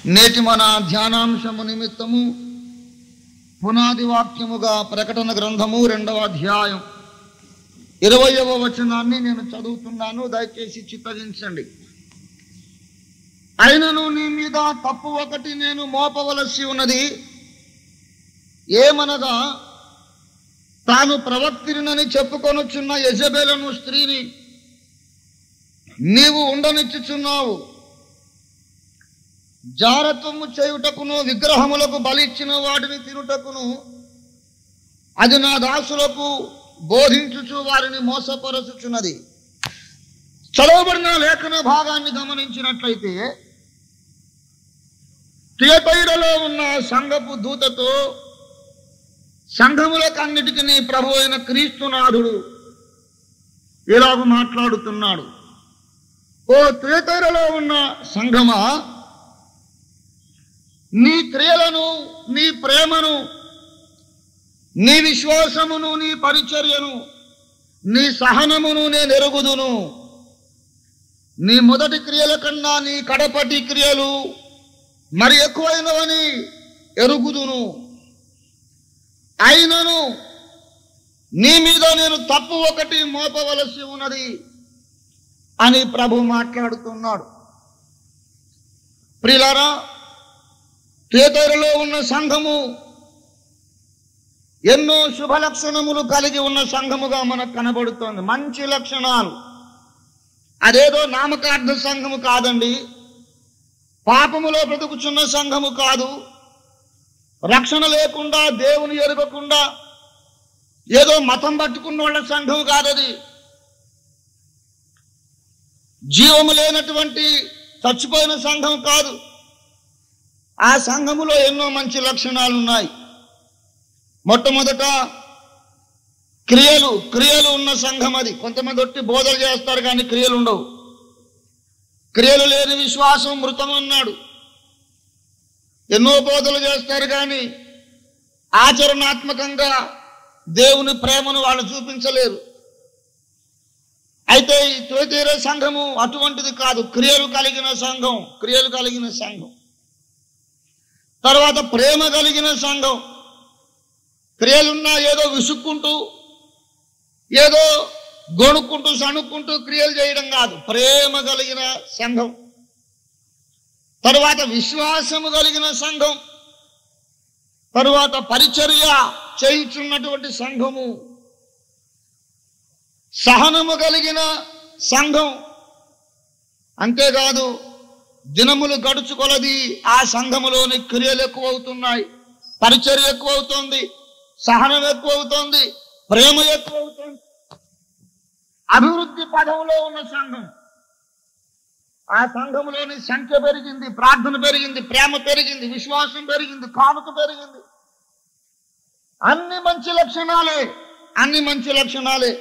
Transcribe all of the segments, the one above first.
నేటి మన ధ్యానాంశము నిమిత్తము పునాది వాక్యముగా ప్రకటన గ్రంథము రెండవ అధ్యాయం ఇరవయవ వచనాన్ని నేను చదువుతున్నాను దయచేసి చిత్తగించండి అయినను నీ మీద తప్పు ఒకటి నేను మోపవలసి ఉన్నది ఏమనగా తాను ప్రవక్తినని చెప్పుకొనుచున్న యజబేలను స్త్రీని నీవు ఉండనిచ్చుచున్నావు జారత్వము చేయుటకును విగ్రహములకు బలిచ్చిన వాటిని తినుటకును అది నా దాసులకు బోధించుచు వారిని మోసపరచుచున్నది చదవబడిన లేఖన భాగాన్ని గమనించినట్లయితే తియతైడలో ఉన్న సంఘపు దూతతో సంఘములకన్నిటికీ ప్రభు అయిన క్రీస్తునాథుడు ఇలాగ మాట్లాడుతున్నాడు ఓ త్రేతరలో ఉన్న సంఘమా నీ క్రియలను నీ ప్రేమను నీ విశ్వాసమును నీ పరిచర్యను నీ సహనమును నేను ఎరుగుదును నీ మొదటి క్రియల కన్నా నీ కడపటి క్రియలు మరి ఎక్కువైనవని ఎరుగుదును అయినను నీ మీద నేను తప్పు ఒకటి మోపవలసి ఉన్నది అని ప్రభు మాట్లాడుతున్నాడు ప్రిలారా పేదరులో ఉన్న సంఘము ఎన్నో శుభ లక్షణములు కలిగి ఉన్న సంఘముగా మనకు కనబడుతోంది మంచి లక్షణాలు అదేదో నామకార్థ సంఘము కాదండి పాపములో బ్రతుకుచున్న సంఘము కాదు రక్షణ లేకుండా దేవుని ఎరగకుండా ఏదో మతం పట్టుకున్న వాళ్ళ సంఘం కాదది జీవము లేనటువంటి చచ్చిపోయిన సంఘం కాదు ఆ సంఘములో ఎన్నో మంచి లక్షణాలు ఉన్నాయి మొట్టమొదట క్రియలు క్రియలు ఉన్న సంఘం అది కొంతమంది ఒట్టి బోధలు చేస్తారు కానీ క్రియలు ఉండవు క్రియలు లేని విశ్వాసం మృతం అన్నాడు ఎన్నో బోధలు చేస్తారు కానీ ఆచరణాత్మకంగా దేవుని ప్రేమను వాళ్ళు చూపించలేరు అయితే ఈ త్వేతీర సంఘము అటువంటిది కాదు క్రియలు కలిగిన సంఘం క్రియలు కలిగిన సంఘం తర్వాత ప్రేమ కలిగిన సంఘం క్రియలున్నా ఏదో విసుక్కుంటూ ఏదో గొణుక్కుంటూ సణుక్కుంటూ క్రియలు చేయడం కాదు ప్రేమ కలిగిన సంఘం తరువాత విశ్వాసము కలిగిన సంఘం తరువాత పరిచర్య చేయుచున్నటువంటి సంఘము సహనము కలిగిన సంఘం అంతేకాదు దినములు గడుచుకొలది ఆ సంఘములోని క్రియలు ఎక్కువ అవుతున్నాయి పరిచర్య ఎక్కువ అవుతుంది సహనం ఎక్కువ అవుతుంది ప్రేమ ఎక్కువ అవుతుంది అభివృద్ధి పదంలో ఉన్న సంఘం ఆ సంఘంలోని సంఖ్య పెరిగింది ప్రార్థన పెరిగింది ప్రేమ పెరిగింది విశ్వాసం పెరిగింది కానుక పెరిగింది అన్ని మంచి లక్షణాలే అన్ని మంచి లక్షణాలే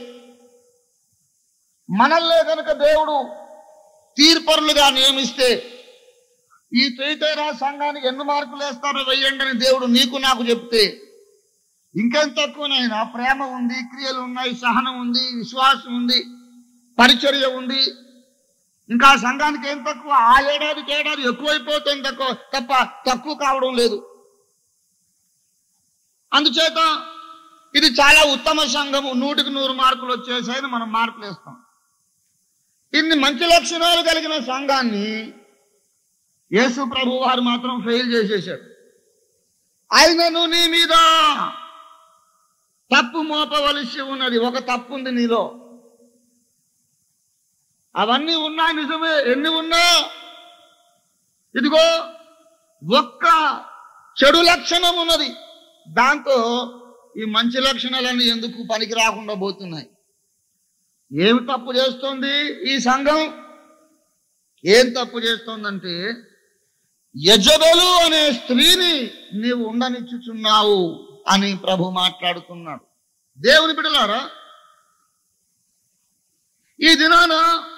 మనల్నే కనుక దేవుడు తీర్పరులుగా నియమిస్తే ఈ తేతేరా సంఘానికి ఎన్ని మార్కులు వేస్తారో వెయ్యండి అని దేవుడు నీకు నాకు చెప్తే ఇంకేం తక్కువనైనా ప్రేమ ఉంది క్రియలు ఉన్నాయి సహనం ఉంది విశ్వాసం ఉంది పరిచర్య ఉంది ఇంకా ఆ సంఘానికి ఏం తక్కువ ఆ ఏడాదికి ఏడాది ఎక్కువైపోతుంది తక్కువ తప్ప తక్కువ కావడం లేదు అందుచేత ఇది చాలా ఉత్తమ సంఘము నూటికి నూరు మార్కులు వచ్చేసాయని మనం మార్కులు వేస్తాం ఇన్ని మంచి లక్షణాలు కలిగిన సంఘాన్ని యేసు ప్రభు వారు మాత్రం ఫెయిల్ చేసేశాడు ఆయనను నీ మీద తప్పు మోపవలసి ఉన్నది ఒక తప్పు ఉంది నీలో అవన్నీ ఉన్నాయి నిజమే ఎన్ని ఉన్నా ఇదిగో ఒక్క చెడు లక్షణం ఉన్నది దాంతో ఈ మంచి లక్షణాలన్నీ ఎందుకు పనికి రాకుండా పోతున్నాయి ఏమి తప్పు చేస్తుంది ఈ సంఘం ఏం తప్పు చేస్తోందంటే యజబెలు అనే స్త్రీని నీవు ఉండనిచ్చుచున్నావు అని ప్రభు మాట్లాడుతున్నాడు దేవుని బిడలారా ఈ దినాన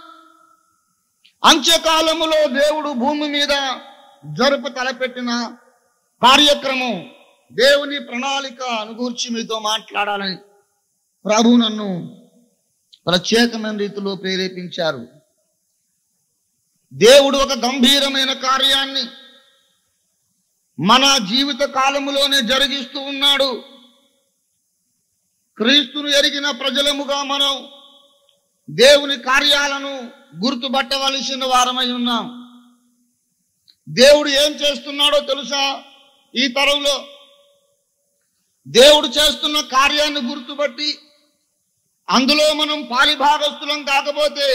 అంత్యకాలములో దేవుడు భూమి మీద జరుపు తలపెట్టిన కార్యక్రమం దేవుని ప్రణాళిక అనుగూర్చి మీతో మాట్లాడాలని ప్రభు నన్ను ప్రత్యేకమైన రీతిలో ప్రేరేపించారు దేవుడు ఒక గంభీరమైన కార్యాన్ని మన జీవిత కాలములోనే జరిగిస్తూ ఉన్నాడు క్రీస్తును ఎరిగిన ప్రజలముగా మనం దేవుని కార్యాలను గుర్తుపట్టవలసిన వారమై ఉన్నాం దేవుడు ఏం చేస్తున్నాడో తెలుసా ఈ తరంలో దేవుడు చేస్తున్న కార్యాన్ని గుర్తుపట్టి అందులో మనం పాలిభాగస్తులం కాకపోతే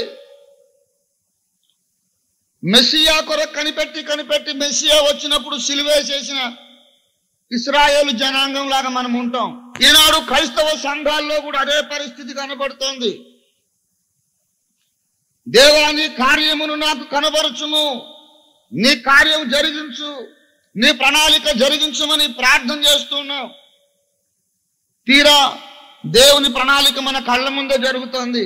మెస్సియా కొరకు కనిపెట్టి కనిపెట్టి మెస్సియా వచ్చినప్పుడు సిలువేసేసిన ఇస్రాయేలు జనాంగం లాగా మనం ఉంటాం ఈనాడు క్రైస్తవ సంఘాల్లో కూడా అదే పరిస్థితి కనబడుతోంది దేవా నీ కార్యమును నాకు కనబరచుము నీ కార్యం జరిగించు నీ ప్రణాళిక జరిగించమని ప్రార్థన చేస్తున్నాం తీరా దేవుని ప్రణాళిక మన కళ్ళ ముందే జరుగుతోంది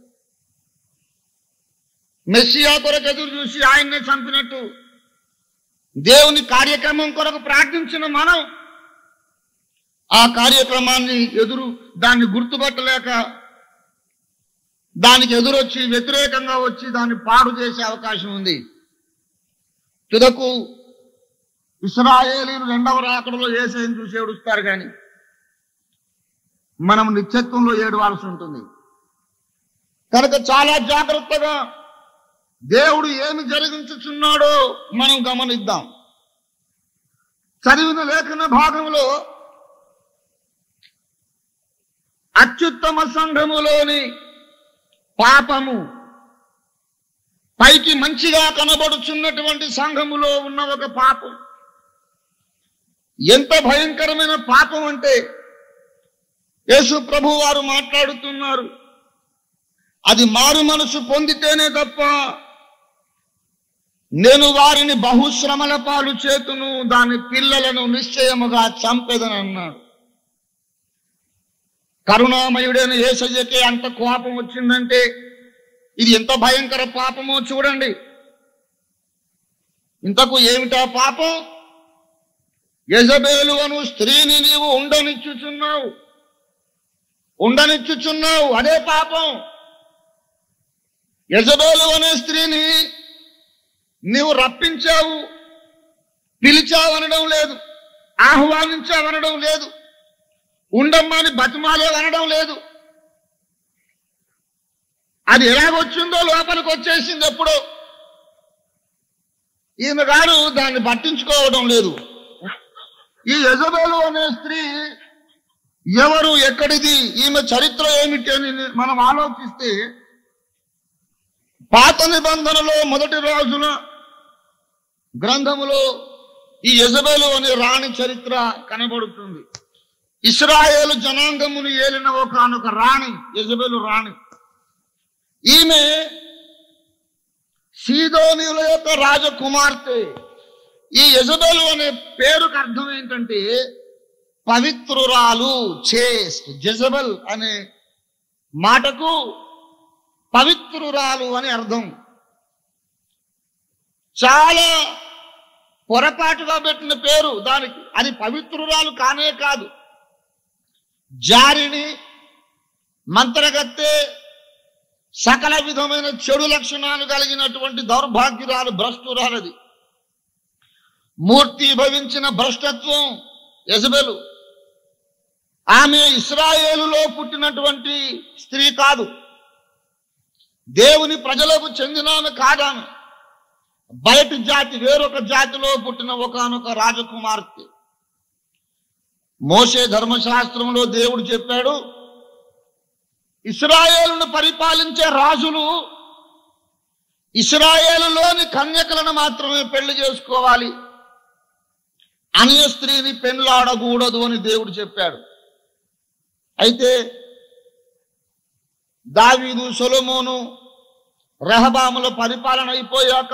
మెస్సియా కొరకు ఎదురు చూసి ఆయన్నే చంపినట్టు దేవుని కార్యక్రమం కొరకు ప్రార్థించిన మనం ఆ కార్యక్రమాన్ని ఎదురు దాన్ని గుర్తుపట్టలేక దానికి ఎదురొచ్చి వ్యతిరేకంగా వచ్చి దాన్ని పాడు చేసే అవకాశం ఉంది తుదకు ఇస్రాయేలీలు రెండవ రాకడలో ఏసేని చూసి ఏడుస్తారు కానీ మనం నిత్యత్వంలో ఏడవాల్సి ఉంటుంది కనుక చాలా జాగ్రత్తగా దేవుడు ఏమి జరిగించుచున్నాడో మనం గమనిద్దాం చదివిన లేఖన భాగంలో అత్యుత్తమ సంఘములోని పాపము పైకి మంచిగా కనబడుచున్నటువంటి సంఘములో ఉన్న ఒక పాపం ఎంత భయంకరమైన పాపం అంటే యేసు ప్రభు వారు మాట్లాడుతున్నారు అది మారు మనసు పొందితేనే తప్ప నేను వారిని బహుశ్రమల పాలు చేతును దాని పిల్లలను నిశ్చయముగా చంపెదను అన్నాడు కరుణామయుడైన ఏసయ్యకే అంత కోపం వచ్చిందంటే ఇది ఎంత భయంకర పాపమో చూడండి ఇంతకు ఏమిటా పాపం యజబేలు అను స్త్రీని నీవు ఉండనిచ్చుచున్నావు ఉండనిచ్చుచున్నావు అదే పాపం యజబేలు అనే స్త్రీని నీవు రప్పించావు పిలిచావనడం లేదు ఆహ్వానించావనడం లేదు ఉండమ్మని బతిమాలే అనడం లేదు అది ఎలాగొచ్చిందో లోపలికి వచ్చేసింది ఎప్పుడో ఈమె గారు దాన్ని పట్టించుకోవడం లేదు ఈ యజబేలు అనే స్త్రీ ఎవరు ఎక్కడిది ఈమె చరిత్ర ఏమిటి అని మనం ఆలోచిస్తే పాత నిబంధనలో మొదటి రోజున గ్రంథములో ఈ యజబేలు అనే రాణి చరిత్ర కనబడుతుంది ఇస్రాయేలు జనాంగమును ఏలిన ఒకనొక రాణి యజబేలు రాణి ఈమె సీదోనియుల యొక్క రాజకుమార్తె ఈ యజబేలు అనే పేరుకు అర్థం ఏంటంటే పవిత్రురాలు చేస్ట్ జజబల్ అనే మాటకు పవిత్రురాలు అని అర్థం చాలా పొరపాటుగా పెట్టిన పేరు దానికి అది పవిత్రురాలు కానే కాదు జారిని మంత్రగత్తె సకల విధమైన చెడు లక్షణాలు కలిగినటువంటి దౌర్భాగ్యురాలు భ్రష్టురాలది మూర్తి భవించిన భ్రష్టత్వం యజబెలు ఆమె ఇస్రాయేలులో పుట్టినటువంటి స్త్రీ కాదు దేవుని ప్రజలకు చెందిన ఆమె కాదామె బయటి జాతి వేరొక జాతిలో పుట్టిన ఒకనొక రాజకుమార్తె మోసే ధర్మశాస్త్రంలో దేవుడు చెప్పాడు ఇస్రాయేలును పరిపాలించే రాజులు ఇస్రాయేలులోని కన్యకలను మాత్రమే పెళ్లి చేసుకోవాలి అన్య స్త్రీని పెళ్లాడకూడదు అని దేవుడు చెప్పాడు అయితే దావీదు సొలొమోను రెహబాముల పరిపాలన అయిపోయాక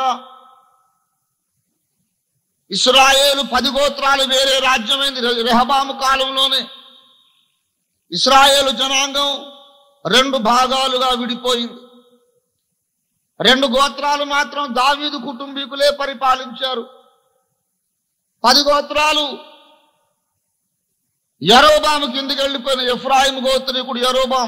ఇస్రాయేలు పది గోత్రాలు వేరే రాజ్యమైంది రె- రెహబాము కాలంలోనే ఇస్రాయేలు జనాంగం రెండు భాగాలుగా విడిపోయింది రెండు గోత్రాలు మాత్రం దావీదు కుటుంబీకులే పరిపాలించారు పది గోత్రాలు యరోబాము కిందికి వెళ్ళిపోయిన ఎఫ్రాయిం గోత్రీకుడు యరోబాం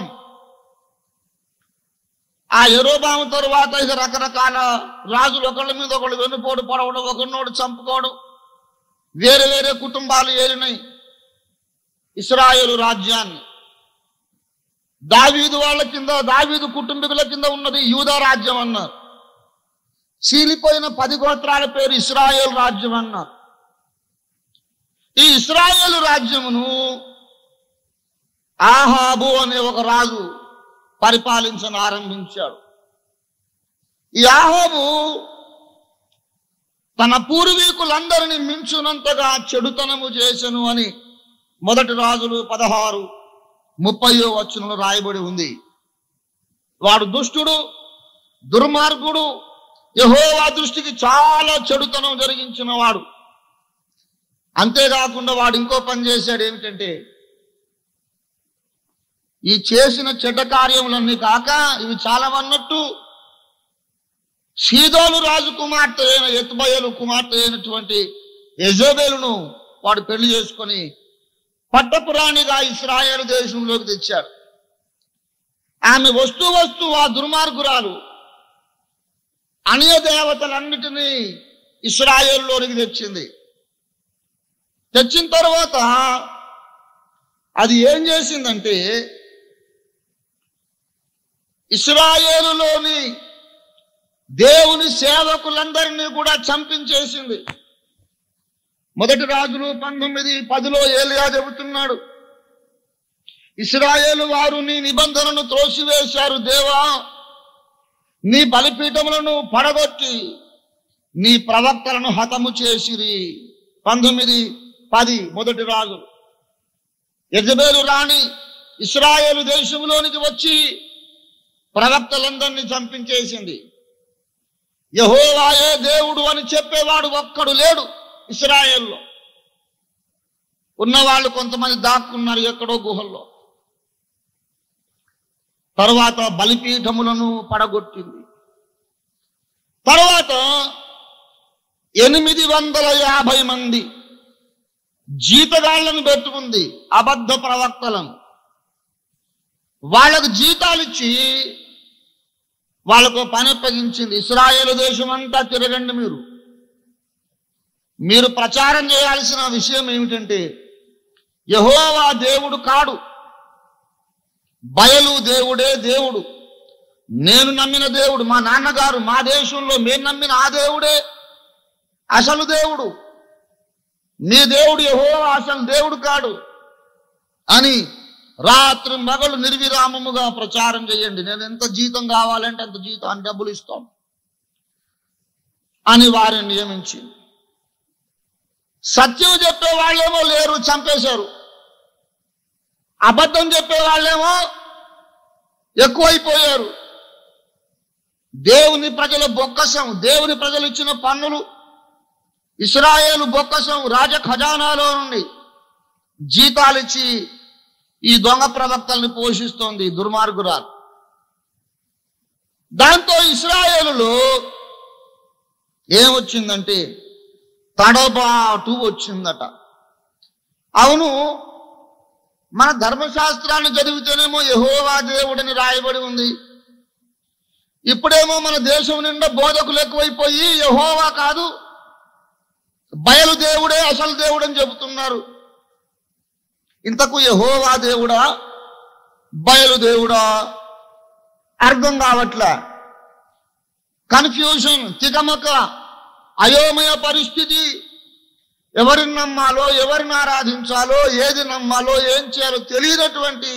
ఆ యరోబాము తరువాత ఇక రకరకాల రాజులు ఒకళ్ళ మీద ఒకళ్ళు వెన్నుపోడు పడవడం ఒకరినోడు చంపుకోవడం వేరే వేరే కుటుంబాలు ఏలినాయి ఇస్రాయేలు రాజ్యాన్ని దావీదు వాళ్ళ కింద దావీదు కుటుంబీకుల కింద ఉన్నది యూదా రాజ్యం అన్నారు చీలిపోయిన పది గోత్రాల పేరు ఇస్రాయేల్ రాజ్యం అన్నారు ఈ ఇస్రాయేలు రాజ్యమును ఆహాబు అనే ఒక రాజు పరిపాలించను ఆరంభించాడు ఈ ఆహాబు తన పూర్వీకులందరినీ మించునంతగా చెడుతనము చేసెను అని మొదటి రాజులు పదహారు ముప్పయో వచనంలో రాయబడి ఉంది వాడు దుష్టుడు దుర్మార్గుడు యహోవా దృష్టికి చాలా చెడుతనం జరిగించిన వాడు అంతేకాకుండా వాడు ఇంకో పని చేశాడు ఏమిటంటే ఈ చేసిన చెడ్డ కార్యములన్నీ కాక ఇవి చాలా అన్నట్టు సీదోలు రాజు కుమార్తె అయిన ఎత్బయలు కుమార్తె అయినటువంటి యజోబేలును వాడు పెళ్లి చేసుకొని పట్టపురాణిగా ఇస్రాయేల్ దేశంలోకి తెచ్చాడు ఆమె వస్తూ వస్తూ ఆ దుర్మార్గురాలు అన్య దేవతలన్నిటినీ ఇస్రాయేల్లోనికి తెచ్చింది తెచ్చిన తర్వాత అది ఏం చేసిందంటే ఇస్రాయేలులోని దేవుని సేవకులందరినీ కూడా చంపించేసింది మొదటి రాజులు పంతొమ్మిది పదిలో ఏలియా చెబుతున్నాడు ఇస్రాయేలు వారు నీ నిబంధనను త్రోసివేశారు దేవా నీ బలిపీఠములను పడగొట్టి నీ ప్రవక్తలను హతము చేసిరి పంతొమ్మిది పది మొదటి రాజు యజబేలు రాణి ఇస్రాయేలు దేశంలోనికి వచ్చి ప్రవక్తలందరినీ చంపించేసింది యహోవాయే దేవుడు అని చెప్పేవాడు ఒక్కడు లేడు ఇస్రాయేల్లో ఉన్నవాళ్ళు కొంతమంది దాక్కున్నారు ఎక్కడో గుహల్లో తర్వాత బలిపీఠములను పడగొట్టింది తర్వాత ఎనిమిది వందల యాభై మంది జీతగాళ్లను పెట్టుకుంది అబద్ధ ప్రవక్తలను వాళ్ళకు జీతాలు ఇచ్చి వాళ్ళకు పని అప్పగించింది ఇస్రాయేల్ దేశం అంతా తిరగండి మీరు మీరు ప్రచారం చేయాల్సిన విషయం ఏమిటంటే యహోవా దేవుడు కాడు బయలు దేవుడే దేవుడు నేను నమ్మిన దేవుడు మా నాన్నగారు మా దేశంలో మేము నమ్మిన ఆ దేవుడే అసలు దేవుడు నీ దేవుడు యెహోవా అసలు దేవుడు కాడు అని రాత్రి మగలు నిర్విరామముగా ప్రచారం చేయండి నేను ఎంత జీతం కావాలంటే అంత జీతం అని డబ్బులు ఇస్తాం అని వారిని నియమించి సత్యం చెప్పే వాళ్ళేమో లేరు చంపేశారు అబద్ధం చెప్పే వాళ్ళేమో ఎక్కువైపోయారు దేవుని ప్రజల బొక్కసం దేవుని ప్రజలు ఇచ్చిన పన్నులు ఇస్రాయేలు బొక్కసం రాజ ఖజానాలో నుండి జీతాలు ఇచ్చి ఈ దొంగ ప్రవక్తల్ని పోషిస్తోంది దుర్మార్గురాలు దాంతో ఇస్రాయేలులో ఏమొచ్చిందంటే తడబాటు వచ్చిందట అవును మన ధర్మశాస్త్రాన్ని చదివితేనేమో యహోవా దేవుడని రాయబడి ఉంది ఇప్పుడేమో మన దేశం నిండా బోధకులు ఎక్కువైపోయి యహోవా కాదు బయలు దేవుడే అసలు దేవుడని చెబుతున్నారు ఇంతకు యహోవా దేవుడా బయలు దేవుడా అర్థం కావట్లే కన్ఫ్యూజన్ తికమక అయోమయ పరిస్థితి ఎవరిని నమ్మాలో ఎవరిని ఆరాధించాలో ఏది నమ్మాలో ఏం చేయాలో తెలియనటువంటి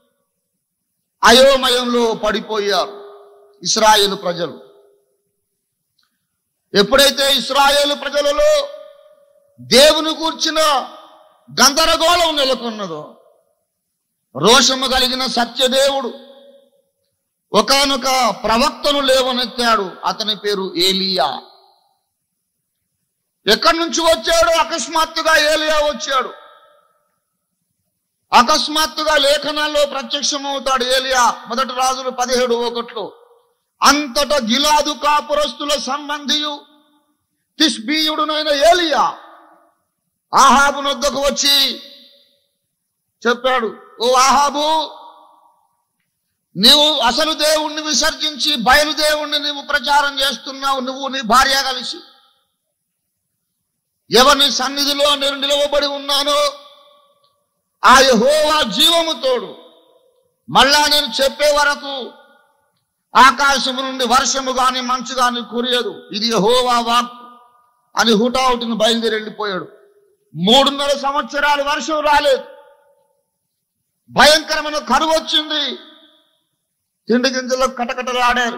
అయోమయంలో పడిపోయారు ఇస్రాయేలు ప్రజలు ఎప్పుడైతే ఇస్రాయేలు ప్రజలలో దేవుని కూర్చిన గందరగోళం నెలకొన్నదో రోషము కలిగిన సత్యదేవుడు ఒకానొక ప్రవక్తను లేవనెత్తాడు అతని పేరు ఏలియా ఎక్కడి నుంచి వచ్చాడు అకస్మాత్తుగా ఏలియా వచ్చాడు అకస్మాత్తుగా లేఖనాల్లో ప్రత్యక్షమవుతాడు ఏలియా మొదటి రాజులు పదిహేడు ఒకట్లో అంతట గిలాదు కాపురస్తుల సంబంధియు తిష్బీయుడునైన ఏలియా ఆహాబు నొద్దకు వచ్చి చెప్పాడు ఓ ఆహాబు నీవు అసలు దేవుణ్ణి విసర్జించి బయలుదేవుణ్ణి నీవు ప్రచారం చేస్తున్నావు నువ్వు నీ భార్య కలిసి ఎవరిని సన్నిధిలో నేను నిలవబడి ఉన్నానో ఆ యెహోవా జీవము తోడు మళ్ళా నేను చెప్పే వరకు ఆకాశము నుండి వర్షము గాని మంచు గాని కురియదు ఇది యెహోవా వాక్ అని హుటాహుటిని బయలుదేరి వెళ్ళిపోయాడు మూడున్నర సంవత్సరాలు వర్షం రాలేదు భయంకరమైన కరువు వచ్చింది తిండి గింజలు కటకటలాడారు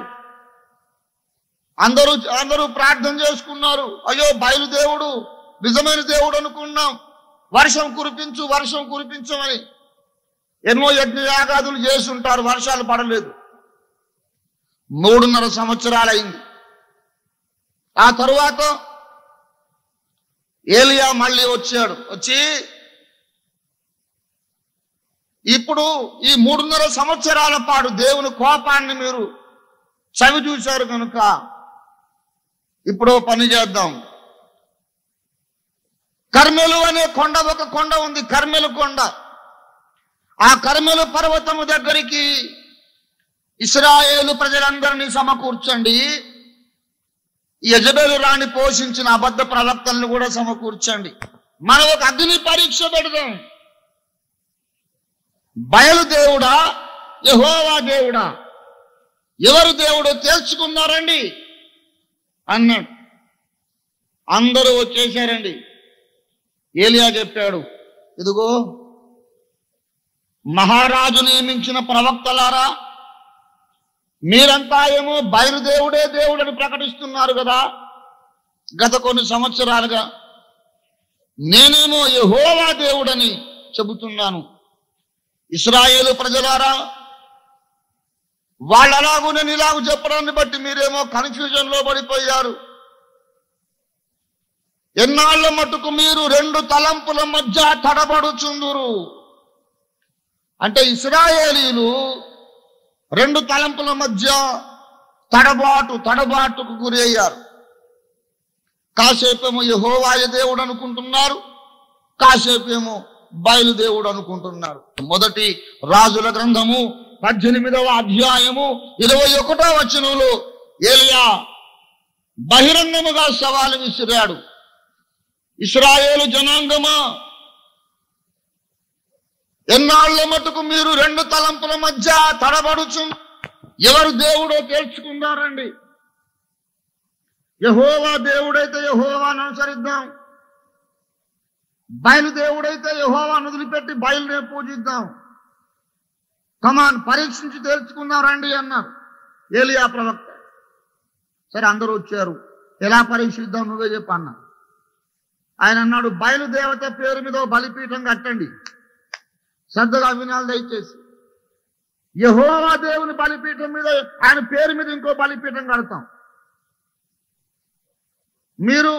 అందరూ అందరూ ప్రార్థన చేసుకున్నారు అయ్యో బయలుదేవుడు నిజమైన దేవుడు అనుకున్నాం వర్షం కురిపించు వర్షం కురిపించమని ఎన్నో యజ్ఞయాగాదులు చేసి ఉంటారు వర్షాలు పడలేదు మూడున్నర సంవత్సరాలైంది ఆ తరువాత ఏలియా మళ్ళీ వచ్చాడు వచ్చి ఇప్పుడు ఈ మూడున్నర సంవత్సరాల పాటు దేవుని కోపాన్ని మీరు చవి చూశారు కనుక ఇప్పుడు ఓ పని చేద్దాం కర్మెలు అనే కొండ ఒక కొండ ఉంది కర్మెలు కొండ ఆ కర్మెలు పర్వతము దగ్గరికి ఇస్రాయేలు ప్రజలందరినీ సమకూర్చండి ఈ యజబేలు రాణి పోషించిన అబద్ధ ప్రవక్తలను కూడా సమకూర్చండి మనం ఒక అగ్ని పరీక్ష పెడదాం బయలుదేవుడా యహోవా దేవుడా ఎవరు దేవుడు తేల్చుకున్నారండి అన్నాడు అందరూ వచ్చేసారండి ఏలియా చెప్పాడు ఇదిగో మహారాజు నియమించిన ప్రవక్తలారా మీరంతా ఏమో బయలుదేవుడే దేవుడని ప్రకటిస్తున్నారు కదా గత కొన్ని సంవత్సరాలుగా నేనేమో యెహోవా దేవుడని చెబుతున్నాను ఇస్రాయేలు ప్రజలారా వాళ్ళు అలాగూ నేను ఇలాగూ చెప్పడాన్ని బట్టి మీరేమో కన్ఫ్యూజన్ లో పడిపోయారు ఎన్నాళ్ళ మటుకు మీరు రెండు తలంపుల మధ్య తడబడుచుందురు అంటే ఇస్రాయేలీలు రెండు తలంపుల మధ్య తడబాటు తడబాటుకు గురి అయ్యారు కాసేపేమో యహోవాయ దేవుడు అనుకుంటున్నారు కాసేపేమో బయలుదేవుడు అనుకుంటున్నారు మొదటి రాజుల గ్రంథము పద్దెనిమిదవ అధ్యాయము ఇరవై ఒకటో వచనంలో ఏలియా బహిరంగముగా సవాలు విసిరాడు ఇస్రాయేలు జనాంగమా ఎన్నాళ్ళ మటుకు మీరు రెండు తలంపుల మధ్య తడబడుచు ఎవరు దేవుడో తేల్చుకున్నారండి యహోవా దేవుడైతే యహోవాను అనుసరిద్దాం బయలుదేవుడైతే యహోవాను వదిలిపెట్టి బయలునే పూజిద్దాం కమాన్ పరీక్షించి తెలుసుకున్నారండి అన్నారు ఏలియా ప్రవక్త సరే అందరూ వచ్చారు ఎలా పరీక్షిద్దాం నువ్వే చెప్పు అన్నా ఆయన అన్నాడు బయలుదేవత పేరు మీద ఓ బలిపీఠం కట్టండి శ్రద్ధగా వినాలి దయచేసి యహోవా దేవుని బలిపీఠం మీద ఆయన పేరు మీద ఇంకో బలిపీఠం కడతాం మీరు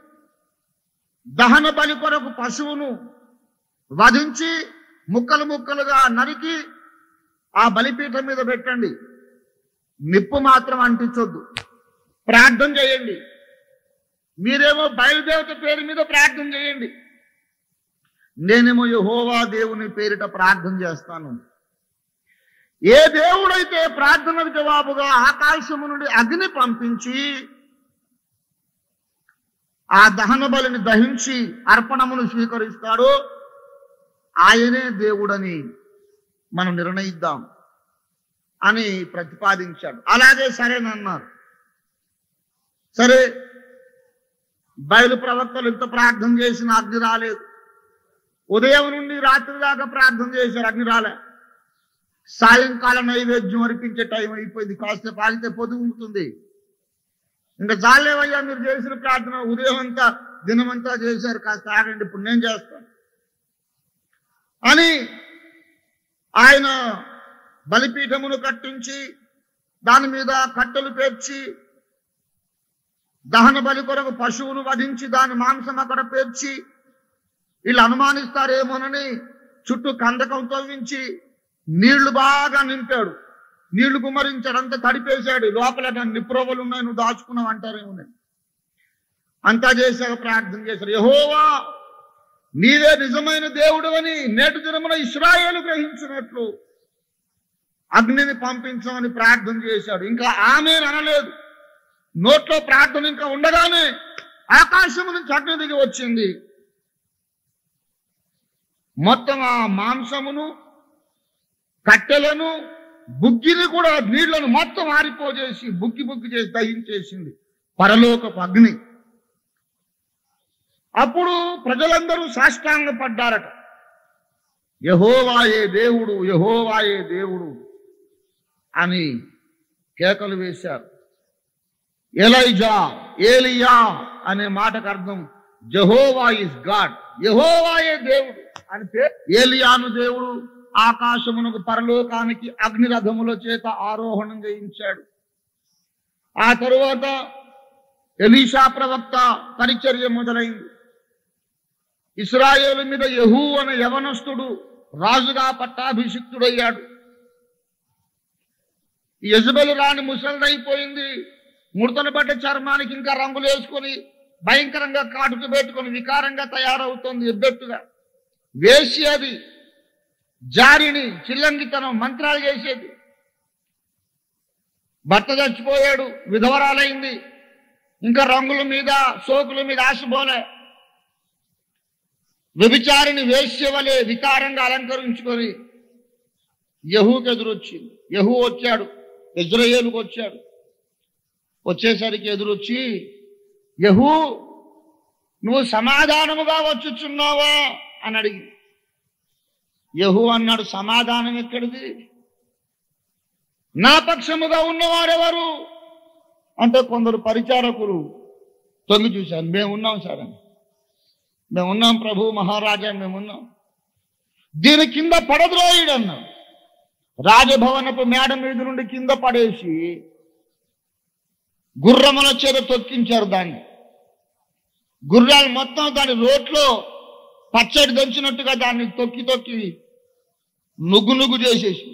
దహన బలి కొరకు పశువును వధించి ముక్కలు ముక్కలుగా నరికి ఆ బలిపీఠం మీద పెట్టండి నిప్పు మాత్రం అంటించొద్దు ప్రార్థన చేయండి మీరేమో బయలుదేవత పేరు మీద ప్రార్థన చేయండి నేనేమో యహోవా దేవుని పేరిట ప్రార్థన చేస్తాను ఏ దేవుడైతే ప్రార్థనకు జవాబుగా ఆకాశము నుండి అగ్ని పంపించి ఆ దహన బలిని దహించి అర్పణమును స్వీకరిస్తాడో ఆయనే దేవుడని మనం నిర్ణయిద్దాం అని ప్రతిపాదించాడు అలాగే సరేనన్నారు సరే బయలు ప్రవక్తలు ఇంత ప్రార్థన చేసిన అగ్ని రాలేదు ఉదయం నుండి రాత్రి దాకా ప్రార్థన చేశారు అగ్ని రాలే సాయంకాలం నైవేద్యం అర్పించే టైం అయిపోయింది కాసేపు ఆగితే పొదుగు ఉంటుంది ఇంకా చాలేవయ్యా మీరు చేసిన ప్రార్థన ఉదయం అంతా దినమంతా చేశారు కాస్త ఆగండి ఇప్పుడు నేను చేస్తాను అని ఆయన బలిపీఠమును కట్టించి దాని మీద కట్టెలు పేర్చి దహన బలి కొరకు పశువును వధించి దాని మాంసం అక్కడ పేర్చి వీళ్ళు అనుమానిస్తారేమోనని చుట్టూ కందకం తవ్వించి నీళ్లు బాగా నింపాడు నీళ్లు గుమ్మరించాడు అంతా తడిపేశాడు లోపల దాని నిప్రోవలు ఉన్నాయి నువ్వు దాచుకున్నావు అంటారేమో అంతా చేశాక ప్రార్థన చేశారు యహోవా నీవే నిజమైన దేవుడు అని నేటి దినమున ఇస్రాయేలు గ్రహించినట్లు అగ్నిని పంపించమని ప్రార్థన చేశాడు ఇంకా ఆమె అనలేదు నోట్లో ప్రార్థన ఇంకా ఉండగానే ఆకాశము నుంచి అగ్ని దిగి వచ్చింది మొత్తం ఆ మాంసమును కట్టెలను బుగ్గిని కూడా నీళ్లను మొత్తం ఆరిపోజేసి బుగ్గి బుగ్గి చేసి దహించేసింది పరలోకపు అగ్ని అప్పుడు ప్రజలందరూ సాష్టాంగ పడ్డారట యహోవాయే దేవుడు యహోవాయే దేవుడు అని కేకలు వేశారు ఎలైజా ఏలియా అనే మాటకు అర్థం జహోవా ఇస్ గాడ్ యహోవాయే దేవుడు అని పేరు ఏలియాను దేవుడు ఆకాశమునకు పరలోకానికి అగ్నిరథముల చేత ఆరోహణం చేయించాడు ఆ తరువాత ఎలీషా ప్రవక్త పరిచర్య మొదలైంది ఇస్రాయేలు మీద యహూ అనే యవనస్తుడు రాజుగా పట్టాభిషిక్తుడయ్యాడు ఈ యజబెలు రాణి ముసలిదైపోయింది ముడతలు పడ్డ చర్మానికి ఇంకా రంగులు వేసుకొని భయంకరంగా కాటుకు పెట్టుకొని వికారంగా తయారవుతోంది ఎబ్బెట్టుగా వేసి అది జారిని చిల్లంగితనం మంత్రాలు చేసేది భర్త చచ్చిపోయాడు విధవరాలైంది ఇంకా రంగుల మీద సోకుల మీద ఆశపోలే వ్యభిచారిని వేశ్యవలే వికారంగా అలంకరించుకొని యహూకి ఎదురొచ్చింది యహూ వచ్చాడు ఇజ్రాయేలుకు వచ్చాడు వచ్చేసరికి ఎదురొచ్చి యహూ నువ్వు సమాధానముగా వచ్చుచున్నావా అని అడిగి యహూ అన్నాడు సమాధానం ఎక్కడిది నా పక్షముగా ఉన్నవారెవరు అంటే కొందరు పరిచారకులు తొంగి చూశారు మేము ఉన్నాం సార్ అని మేము ఉన్నాం ప్రభు మహారాజా మేము ఉన్నాం దీని కింద పడద్రోయుడు అన్నాడు రాజభవనపు మేడ మీద నుండి కింద పడేసి గుర్రముల చేత తొక్కించారు దాన్ని గుర్రాలు మొత్తం దాని రోట్లో పచ్చడి దంచినట్టుగా దాన్ని తొక్కి తొక్కి నుగ్గు నుగ్గు చేసేసి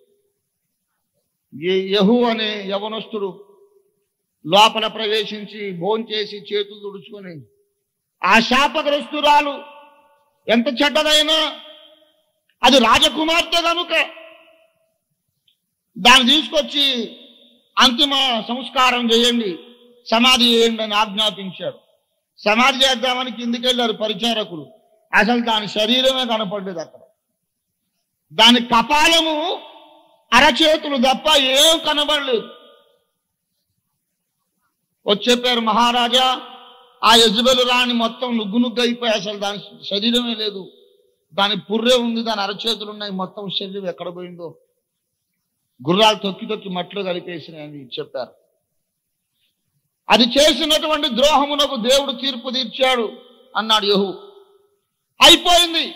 ఈ యహు అనే యవనస్తుడు లోపల ప్రవేశించి భోంచేసి చేతులు తుడుచుకొని ఆ శాపగ్రస్తురాలు ఎంత చెడ్డదైనా అది రాజకుమార్తె కనుక దాన్ని తీసుకొచ్చి అంతిమ సంస్కారం చేయండి సమాధి చేయండి అని ఆజ్ఞాపించాడు సమాధి చేద్దామని కిందికి వెళ్ళారు పరిచారకులు అసలు దాని శరీరమే కనపడ్డది అక్కడ దాని కపాలము అరచేతులు తప్ప ఏం కనబడలేదు వచ్చి చెప్పారు మహారాజా ఆ యజబెలు రాణి మొత్తం నుగ్గు నుగ్గు అయిపోయి అసలు దాని శరీరమే లేదు దాని పుర్రె ఉంది దాని అరచేతులు ఉన్నాయి మొత్తం శరీరం ఎక్కడ పోయిందో గుర్రాలు తొక్కి తొక్కి మట్లు కలిపేసినాయని చెప్పారు అది చేసినటువంటి ద్రోహమునకు దేవుడు తీర్పు తీర్చాడు అన్నాడు యహు అయిపోయింది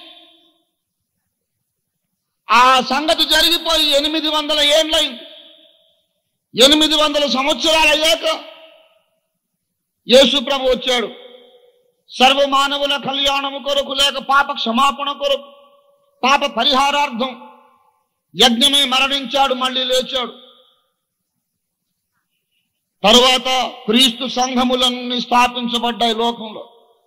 ఆ సంగతి జరిగిపోయి ఎనిమిది వందల ఏండ్లైంది ఎనిమిది వందల సంవత్సరాలు అయ్యాక యేసు ప్రభు వచ్చాడు సర్వ మానవుల కళ్యాణము కొరకు లేక పాప క్షమాపణ కొరకు పాప పరిహారార్థం యజ్ఞమై మరణించాడు మళ్ళీ లేచాడు తరువాత క్రీస్తు సంఘములన్నీ స్థాపించబడ్డాయి లోకంలో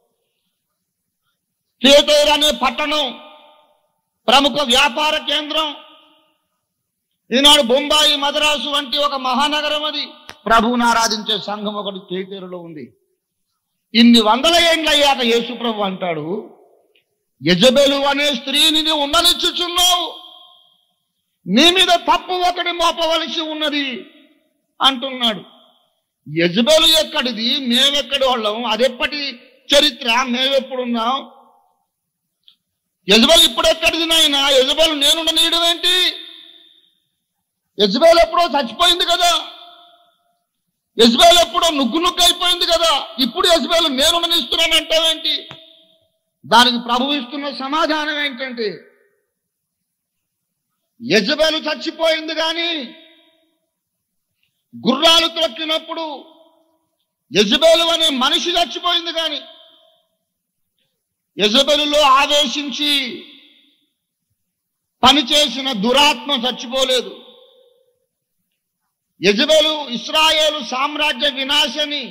థియేటర్ అనే పట్టణం ప్రముఖ వ్యాపార కేంద్రం ఈనాడు బొంబాయి మద్రాసు వంటి ఒక మహానగరం అది ప్రభువుని ఆరాధించే సంఘం ఒకటి తేతేరులో ఉంది ఇన్ని వందల ఏండ్లయ్యాక యేసు ప్రభు అంటాడు యజబెలు అనే స్త్రీని నీవు ఉండనిచ్చుచున్నావు నీ మీద తప్పు ఒకటి మోపవలసి ఉన్నది అంటున్నాడు యజబెలు ఎక్కడిది మేమెక్కడి వాళ్ళం అదెప్పటి చరిత్ర మేమెప్పుడున్నాం యజబెలు ఇప్పుడు ఎక్కడిది నాయన యజబెలు నేనుండ నీయడం ఏంటి యజ్బేల్ ఎప్పుడో చచ్చిపోయింది కదా యజ్బేల్ ఎప్పుడో నుగ్గు నుగ్గు అయిపోయింది కదా ఇప్పుడు యజ్బేల్ నేను నిస్తున్నాను అంటావేంటి దానికి ప్రభు ఇస్తున్న సమాధానం ఏంటంటే యజబేలు చచ్చిపోయింది కానీ గుర్రాలు త్రొక్కినప్పుడు యజబేలు అనే మనిషి చచ్చిపోయింది కానీ యజబెలులో ఆవేశించి పనిచేసిన దురాత్మ చచ్చిపోలేదు యజబెలు ఇస్రాయేలు సామ్రాజ్య వినాశని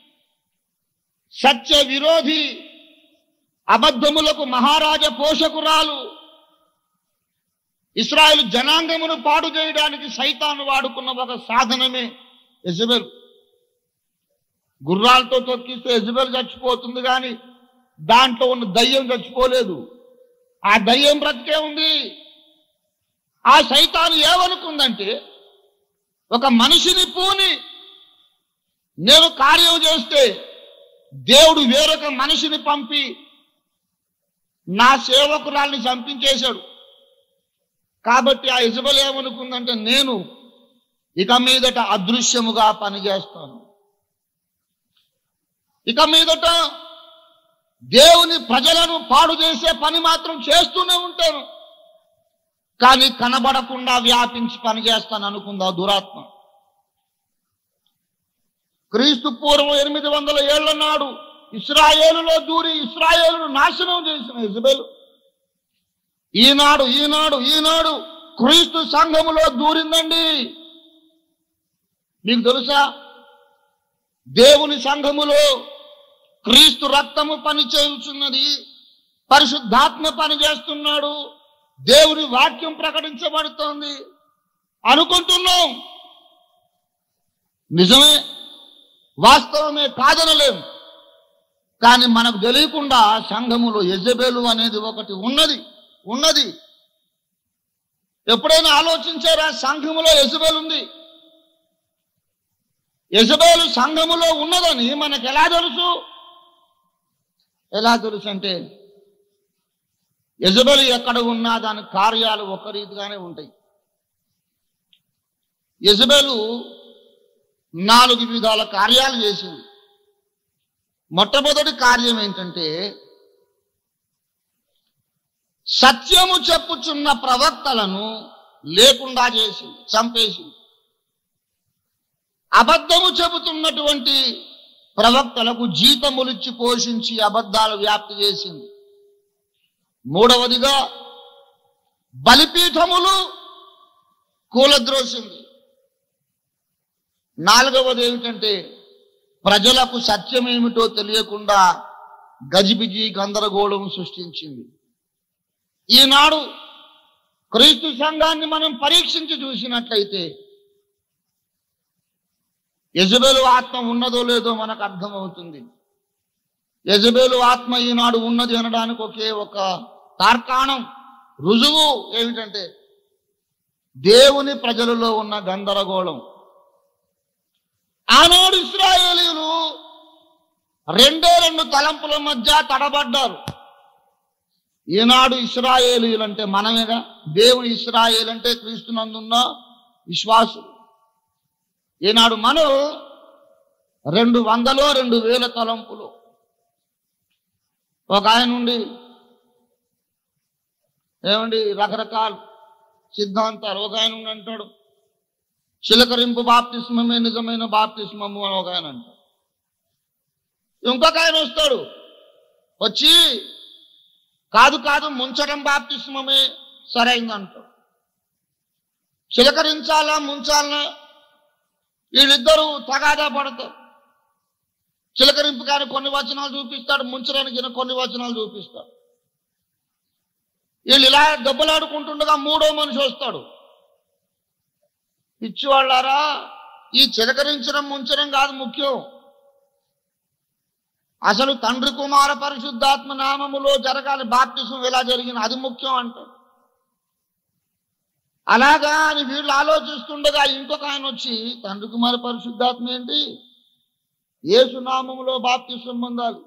సత్య విరోధి అబద్ధములకు మహారాజ పోషకురాలు ఇస్రాయేల్ జనాంగమును పాడు చేయడానికి సైతాను వాడుకున్న ఒక సాధనమే యజబెల్ గుర్రాలతో తొక్కిస్తే ఎజబెల్ చచ్చిపోతుంది కానీ దాంట్లో ఉన్న దయ్యం చచ్చిపోలేదు ఆ దయ్యం బ్రతికే ఉంది ఆ సైతాను ఏమనుకుందంటే ఒక మనిషిని పూని నేను కార్యం చేస్తే దేవుడు వేరొక మనిషిని పంపి నా సేవకురాల్ని చంపించేశాడు కాబట్టి ఆ ఇజబెల్ ఏమనుకుందంటే నేను ఇక మీదట అదృశ్యముగా పనిచేస్తాను ఇక మీదట దేవుని ప్రజలను పాడు చేసే పని మాత్రం చేస్తూనే ఉంటాను కానీ కనబడకుండా వ్యాపించి పనిచేస్తాను అనుకుందా దురాత్మ క్రీస్తు పూర్వం ఎనిమిది వందల ఏళ్ల నాడు ఇస్రాయేలులో దూరి ఇస్రాయేలును నాశనం చేసిన ఇజబెలు ఈనాడు ఈనాడు ఈనాడు క్రీస్తు సంఘములో దూరిందండి మీకు తెలుసా దేవుని సంఘములో క్రీస్తు రక్తము పని చేయుచున్నది పరిశుద్ధాత్మ పని చేస్తున్నాడు దేవుని వాక్యం ప్రకటించబడుతోంది అనుకుంటున్నాం నిజమే వాస్తవమే కాదనలేం కానీ మనకు తెలియకుండా సంఘములో యజబేలు అనేది ఒకటి ఉన్నది ఉన్నది ఎప్పుడైనా ఆలోచించారా సంఘములో యజబేలు ఉంది యజబేలు సంఘములో ఉన్నదని మనకు ఎలా తెలుసు ఎలా తెలుసు అంటే యజబెలు ఎక్కడ ఉన్నా దాని కార్యాలు ఒక రీతిగానే ఉంటాయి యజబెలు నాలుగు విధాల కార్యాలు చేసింది మొట్టమొదటి కార్యం ఏంటంటే సత్యము చెప్పుచున్న ప్రవక్తలను లేకుండా చేసింది చంపేసింది అబద్ధము చెబుతున్నటువంటి ప్రవక్తలకు జీతములిచ్చి పోషించి అబద్ధాలు వ్యాప్తి చేసింది మూడవదిగా బలిపీఠములు కూలద్రోసింది నాలుగవది ఏమిటంటే ప్రజలకు సత్యం ఏమిటో తెలియకుండా గజిబిజి గందరగోళం సృష్టించింది ఈనాడు క్రీస్తు సంఘాన్ని మనం పరీక్షించి చూసినట్లయితే యజబేలు ఆత్మ ఉన్నదో లేదో మనకు అర్థమవుతుంది యజబేలు ఆత్మ ఈనాడు ఉన్నది అనడానికి ఒకే ఒక తార్కాణం రుజువు ఏమిటంటే దేవుని ప్రజలలో ఉన్న గందరగోళం ఆనాడు ఇస్రాయేలీలు రెండే రెండు తలంపుల మధ్య తడబడ్డారు ఈనాడు ఇస్రాయేలీలు అంటే మనమేగా దేవుడు ఇస్రాయేల్ అంటే క్రీస్తునందున్న విశ్వాసులు ఈనాడు మనం రెండు వందలో రెండు వేల తలంపులు ఒక ఆయన నుండి ఏమండి రకరకాల సిద్ధాంతాలు ఒక ఆయన ఉండి అంటాడు చిలకరింపు బాప్తిస్మమే నిజమైన బాప్తిస్మము అని ఒక ఆయన అంటాడు ఇంకొక ఆయన వస్తాడు వచ్చి కాదు కాదు ముంచడం బాప్తిస్మమే సరైందంటాడు చిలకరించాలా ముంచాలా వీళ్ళిద్దరూ తగాదా పడతారు చిలకరింపు కానీ కొన్ని వచనాలు చూపిస్తాడు ముంచడానికి ఈయన కొన్ని వచనాలు చూపిస్తాడు వీళ్ళు ఇలా దెబ్బలాడుకుంటుండగా మూడో మనిషి వస్తాడు పిచ్చివాళ్ళారా ఈ చిలకరించడం ముంచడం కాదు ముఖ్యం అసలు తండ్రి కుమార పరిశుద్ధాత్మ నామములో జరగాలి బాప్తిసం ఎలా జరిగింది అది ముఖ్యం అంటాడు అలాగా అని వీళ్ళు ఆలోచిస్తుండగా ఇంకొక ఆయన వచ్చి తండ్రి కుమార పరిశుద్ధాత్మ ఏంటి ఏసునామములో బాప్తిసం పొందాలి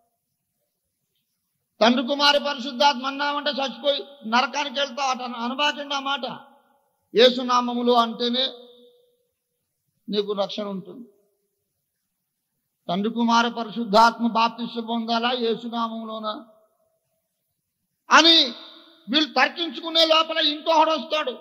తండ్రి కుమార పరిశుద్ధాత్మ అన్నామంటే చచ్చిపోయి నరకానికి వెళ్తా అట అనబాకండి ఆ మాట ఏసునామములు అంటేనే నీకు రక్షణ ఉంటుంది తండ్రి కుమార పరిశుద్ధాత్మ బాప్తిసం పొందాలా ఏసునామంలోనా అని వీళ్ళు తర్కించుకునే లోపల ఇంకొకడు వస్తాడు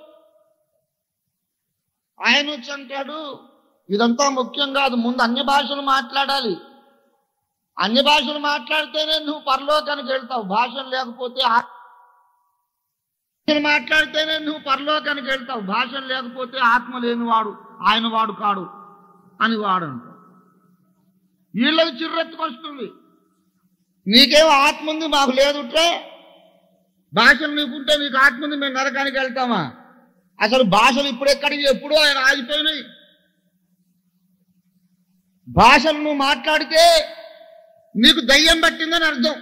ఆయన వచ్చి అంటాడు ఇదంతా ముఖ్యం కాదు ముందు అన్య భాషలు మాట్లాడాలి అన్య భాషలు మాట్లాడితేనే నువ్వు పరలోకానికి వెళ్తావు భాషలు లేకపోతే ఆ- భాషలు మాట్లాడితేనే నువ్వు పరలోకానికి వెళ్తావు భాషలు లేకపోతే ఆత్మ లేనివాడు ఆయన వాడు కాడు అని వాడు అంటాడు వీళ్ళకి చిర్రెత్తుకొస్తుంది నీకేమో ఆత్మ ఉంది మాకు లేదుట్రా భాషలు నీకుంటే నీకు ఆత్మ ఉంది మేము నరకానికి వెళ్తామా అసలు భాషలు ఇప్పుడు ఎక్కడికి ఎప్పుడో ఆయన ఆగిపోయినాయి భాషలు నువ్వు మాట్లాడితే నీకు దయ్యం పట్టిందని అర్థం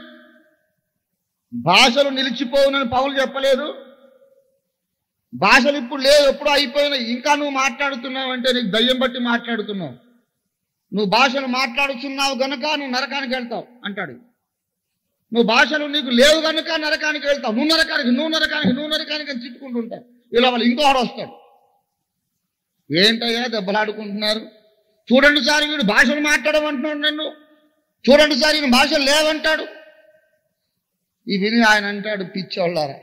భాషలు నిలిచిపోవునని పౌలు చెప్పలేదు భాషలు ఇప్పుడు లేవు ఎప్పుడు అయిపోయినాయి ఇంకా నువ్వు మాట్లాడుతున్నావు అంటే నీకు దయ్యం బట్టి మాట్లాడుతున్నావు నువ్వు భాషలు మాట్లాడుతున్నావు గనుక నువ్వు నరకానికి వెళ్తావు అంటాడు నువ్వు భాషలు నీకు లేవు గనుక నరకానికి వెళ్తావు నువ్వు నరకానికి నువ్వు నరకానికి నువ్వు నరకానికి అని తిట్టుకుంటుంటావు ఇలా వాళ్ళు ఇంకోవాడు వస్తాడు ఏంటయ్యా దెబ్బలాడుకుంటున్నారు చూడండి సార్ వీడు భాషలు మాట్లాడమంటున్నాడు నన్ను చూడండి సార్ ఈయన భాషలు లేవంటాడు ఈ విని ఆయన అంటాడు పిచ్చోళ్ళారా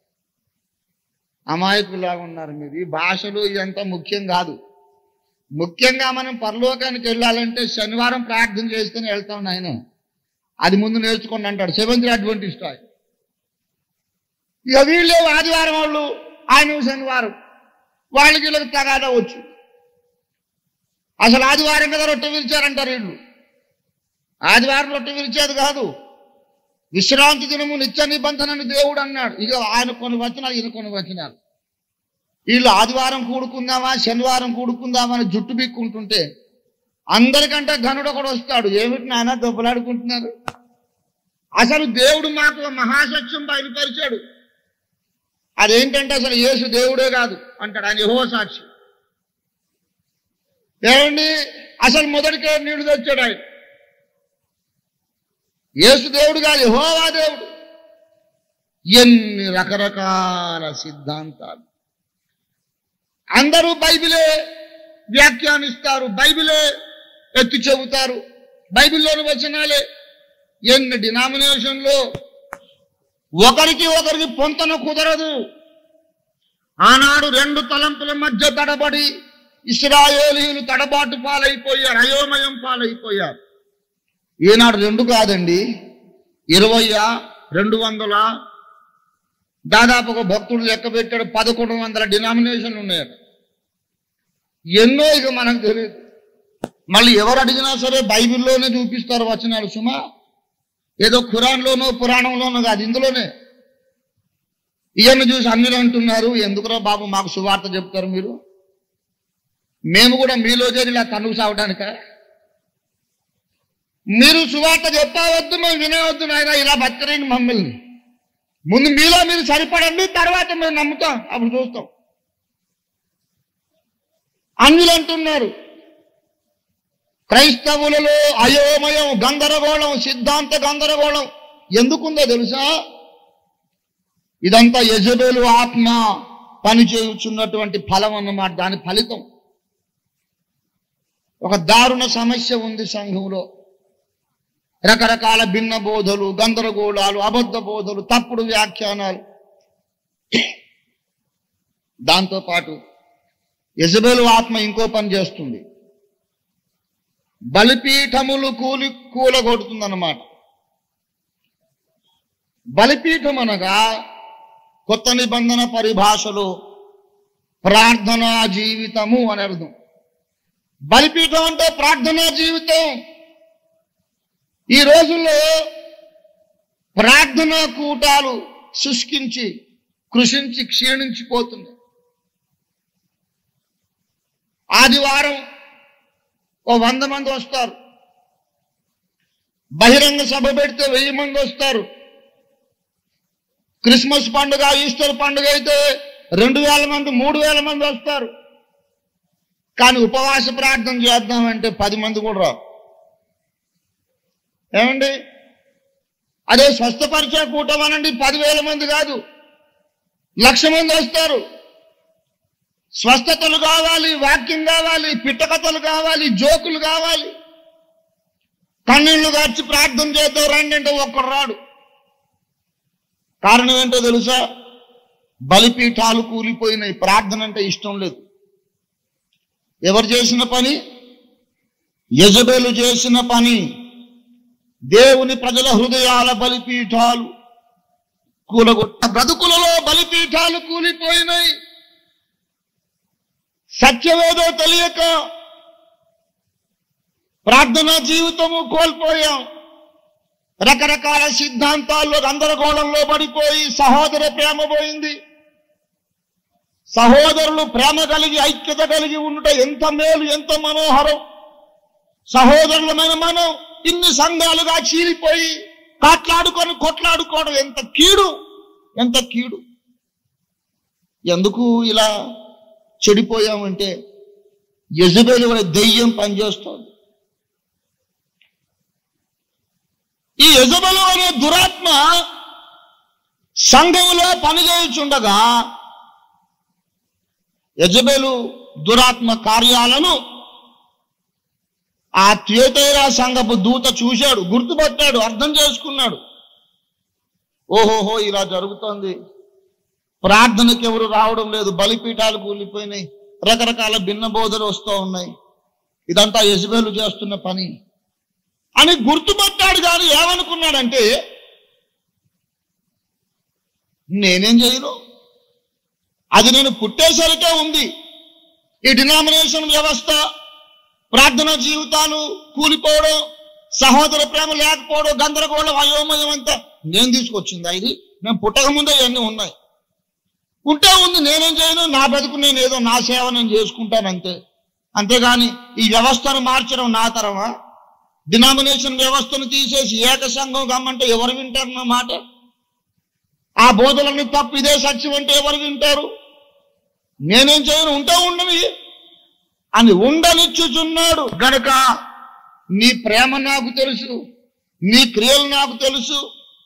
అమాయకులాగా ఉన్నారు మీరు ఈ భాషలు ఇదంతా ముఖ్యం కాదు ముఖ్యంగా మనం పరలోకానికి వెళ్ళాలంటే శనివారం ప్రార్థన చేస్తేనే వెళ్తాం నాయన అది ముందు నేర్చుకోండి అంటాడు సెవెంత్ అడ్వెంటిస్ట్ ఆయన ఇక వీళ్ళే ఆదివారం వాళ్ళు ఆయన శనివారం వాళ్ళకి వీళ్ళకి తగాదా వచ్చు అసలు ఆదివారం కదా రొట్టె విరిచారంటారు వీళ్ళు ఆదివారం రొట్టె విరిచేది కాదు విశ్రాంతి దినము నిత్య నిబంధనని దేవుడు అన్నాడు ఇక ఆయన కొన్ని వచనాలు ఈయన కొన్ని వచనాలు వీళ్ళు ఆదివారం కూడుకుందామా శనివారం కూడుకుందామా అని జుట్టు బిక్కుంటుంటే అందరికంటే ఘనుడు ఒకడు వస్తాడు ఏమిటి నాన్న దెబ్బలాడుకుంటున్నారు అసలు దేవుడు మాకు ఒక మహాసత్యం బయలుపరిచాడు అదేంటంటే అసలు యేసు దేవుడే కాదు అంటాడు ఆయన యెహోవా సాక్షి ఏమండి అసలు మొదటికే నీళ్లు తెచ్చాడు ఆయన యేసు దేవుడు కాదు యెహోవా దేవుడు ఎన్ని రకరకాల సిద్ధాంతాలు అందరూ బైబిలే వ్యాఖ్యానిస్తారు బైబిలే ఎత్తి చెబుతారు బైబిల్లోని వచనాలే ఎన్ని డినామినేషన్లో ఒకరికి ఒకరికి పొంతన కుదరదు ఆనాడు రెండు తలంపుల మధ్య తడబడి ఇస్రాయేలీలు తడబాటు పాలైపోయారు అయోమయం పాలైపోయారు ఈనాడు రెండు కాదండి ఇరవయ్యా రెండు వందల దాదాపు ఒక భక్తుడు లెక్క పెట్టాడు పదకొండు వందల డినామినేషన్లు ఉన్నాయి ఎన్నో ఇక మనకు తెలియదు మళ్ళీ ఎవరు అడిగినా సరే బైబిల్లోనే చూపిస్తారు వచనాలు సుమా ఏదో ఖురాన్లోనో పురాణంలోనో కాదు ఇందులోనే ఇవన్నీ చూసి అన్ని అంటున్నారు ఎందుకురా బాబు మాకు సువార్త చెప్తారు మీరు మేము కూడా మీలో చేరి ఇలా తనుగు సావడానిక మీరు సువార్త చెప్పవద్దు మేము వినవద్దు నాయన ఇలా బతకరండి మమ్మల్ని ముందు మీలో మీరు సరిపడండి తర్వాత మేము నమ్ముతాం అప్పుడు చూస్తాం అన్యులు అంటున్నారు క్రైస్తవులలో అయోమయం గందరగోళం సిద్ధాంత గందరగోళం ఎందుకుందో తెలుసా ఇదంతా యజబేలు ఆత్మ పని చేయుచున్నటువంటి ఫలం అన్నమాట దాని ఫలితం ఒక దారుణ సమస్య ఉంది సంఘంలో రకరకాల భిన్న బోధలు గందరగోళాలు అబద్ధ బోధలు తప్పుడు వ్యాఖ్యానాలు దాంతోపాటు యజబేలు ఆత్మ ఇంకో పని చేస్తుంది బలిపీఠములు కూలి కూలగొడుతుందన్నమాట బలిపీఠం అనగా కొత్త నిబంధన పరిభాషలో ప్రార్థనా జీవితము అని అర్థం బలిపీఠం అంటే ప్రార్థనా జీవితం ఈ రోజుల్లో ప్రార్థనా కూటాలు శుష్కించి కృషించి క్షీణించిపోతుంది ఆదివారం ఓ వంద మంది వస్తారు బహిరంగ సభ పెడితే వెయ్యి మంది వస్తారు క్రిస్మస్ పండుగ ఈస్టర్ పండుగ అయితే రెండు వేల మంది మూడు వేల మంది వస్తారు కానీ ఉపవాస ప్రార్థన చేద్దామంటే పది మంది కూడా రావు ఏమండి అదే స్వస్థపరిచే కూటం అనండి పదివేల మంది కాదు లక్ష మంది వస్తారు స్వస్థతలు కావాలి వాక్యం కావాలి పిట్టకథలు కావాలి జోకులు కావాలి కన్నీళ్లు గార్చి ప్రార్థన చేద్దాం రండి అంటే ఒక్కడు రాడు కారణం ఏంటో తెలుసా బలిపీఠాలు కూలిపోయినాయి ప్రార్థన అంటే ఇష్టం లేదు ఎవరు చేసిన పని యజబేలు చేసిన పని దేవుని ప్రజల హృదయాల బలిపీఠాలు కూలగొట్ట బ్రతుకులలో బలిపీఠాలు కూలిపోయినాయి సత్యమేదో తెలియక ప్రార్థనా జీవితము కోల్పోయాం రకరకాల సిద్ధాంతాల్లో గందరగోళంలో పడిపోయి సహోదర ప్రేమ పోయింది సహోదరులు ప్రేమ కలిగి ఐక్యత కలిగి ఉండుట ఎంత మేలు ఎంత మనోహరం సహోదరులమైన మనం ఇన్ని సంఘాలుగా చీలిపోయి కాట్లాడుకొని కొట్లాడుకోవడం ఎంత కీడు ఎంత కీడు ఎందుకు ఇలా చెడిపోయామంటే యజబేలు అనే దెయ్యం పనిచేస్తోంది ఈ యజబలు అనే దురాత్మ సంఘములో పనిచేయుచుండగా యజబేలు దురాత్మ కార్యాలను ఆ త్వేతైరా సంఘపు దూత చూశాడు గుర్తుపట్టాడు అర్థం చేసుకున్నాడు ఓహోహో ఇలా జరుగుతోంది ప్రార్థనకి ఎవరు రావడం లేదు బలిపీఠాలు కూలిపోయినాయి రకరకాల భిన్న బోధలు వస్తూ ఉన్నాయి ఇదంతా యజబేలు చేస్తున్న పని అని గుర్తుపట్టాడు కానీ ఏమనుకున్నాడంటే నేనేం చేయను అది నేను పుట్టేసరికే ఉంది ఈ డినామినేషన్ వ్యవస్థ ప్రార్థన జీవితాలు కూలిపోవడం సహోదర ప్రేమ లేకపోవడం గందరగోళం అయోమయం అంతా నేను తీసుకొచ్చిందా ఇది నేను పుట్టక ముందే ఇవన్నీ ఉన్నాయి ఉంటే ఉంది నేనేం చేయను నా బతుకు నేను ఏదో నా సేవ నేను చేసుకుంటాను అంతే అంతేగాని ఈ వ్యవస్థను మార్చడం నా తరమా డినామినేషన్ వ్యవస్థను తీసేసి ఏక సంఘం గమ్మంటే ఎవరు వింటారు నా మాట ఆ బోధలన్నీ తప్పు ఇదే సత్యం అంటే ఎవరు వింటారు నేనేం చేయను ఉంటే ఉండని అని ఉండనిచ్చుచున్నాడు గనుక నీ ప్రేమ నాకు తెలుసు నీ క్రియలు నాకు తెలుసు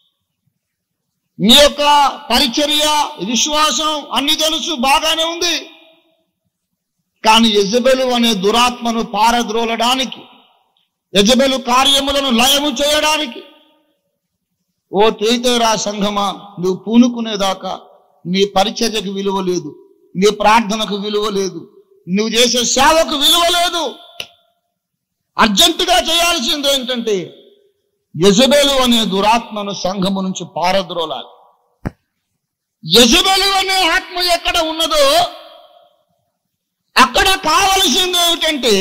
నీ యొక్క పరిచర్య విశ్వాసం అన్ని తెలుసు బాగానే ఉంది కానీ యజబెలు అనే దురాత్మను పారద్రోలడానికి యజబెలు కార్యములను లయము చేయడానికి ఓ తేతేరా సంఘమా నువ్వు పూనుకునేదాకా నీ పరిచర్యకు విలువ లేదు నీ ప్రార్థనకు విలువ లేదు నువ్వు చేసే సేవకు విలువ లేదు అర్జెంటుగా చేయాల్సింది ఏంటంటే యజబేలు అనే దురాత్మను సంఘము నుంచి పారద్రోలాలి యజబేలు అనే ఆత్మ ఎక్కడ ఉన్నదో అక్కడ కావలసింది ఏమిటంటే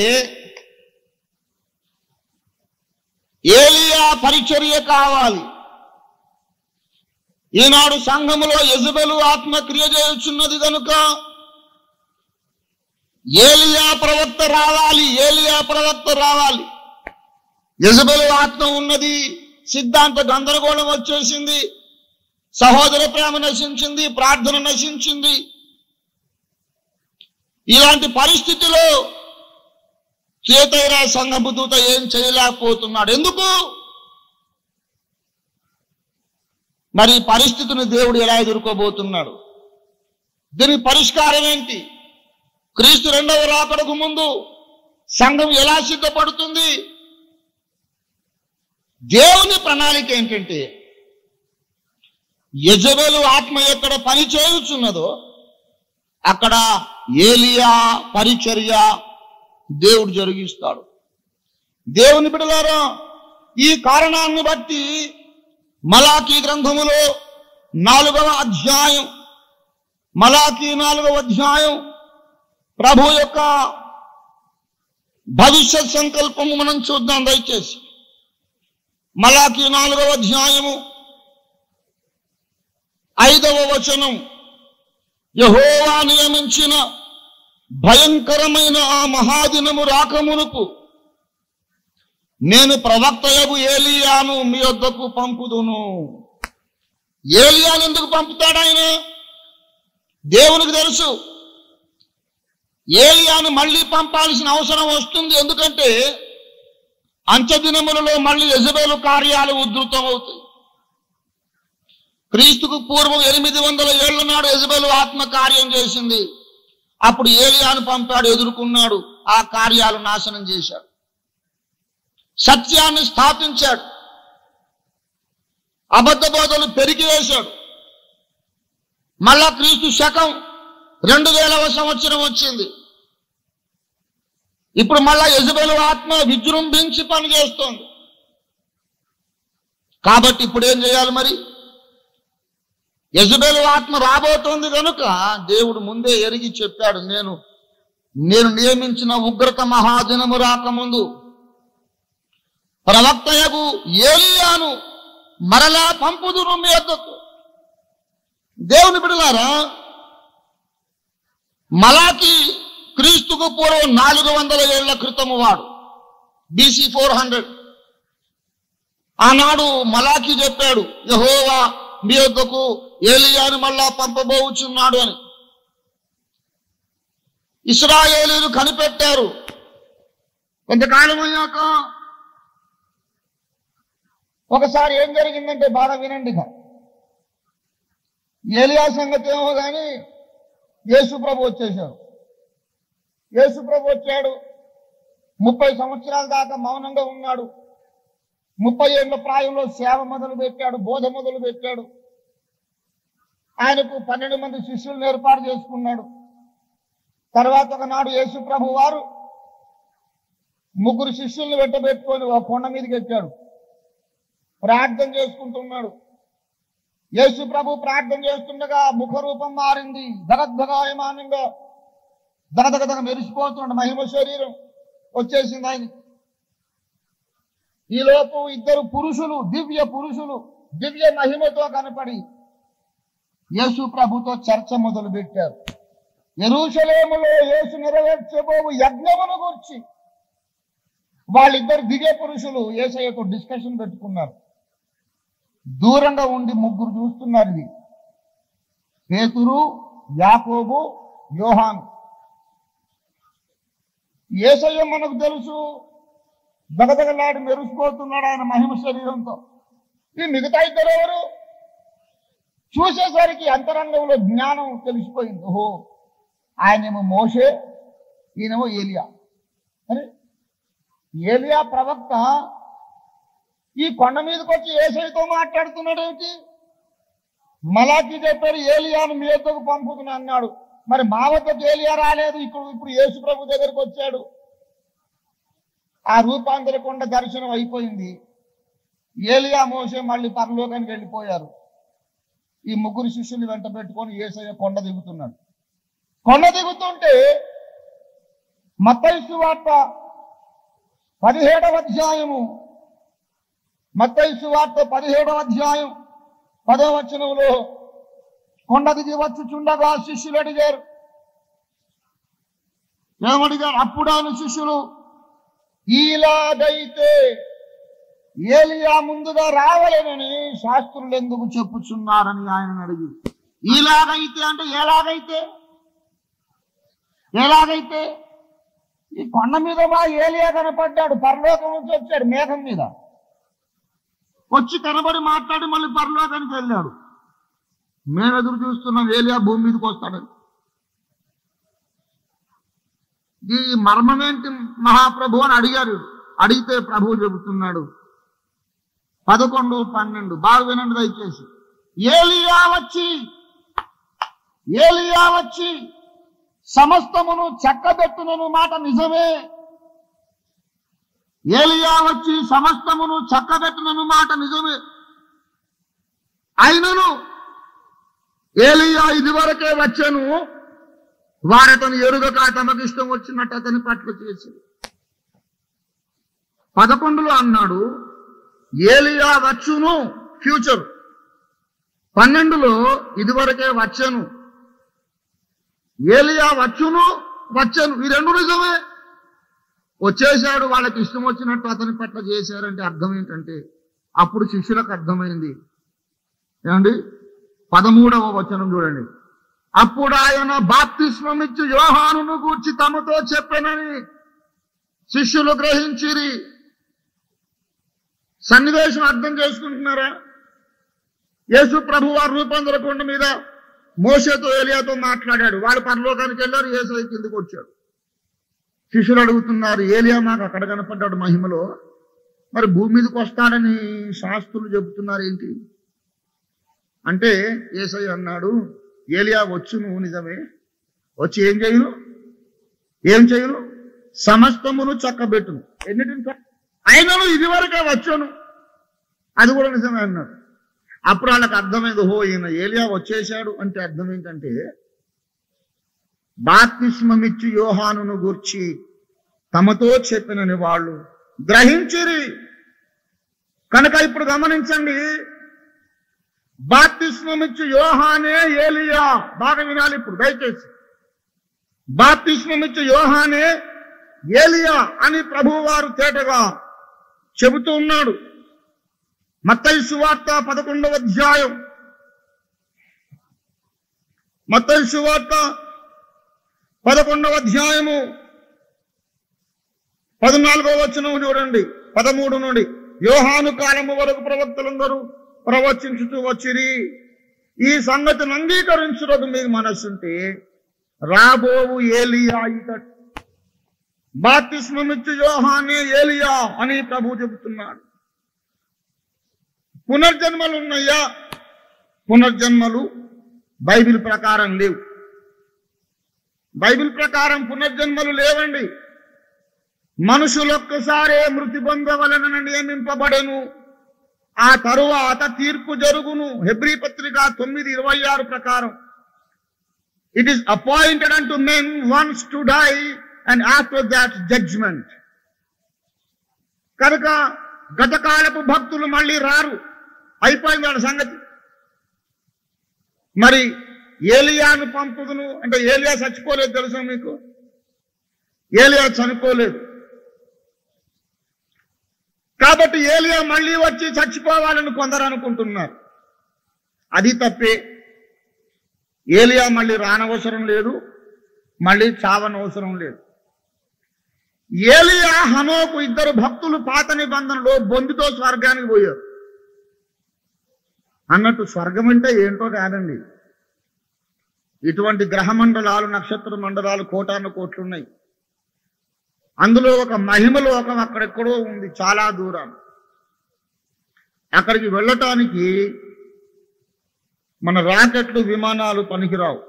ఏలియా పరిచర్య కావాలి ఈనాడు సంఘములో యజబెలు ఆత్మ క్రియ చేయుచున్నది కనుక ఏలియా ప్రవక్త రావాలి ఏలియా ప్రవక్త రావాలి యజబెలు ఆత్మ ఉన్నది సిద్ధాంత గందరగోళం వచ్చేసింది సహోదర ప్రేమ నశించింది ప్రార్థన నశించింది ఇలాంటి పరిస్థితిలో చేతైరా సంఘపు దూత ఏం చేయలేకపోతున్నాడు ఎందుకు మరి ఈ పరిస్థితిని దేవుడు ఎలా ఎదుర్కోబోతున్నాడు దీని పరిష్కారం ఏంటి క్రీస్తు రెండవ రాకడకు ముందు సంఘం ఎలా సిద్ధపడుతుంది దేవుని ప్రణాళిక ఏంటంటే యజబేలు ఆత్మ ఎక్కడ పని చేయుచున్నదో అక్కడ ఏలియా పరిచర్య దేవుడు జరిగిస్తాడు దేవుని బిడలారా ఈ కారణాన్ని బట్టి మలాకీ గ్రంథములో నాలుగవ అధ్యాయం మలాకీ నాలుగవ అధ్యాయం ప్రభు యొక్క భవిష్యత్ సంకల్పము మనం చూద్దాం దయచేసి మలాకీ నాలుగవ అధ్యాయము ఐదవ వచనం యహోవా నియమించిన భయంకరమైన ఆ మహాదినము రాకమునుకు నేను ప్రవక్తయగు ఏలియాను మీ వద్దకు పంపుదును ఏలియాను ఎందుకు పంపుతాడు ఆయన దేవునికి తెలుసు ఏలియాను మళ్ళీ పంపాల్సిన అవసరం వస్తుంది ఎందుకంటే అంత్యదినములలో మళ్ళీ యజబేలు కార్యాలు ఉధృతమవుతాయి క్రీస్తుకు పూర్వం ఎనిమిది వందల ఏళ్ల నాడు యజబేలు ఆత్మ కార్యం చేసింది అప్పుడు ఏలియాను పంపాడు ఎదుర్కొన్నాడు ఆ కార్యాలు నాశనం చేశాడు సత్యాన్ని స్థాపించాడు అబద్ధ బోధలు పెరిగివేశాడు మళ్ళా క్రీస్తు శకం రెండు వేలవ సంవత్సరం వచ్చింది ఇప్పుడు మళ్ళా యజబెలు ఆత్మ విజృంభించి పనిచేస్తోంది కాబట్టి ఇప్పుడు ఏం చేయాలి మరి యజబెలు ఆత్మ రాబోతోంది కనుక దేవుడు ముందే ఎరిగి చెప్పాడు నేను నేను నియమించిన ఉగ్రత మహాదినము రాకముందు ప్రవక్తయకు ఏలియాను మరలా పంపుదును మీ వద్దకు దేవుని బిడలారా మలాకి క్రీస్తుకు పూర్వం నాలుగు వందల ఏళ్ల క్రితము వాడు బీసీ ఫోర్ హండ్రెడ్ ఆనాడు మలాకి చెప్పాడు యహోవా మీ యొద్దకు ఏలియాను మళ్ళా పంపబోచున్నాడు అని ఇస్రాయేలీలు కనిపెట్టారు కొంతకాలం అయ్యాక ఒకసారి ఏం జరిగిందంటే బాగా వినండి ఇక. ఏలియా సంగతి ఏమో కానీ యేసు ప్రభు వచ్చేసాడు యేసు ప్రభు వచ్చాడు ముప్పై సంవత్సరాల దాకా మౌనంగా ఉన్నాడు ముప్పై ఏళ్ల ప్రాయంలో సేవ మొదలు పెట్టాడు బోధ మొదలు పెట్టాడు ఆయనకు పన్నెండు మంది శిష్యులను ఏర్పాటు చేసుకున్నాడు తర్వాత ఒకనాడు యేసు ప్రభు వారు ముగ్గురు శిష్యుల్ని వెంటబెట్టుకొని ఒక కొండ మీదకి ఎక్కాడు ప్రార్థన చేసుకుంటున్నాడు యేసు ప్రభు ప్రార్థన చేస్తుండగా ముఖ రూపం మారింది దగద్భగాయమానంగా దగదగదగ మెరిసిపోతున్నాడు మహిమ శరీరం వచ్చేసింది ఆయన ఈలోపు ఇద్దరు పురుషులు దివ్య పురుషులు దివ్య మహిమతో కనపడి యేసు ప్రభుతో చర్చ మొదలు పెట్టారు ఎరుషలేములో యేసు నెరవేర్చబోవు యజ్ఞమును గురించి వాళ్ళిద్దరు దివ్య పురుషులు ఏసయ్యతో డిస్కషన్ పెట్టుకున్నారు దూరంగా ఉండి ముగ్గురు చూస్తున్నారు ఇది పేతురు యాకోబు యోహాను ఏసయ్య మనకు తెలుసు దగదగలాడి మెరిసిపోతున్నాడు ఆయన మహిమ శరీరంతో ఈ మిగతా ఇద్దరు ఎవరు చూసేసరికి అంతరంగంలో జ్ఞానం తెలిసిపోయింది ఓహో ఆయనేమో మోషే ఈయనేమో ఏలియా అరే ఏలియా ప్రవక్త ఈ కొండ మీదకి వచ్చి ఏసైతో మాట్లాడుతున్నాడు ఏమిటి మలాకి చెప్పారు ఏలియాను మీ వద్దకు పంపుతున్నా అన్నాడు మరి మా వద్దకు ఏలియా రాలేదు ఇప్పుడు ఇప్పుడు యేసు ప్రభు దగ్గరకు వచ్చాడు ఆ రూపాంతర కొండ దర్శనం అయిపోయింది ఏలియా మోసే మళ్ళీ పరలోకానికి వెళ్ళిపోయారు ఈ ముగ్గురు శిష్యులు వెంట పెట్టుకొని ఏసయ్య కొండ దిగుతున్నాడు కొండ దిగుతుంటే మత్తయి వార్త పదిహేడవ అధ్యాయము మత్తయి వార్త పదిహేడవ అధ్యాయం పదవ వచనంలో కొండ దిగి వచ్చుచుండగా శిష్యులు అడిగారు ఏమడిగారు అప్పుడు ఆయన శిష్యులు ఇలాగైతే ఏలియా ముందుగా రావాలేనని శాస్త్రులు ఎందుకు చెప్పుచున్నారని ఆయన అడిగి ఇలాగైతే అంటే ఎలాగైతే ఎలాగైతే ఈ కొండ మీద మా ఏలియా కనపడ్డాడు పరలోకం నుంచి వచ్చాడు మేఘం మీద వచ్చి కనబడి మాట్లాడి మళ్ళీ పరలోకానికి వెళ్ళాడు మేము ఎదురు చూస్తున్నాం ఏలియా భూమి మీదకి వస్తాడని ఈ మర్మమేంటి మహాప్రభు అని అడిగారు అడిగితే ప్రభువు చెబుతున్నాడు పదకొండు పన్నెండు బాగా వినండి దయచేసి ఏలియా వచ్చి ఏలియా వచ్చి సమస్తమును చక్కబెట్టునను మాట నిజమే ఏలియా వచ్చి సమస్తమును చక్కబెట్టునను మాట నిజమే అయినను ఏలియా ఇదివరకే వచ్చాను వారతను ఎరుగక తమకు ఇష్టం వచ్చినట్టు అతని పట్ల చేసి పదకొండులో అన్నాడు ఏలియా వచ్చును ఫ్యూచర్ పన్నెండులో ఇదివరకే వచ్చాను ఏలియా వచ్చును వచ్చాను ఈ రెండు నిజమే వచ్చేసాడు వాళ్ళకి ఇష్టం వచ్చినట్టు అతని పట్ల చేశారంటే అర్థం ఏంటంటే అప్పుడు శిష్యులకు అర్థమైంది ఏమండి పదమూడవ వచనం చూడండి అప్పుడు ఆయన బాప్తిస్మమిచ్చు యోహానును గూర్చి తమతో చెప్పనని శిష్యులు గ్రహించిరి సన్నివేశం అర్థం చేసుకుంటున్నారా యేసు ప్రభు వారు రూపాంతర కొండ మీద మోసేతో ఏలియాతో మాట్లాడాడు వాళ్ళు పరలోకానికి వెళ్ళారు ఏసై కిందకు వచ్చాడు శిష్యులు అడుగుతున్నారు ఏలియా మాకు అక్కడ కనపడ్డాడు మహిమలో మరి భూమి మీదకి వస్తాడని శాస్త్రులు చెబుతున్నారు ఏంటి అంటే ఏసై అన్నాడు ఏలియా వచ్చును నిజమే వచ్చి ఏం చేయను ఏం చేయను సమస్తమును చక్కబెట్టును ఎన్నిటిని చక్క అయినను ఇదివరకే వచ్చాను అది కూడా నిజమే అన్నాడు అప్పుడు వాళ్ళకి అర్థమైంది ఓహో ఈయన ఏలియా వచ్చేశాడు అంటే అర్థం ఏంటంటే బాప్తిస్మమిచ్చి యోహానును గూర్చి తమతో చెప్పినని వాళ్ళు గ్రహించిరి కనుక ఇప్పుడు గమనించండి బాప్తిస్మమిచ్చి యోహానే ఏలియా బాగా వినాలి ఇప్పుడు దయచేసి బాప్తిస్మమిచ్చి యోహానే ఏలియా అని ప్రభువారు తేటగా చెబుతూ ఉన్నాడు మత్తయి సువార్త పదకొండవ అధ్యాయం మత్తయి సువార్త పదకొండవ అధ్యాయము పద్నాలుగో వచనం చూడండి పదమూడు నుండి యోహాను కాలము వరకు ప్రవక్తలందరూ ప్రవచించుతూ వచ్చిరి ఈ సంగతిని అంగీకరించుటకు మీకు మనస్సుంటే రాబోవు ఏలియా ఇతడు బాప్తిస్మమిచ్చు యోహానే ఏలియా అని ప్రభు చెబుతున్నాడు పునర్జన్మలు ఉన్నాయా పునర్జన్మలు బైబిల్ ప్రకారం లేవు బైబిల్ ప్రకారం పునర్జన్మలు లేవండి మనుషులు ఒక్కసారే మృతి పొందవలనని నియమింపబడెను ఆ తరువాత తీర్పు జరుగును హెబ్రీ పత్రిక తొమ్మిది ఇరవై ఆరు ప్రకారం it is appointed and to men once to die and after that judgement కనుక గతకాలపు భక్తులు మళ్ళీ రారు అయిపోయింది వాళ్ళ సంగతి మరి ఏలియాను పంపుదును అంటే ఏలియా చచ్చిపోలేదు తెలుసా మీకు ఏలియా చనిపోలేదు కాబట్టి ఏలియా మళ్ళీ వచ్చి చచ్చిపోవాలని కొందరు అనుకుంటున్నారు అది తప్పే ఏలియా మళ్ళీ రానవసరం లేదు మళ్ళీ చావనవసరం లేదు ఏలియా హనోకు ఇద్దరు భక్తులు పాత నిబంధనలో బొందితో స్వర్గానికి పోయారు అన్నట్టు స్వర్గం అంటే ఏంటో కాదండి ఇటువంటి గ్రహ మండలాలు నక్షత్ర మండలాలు కోటాను కోట్లు ఉన్నాయి అందులో ఒక మహిమ లోకం అక్కడెక్కడో ఉంది చాలా దూరం అక్కడికి వెళ్ళటానికి మన రాకెట్లు విమానాలు పనికిరావు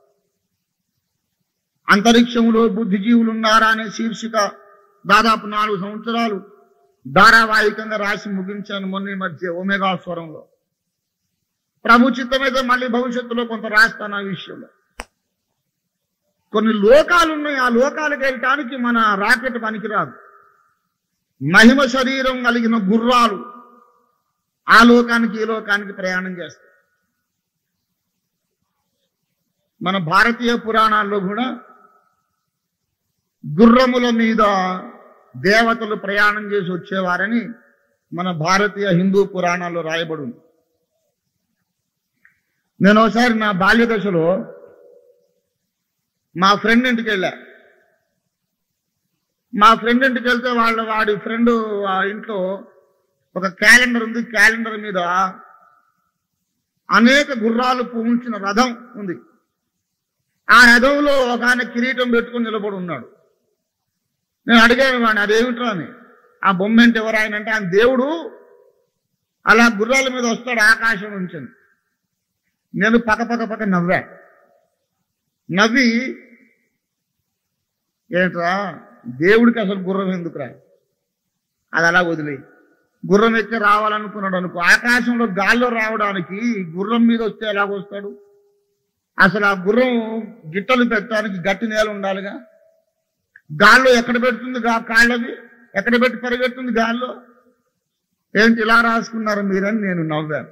అంతరిక్షంలో బుద్ధిజీవులు ఉన్నారా అనే శీర్షిక దాదాపు నాలుగు సంవత్సరాలు ధారావాహికంగా రాసి ముగించాను మొన్న ఈ మధ్య ఒమేగా స్వరంలో ప్రభు చిత్తమైతే మళ్ళీ భవిష్యత్తులో కొంత రాస్తాను ఆ విషయంలో కొన్ని లోకాలు ఉన్నాయి ఆ లోకాలకు వెళ్ళటానికి మన రాకెట్ పనికిరాదు మహిమ శరీరం కలిగిన గుర్రాలు ఆ లోకానికి ఈ లోకానికి ప్రయాణం చేస్తాయి మన భారతీయ పురాణాల్లో కూడా గుర్రముల మీద దేవతలు ప్రయాణం చేసి వచ్చేవారని మన భారతీయ హిందూ పురాణాల్లో రాయబడి ఉంది నేను ఒకసారి నా బాల్య దశలో మా ఫ్రెండ్ ఇంటికి వెళ్ళా మా ఫ్రెండ్ ఇంటికి వెళ్తే వాళ్ళ వాడి ఫ్రెండ్ ఆ ఇంట్లో ఒక క్యాలెండర్ ఉంది క్యాలెండర్ మీద అనేక గుర్రాలు పూంచిన రథం ఉంది ఆ రథంలో ఒక ఆయన కిరీటం పెట్టుకుని నిలబడి ఉన్నాడు నేను అడిగాను వాడిని అదేమిట్రా అని ఆ బొమ్మ ఏంటి ఎవరు ఆయన అంటే ఆయన దేవుడు అలా గుర్రాల మీద వస్తాడు ఆకాశం నుంచి నేను పక్క పక్క పక్క నవ్వా నవ్వి ఏంట్రా దేవుడికి అసలు గుర్రం ఎందుకురా అది అలా వదిలే గుర్రం ఎక్కి రావాలనుకున్నాడు అనుకో ఆకాశంలో గాల్లో రావడానికి గుర్రం మీద వస్తే ఎలాగొస్తాడు అసలు ఆ గుర్రం గిట్టలు పెట్టడానికి గట్టి నేల ఉండాలిగా గాల్లో ఎక్కడ పెడుతుంది గా కాళ్ళది ఎక్కడ పెట్టి పరిగెడుతుంది గాల్లో ఏంటి ఇలా రాసుకున్నారు మీరని నేను నవ్వాను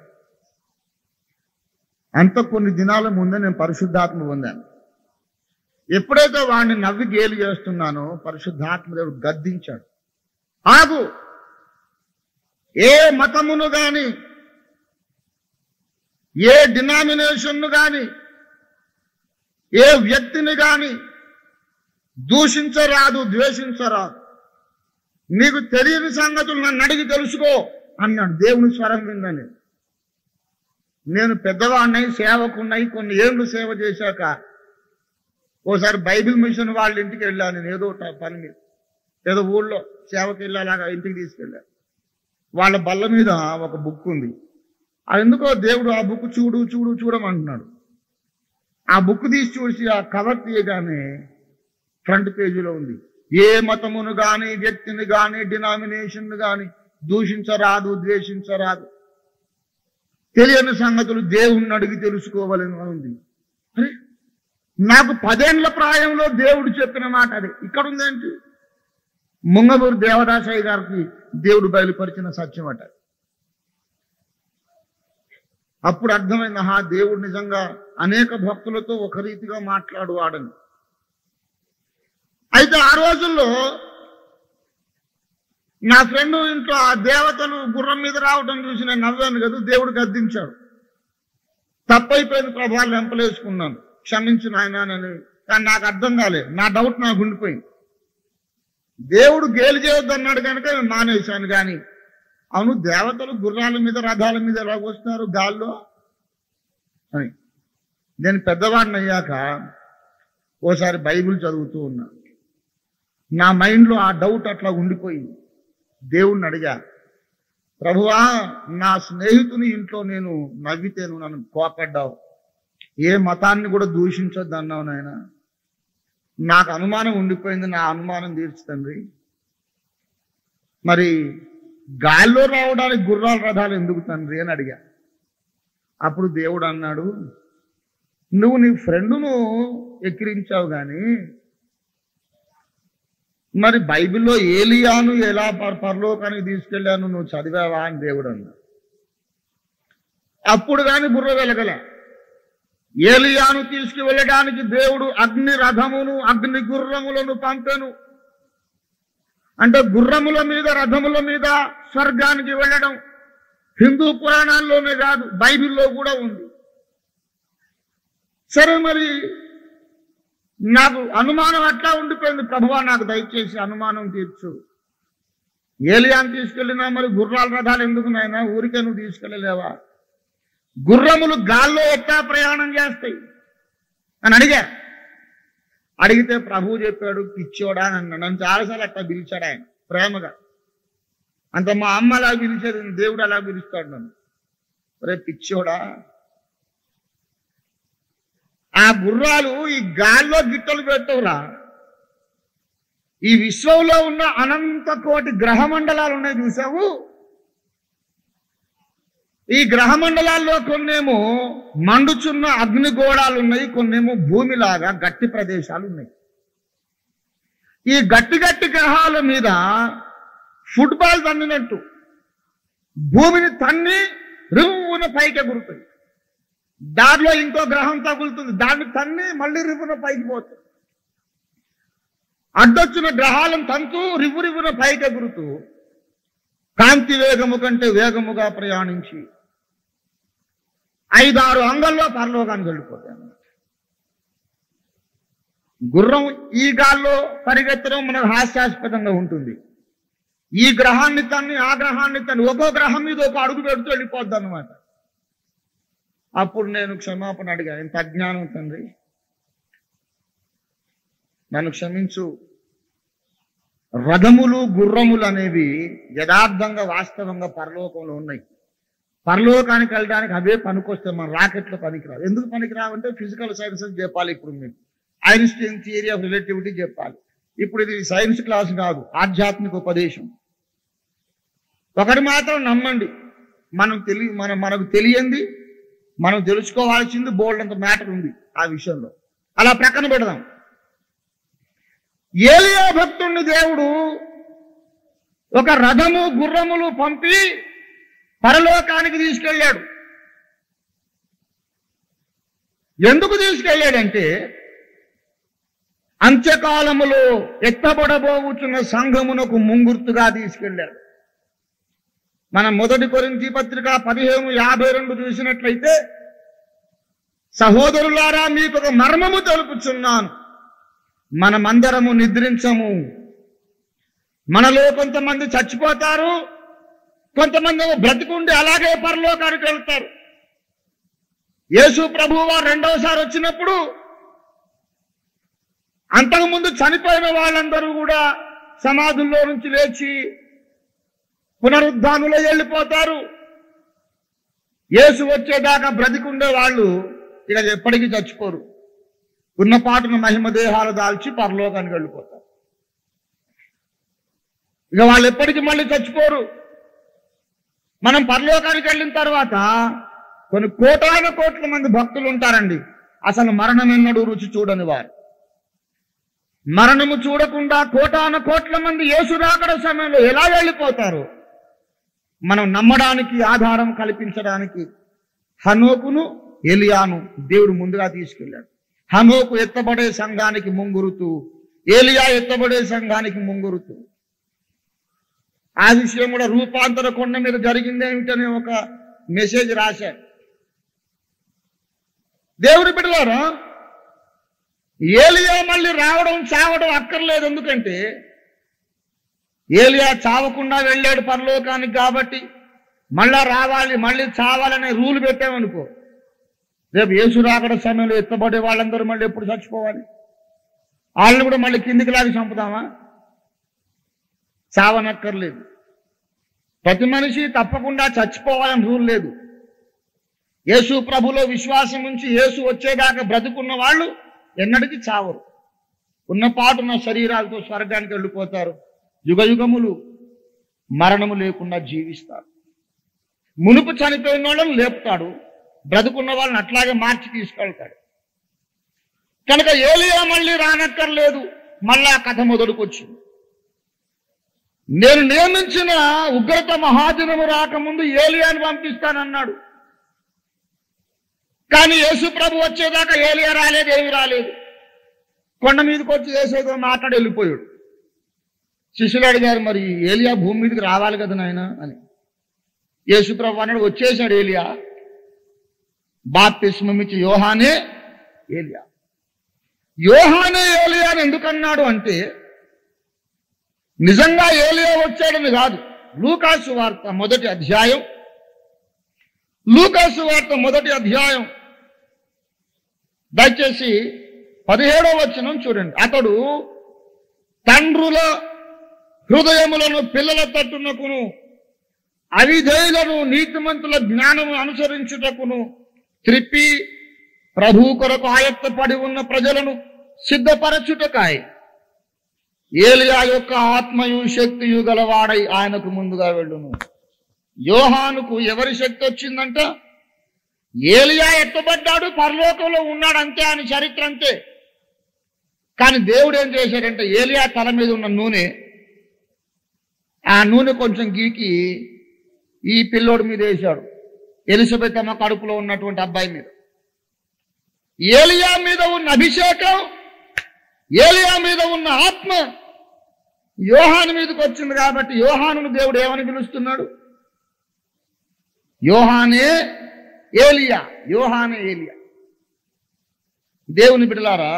అంత కొన్ని దినాల ముందే నేను పరిశుద్ధాత్మ పొందాను ఎప్పుడైతే వాడిని నవ్వి గేలు చేస్తున్నానో పరిశుద్ధాత్మ దేవుడు గద్దించాడు ఆగు ఏ మతమును గాని ఏ డినామినేషన్ను గాని ఏ వ్యక్తిని గాని దూషించరాదు ద్వేషించరాదు నీకు తెలియని సంగతులు నన్ను అడిగి తెలుసుకో అన్నాడు దేవుని స్వరం విందని నేను పెద్దవాడినై సేవకున్నై కొన్ని ఏళ్ళు సేవ చేశాక ఓసారి బైబిల్ మిషన్ వాళ్ళ ఇంటికి వెళ్ళాను నేను ఏదో ఒక పని మీద ఏదో ఊళ్ళో సేవకి వెళ్ళాలాగా ఇంటికి తీసుకెళ్ళాను వాళ్ళ బల్ల మీద ఒక బుక్ ఉంది అది ఎందుకో దేవుడు ఆ బుక్ చూడు చూడు చూడమంటున్నాడు ఆ బుక్ తీసి చూసి ఆ కవర్ తీయగానే ఫ్రంట్ పేజీలో ఉంది ఏ మతమును గాని వ్యక్తిని గాని డినామినేషన్ గాని దూషించరాదు ద్వేషించరాదు తెలియని సంగతులు దేవుణ్ణి అడిగి తెలుసుకోవాలని ఉంది అరే నాకు పదేండ్ల ప్రాయంలో దేవుడు చెప్పిన మాట అది ఇక్కడ ఉందేంటి ముంగబూరు దేవదాసయ్య గారికి దేవుడు బయలుపరిచిన సత్యం అట అప్పుడు అర్థమైంది ఆహా దేవుడు నిజంగా అనేక భక్తులతో ఒక రీతిగా మాట్లాడువాడని అయితే ఆ రోజుల్లో నా ఫ్రెండ్ ఇంట్లో ఆ దేవతలు గుర్రం మీద రావడం చూసి నేను నవ్వాను కదా దేవుడు గద్దించాడు తప్పైపోయింది ప్రభావాలు వెంపలేసుకున్నాను క్షమించు నాయనానని కానీ నాకు అర్థం కాలేదు నా డౌట్ నాకు ఉండిపోయింది దేవుడు గేలు చేయొద్దు అన్నాడు కనుక నేను మానేశాను కానీ అవును దేవతలు గుర్రాల మీద రథాల మీద ఎలా వస్తున్నారు గాల్లో అని నేను పెద్దవాడిని అయ్యాక ఓసారి బైబిల్ చదువుతూ ఉన్నా నా మైండ్లో ఆ డౌట్ అట్లా ఉండిపోయింది దేవుణ్ణి అడిగా ప్రభువా నా స్నేహితుని ఇంట్లో నేను నవ్వితే నువ్వు నన్ను కోపడ్డావు ఏ మతాన్ని కూడా దూషించొద్దు అన్నావు నాయన నాకు అనుమానం ఉండిపోయింది నా అనుమానం తీర్చు తండ్రి మరి గాల్లో రావడానికి గుర్రాల రథాలు ఎందుకు తండ్రి అని అడిగా అప్పుడు దేవుడు అన్నాడు నువ్వు నీ ఫ్రెండును ఎక్కిరించావు కానీ మరి బైబిల్లో ఏలియాను ఎలా పర్ పరలోకానికి తీసుకెళ్ళాను నువ్వు చదివావా అని దేవుడు అన్నాడు అప్పుడు కానీ బుర్ర వెలగలే ఏలియాను తీసుకువెళ్ళడానికి దేవుడు అగ్ని రథమును అగ్ని గుర్రములను పంపెను అంటే గుర్రముల మీద రథముల మీద స్వర్గానికి వెళ్ళడం హిందూ పురాణాల్లోనే కాదు బైబిల్లో కూడా ఉంది సరే మరి నాకు అనుమానం అట్లా ఉండిపోయింది ప్రభువా నాకు దయచేసి అనుమానం తీర్చు ఏలియాను తీసుకెళ్ళినా మరి గుర్రాల రథాలు ఎందుకు నాయనా ఊరికే నువ్వు తీసుకెళ్ళలేవా గుర్రములు గాల్లో ఎట్టా ప్రయాణం చేస్తాయి అని అడిగా అడిగితే ప్రభువు చెప్పాడు పిచ్చోడా అని అన్నాడు నన్ను చాలాసార్లు అట్లా పిలిచాడు ఆయన ప్రేమగా అంత మా అమ్మ అలా పిలిచేది దేవుడు అలా పిలుస్తాడు నన్ను రే పిచ్చోడా ఆ గుర్రాలు ఈ గాల్లో గిట్టలు పెట్టవురా ఈ విశ్వంలో ఉన్న అనంత కోటి గ్రహ మండలాలు ఉన్నాయి చూసావు ఈ గ్రహ మండలాల్లో కొన్నేమో మండుచున్న అగ్నిగోళాలు ఉన్నాయి కొన్నేమో భూమిలాగా గట్టి ప్రదేశాలు ఉన్నాయి ఈ గట్టి గట్టి గ్రహాల మీద ఫుట్బాల్ తన్నినట్టు భూమిని తన్ని రివ్వున పైకి ఎగురుతుంది దారిలో ఇంకో గ్రహం తగులుతుంది దాన్ని తన్ని మళ్ళీ రివ్వున పైకి పోతుంది అడ్డొచ్చిన గ్రహాలను తంతూ రివ్వు రివ్వున పైకి ఎగురుతూ కాంతి వేగము కంటే వేగముగా ప్రయాణించి ఐదారు అంగల్లో పరలోకానికి వెళ్ళిపోతాను గుర్రం ఈ గాల్లో పరిగెత్తడం మనకు హాస్యాస్పదంగా ఉంటుంది ఈ గ్రహాన్ని తన్ని ఆ గ్రహాన్ని తన్ని ఒక్కో గ్రహం మీద ఒక అడుగు పెడుతూ వెళ్ళిపోద్ది అనమాట అప్పుడు నేను క్షమాపణ అడిగా ఇంత అజ్ఞానం తండ్రి నన్ను క్షమించు రథములు గుర్రములు అనేవి యథార్థంగా వాస్తవంగా పరలోకంలో ఉన్నాయి పరలోకానికి వెళ్ళడానికి అవే పనికొస్తే మన రాకెట్లో పనికిరావు ఎందుకు పనికిరావంటే ఫిజికల్ సైన్సెస్ చెప్పాలి ఇప్పుడు మీకు ఐన్స్టీన్ థియరీ ఆఫ్ రిలేటివిటీ చెప్పాలి ఇప్పుడు ఇది సైన్స్ క్లాస్ కాదు ఆధ్యాత్మిక ఉపదేశం ఒకటి మాత్రం నమ్మండి మనం తెలియ మనం మనకు తెలియంది మనం తెలుసుకోవాల్సింది బోల్డ్ అంత మ్యాటర్ ఉంది ఆ విషయంలో అలా ప్రక్కన పెడదాం ఏలియా భక్తుణ్ణి దేవుడు ఒక రథము గుర్రములు పంపి పరలోకానికి తీసుకెళ్ళాడు ఎందుకు తీసుకెళ్ళాడంటే అంత్యకాలములో ఎత్తబడబోవుచున్న సంఘమునకు ముంగుర్తుగా తీసుకెళ్ళాడు మన మొదటి కొరింథీ పత్రిక పదిహేను యాభై రెండు చూసినట్లయితే సహోదరులారా మీకు ఒక మర్మము తెలుపుచున్నాను మనమందరము నిద్రించము మనలో కొంతమంది చచ్చిపోతారు కొంతమంది ఏమో బ్రతికుండి అలాగే పరలోకానికి వెళ్తారు యేసు ప్రభువు వారు రెండవసారి వచ్చినప్పుడు అంతకుముందు చనిపోయిన వాళ్ళందరూ కూడా సమాధుల్లో నుంచి లేచి పునరుద్ధానులో వెళ్ళిపోతారు యేసు వచ్చేదాకా బ్రతికుండే వాళ్ళు ఇక ఎప్పటికీ చచ్చిపోరు ఉన్నపాటున మహిమ దేహాలు దాల్చి పరలోకానికి వెళ్ళిపోతారు ఇక వాళ్ళు ఎప్పటికీ మళ్ళీ చచ్చిపోరు మనం పరలోకానికి వెళ్ళిన తర్వాత కొన్ని కోటాను కోట్ల మంది భక్తులు ఉంటారండి అసలు మరణం ఎన్నడూ రుచి చూడని వారు మరణము చూడకుండా కోటాను కోట్ల మంది యేసు రాకడ సమయంలో ఎలా వెళ్ళిపోతారు మనం నమ్మడానికి ఆధారం కల్పించడానికి హనోకును ఎలియాను దేవుడు ముందుగా తీసుకెళ్ళాడు హనోకు ఎత్తబడే సంఘానికి ముంగురుతూ ఏలియా ఎత్తబడే సంఘానికి ముంగురుతూ ఆ విషయం కూడా రూపాంతర కొండ మీద జరిగిందేమిటనే ఒక మెసేజ్ రాశారు దేవుడి బిడ్డలారా ఏలియా మళ్ళీ రావడం చావడం అక్కర్లేదు ఎందుకంటే ఏలియా చావకుండా వెళ్ళాడు పరలోకానికి కాబట్టి మళ్ళా రావాలి మళ్ళీ చావాలనే రూల్ పెట్టామనుకో రేపు యేసు రాకడ సమయంలో ఎత్తబడే వాళ్ళందరూ మళ్ళీ ఎప్పుడు చచ్చిపోవాలి వాళ్ళని కూడా మళ్ళీ కిందికి లాగి చంపుదామా చావనక్కర్లేదు ప్రతి మనిషి తప్పకుండా చచ్చిపోవాలని రూల్ లేదు యేసు ప్రభులో విశ్వాసం ఉంచి యేసు వచ్చేదాకా బ్రతుకున్న వాళ్ళు ఎన్నటికీ చావరు ఉన్న పాటున్న శరీరాలతో స్వర్గానికి వెళ్ళిపోతారు యుగ యుగములు మరణము లేకుండా జీవిస్తారు మునుపు చనిపోయిన వాళ్ళని లేపుతాడు బ్రతుకున్న వాళ్ళని అట్లాగే మార్చి తీసుకెళ్తాడు కనుక ఏలియా మళ్ళీ రానక్కర్లేదు మళ్ళా కథ మొదలుకొచ్చింది నేను నియమించిన ఉగ్రత మహాదినము రాకముందు ఏలియాని పంపిస్తానన్నాడు కానీ యేసు ప్రభు వచ్చేదాకా ఏలియా రాలేదు ఏమి రాలేదు కొండ మీదకి వచ్చి యేసుతో మాట్లాడి వెళ్ళిపోయాడు శిష్యులు అడిగారు మరి ఏలియా భూమి మీదకి రావాలి కదా నాయన అని యేసు ప్రభు అన్నాడు వచ్చేసాడు ఏలియా బాప్తిస్మం ఇచ్చి యోహానే ఏలియా యోహానే ఏలియా అని ఎందుకన్నాడు అంటే నిజంగా ఏలియా వచ్చాడని కాదు లూకాసు వార్త మొదటి అధ్యాయం లూకాసు వార్త మొదటి అధ్యాయం దయచేసి పదిహేడవ వచనం చూడండి అతడు తండ్రుల హృదయములను పిల్లల తట్టునకును అవిధేయులను నీతిమంతుల జ్ఞానము అనుసరించుటకును త్రిప్పి ప్రభు కొరకు ఆయత్తపడి ఉన్న ప్రజలను సిద్ధపరచుటకాయ ఏలియా యొక్క ఆత్మయు శక్తియు గలవాడై ఆయనకు ముందుగా వెళ్ళును యోహానుకు ఎవరి శక్తి వచ్చిందంట ఏలియా ఎత్తబడ్డాడు పరలోకంలో ఉన్నాడు అంతే అని చరిత్ర అంతే కానీ దేవుడు ఏం చేశాడంటే ఏలియా తల మీద ఉన్న నూనె ఆ నూనె కొంచెం గీకి ఈ పిల్లోడి మీద వేశాడు ఎలిజబెత్ అమ్మ కడుపులో ఉన్నటువంటి అబ్బాయి మీద ఏలియా మీద ఉన్న అభిషేకం ఏలియా మీద ఉన్న ఆత్మ యోహాను మీదకి వచ్చింది కాబట్టి యోహానును దేవుడు ఏమని పిలుస్తున్నాడు యోహానే ఏలియా యోహానే ఏలియా దేవుని బిడలారా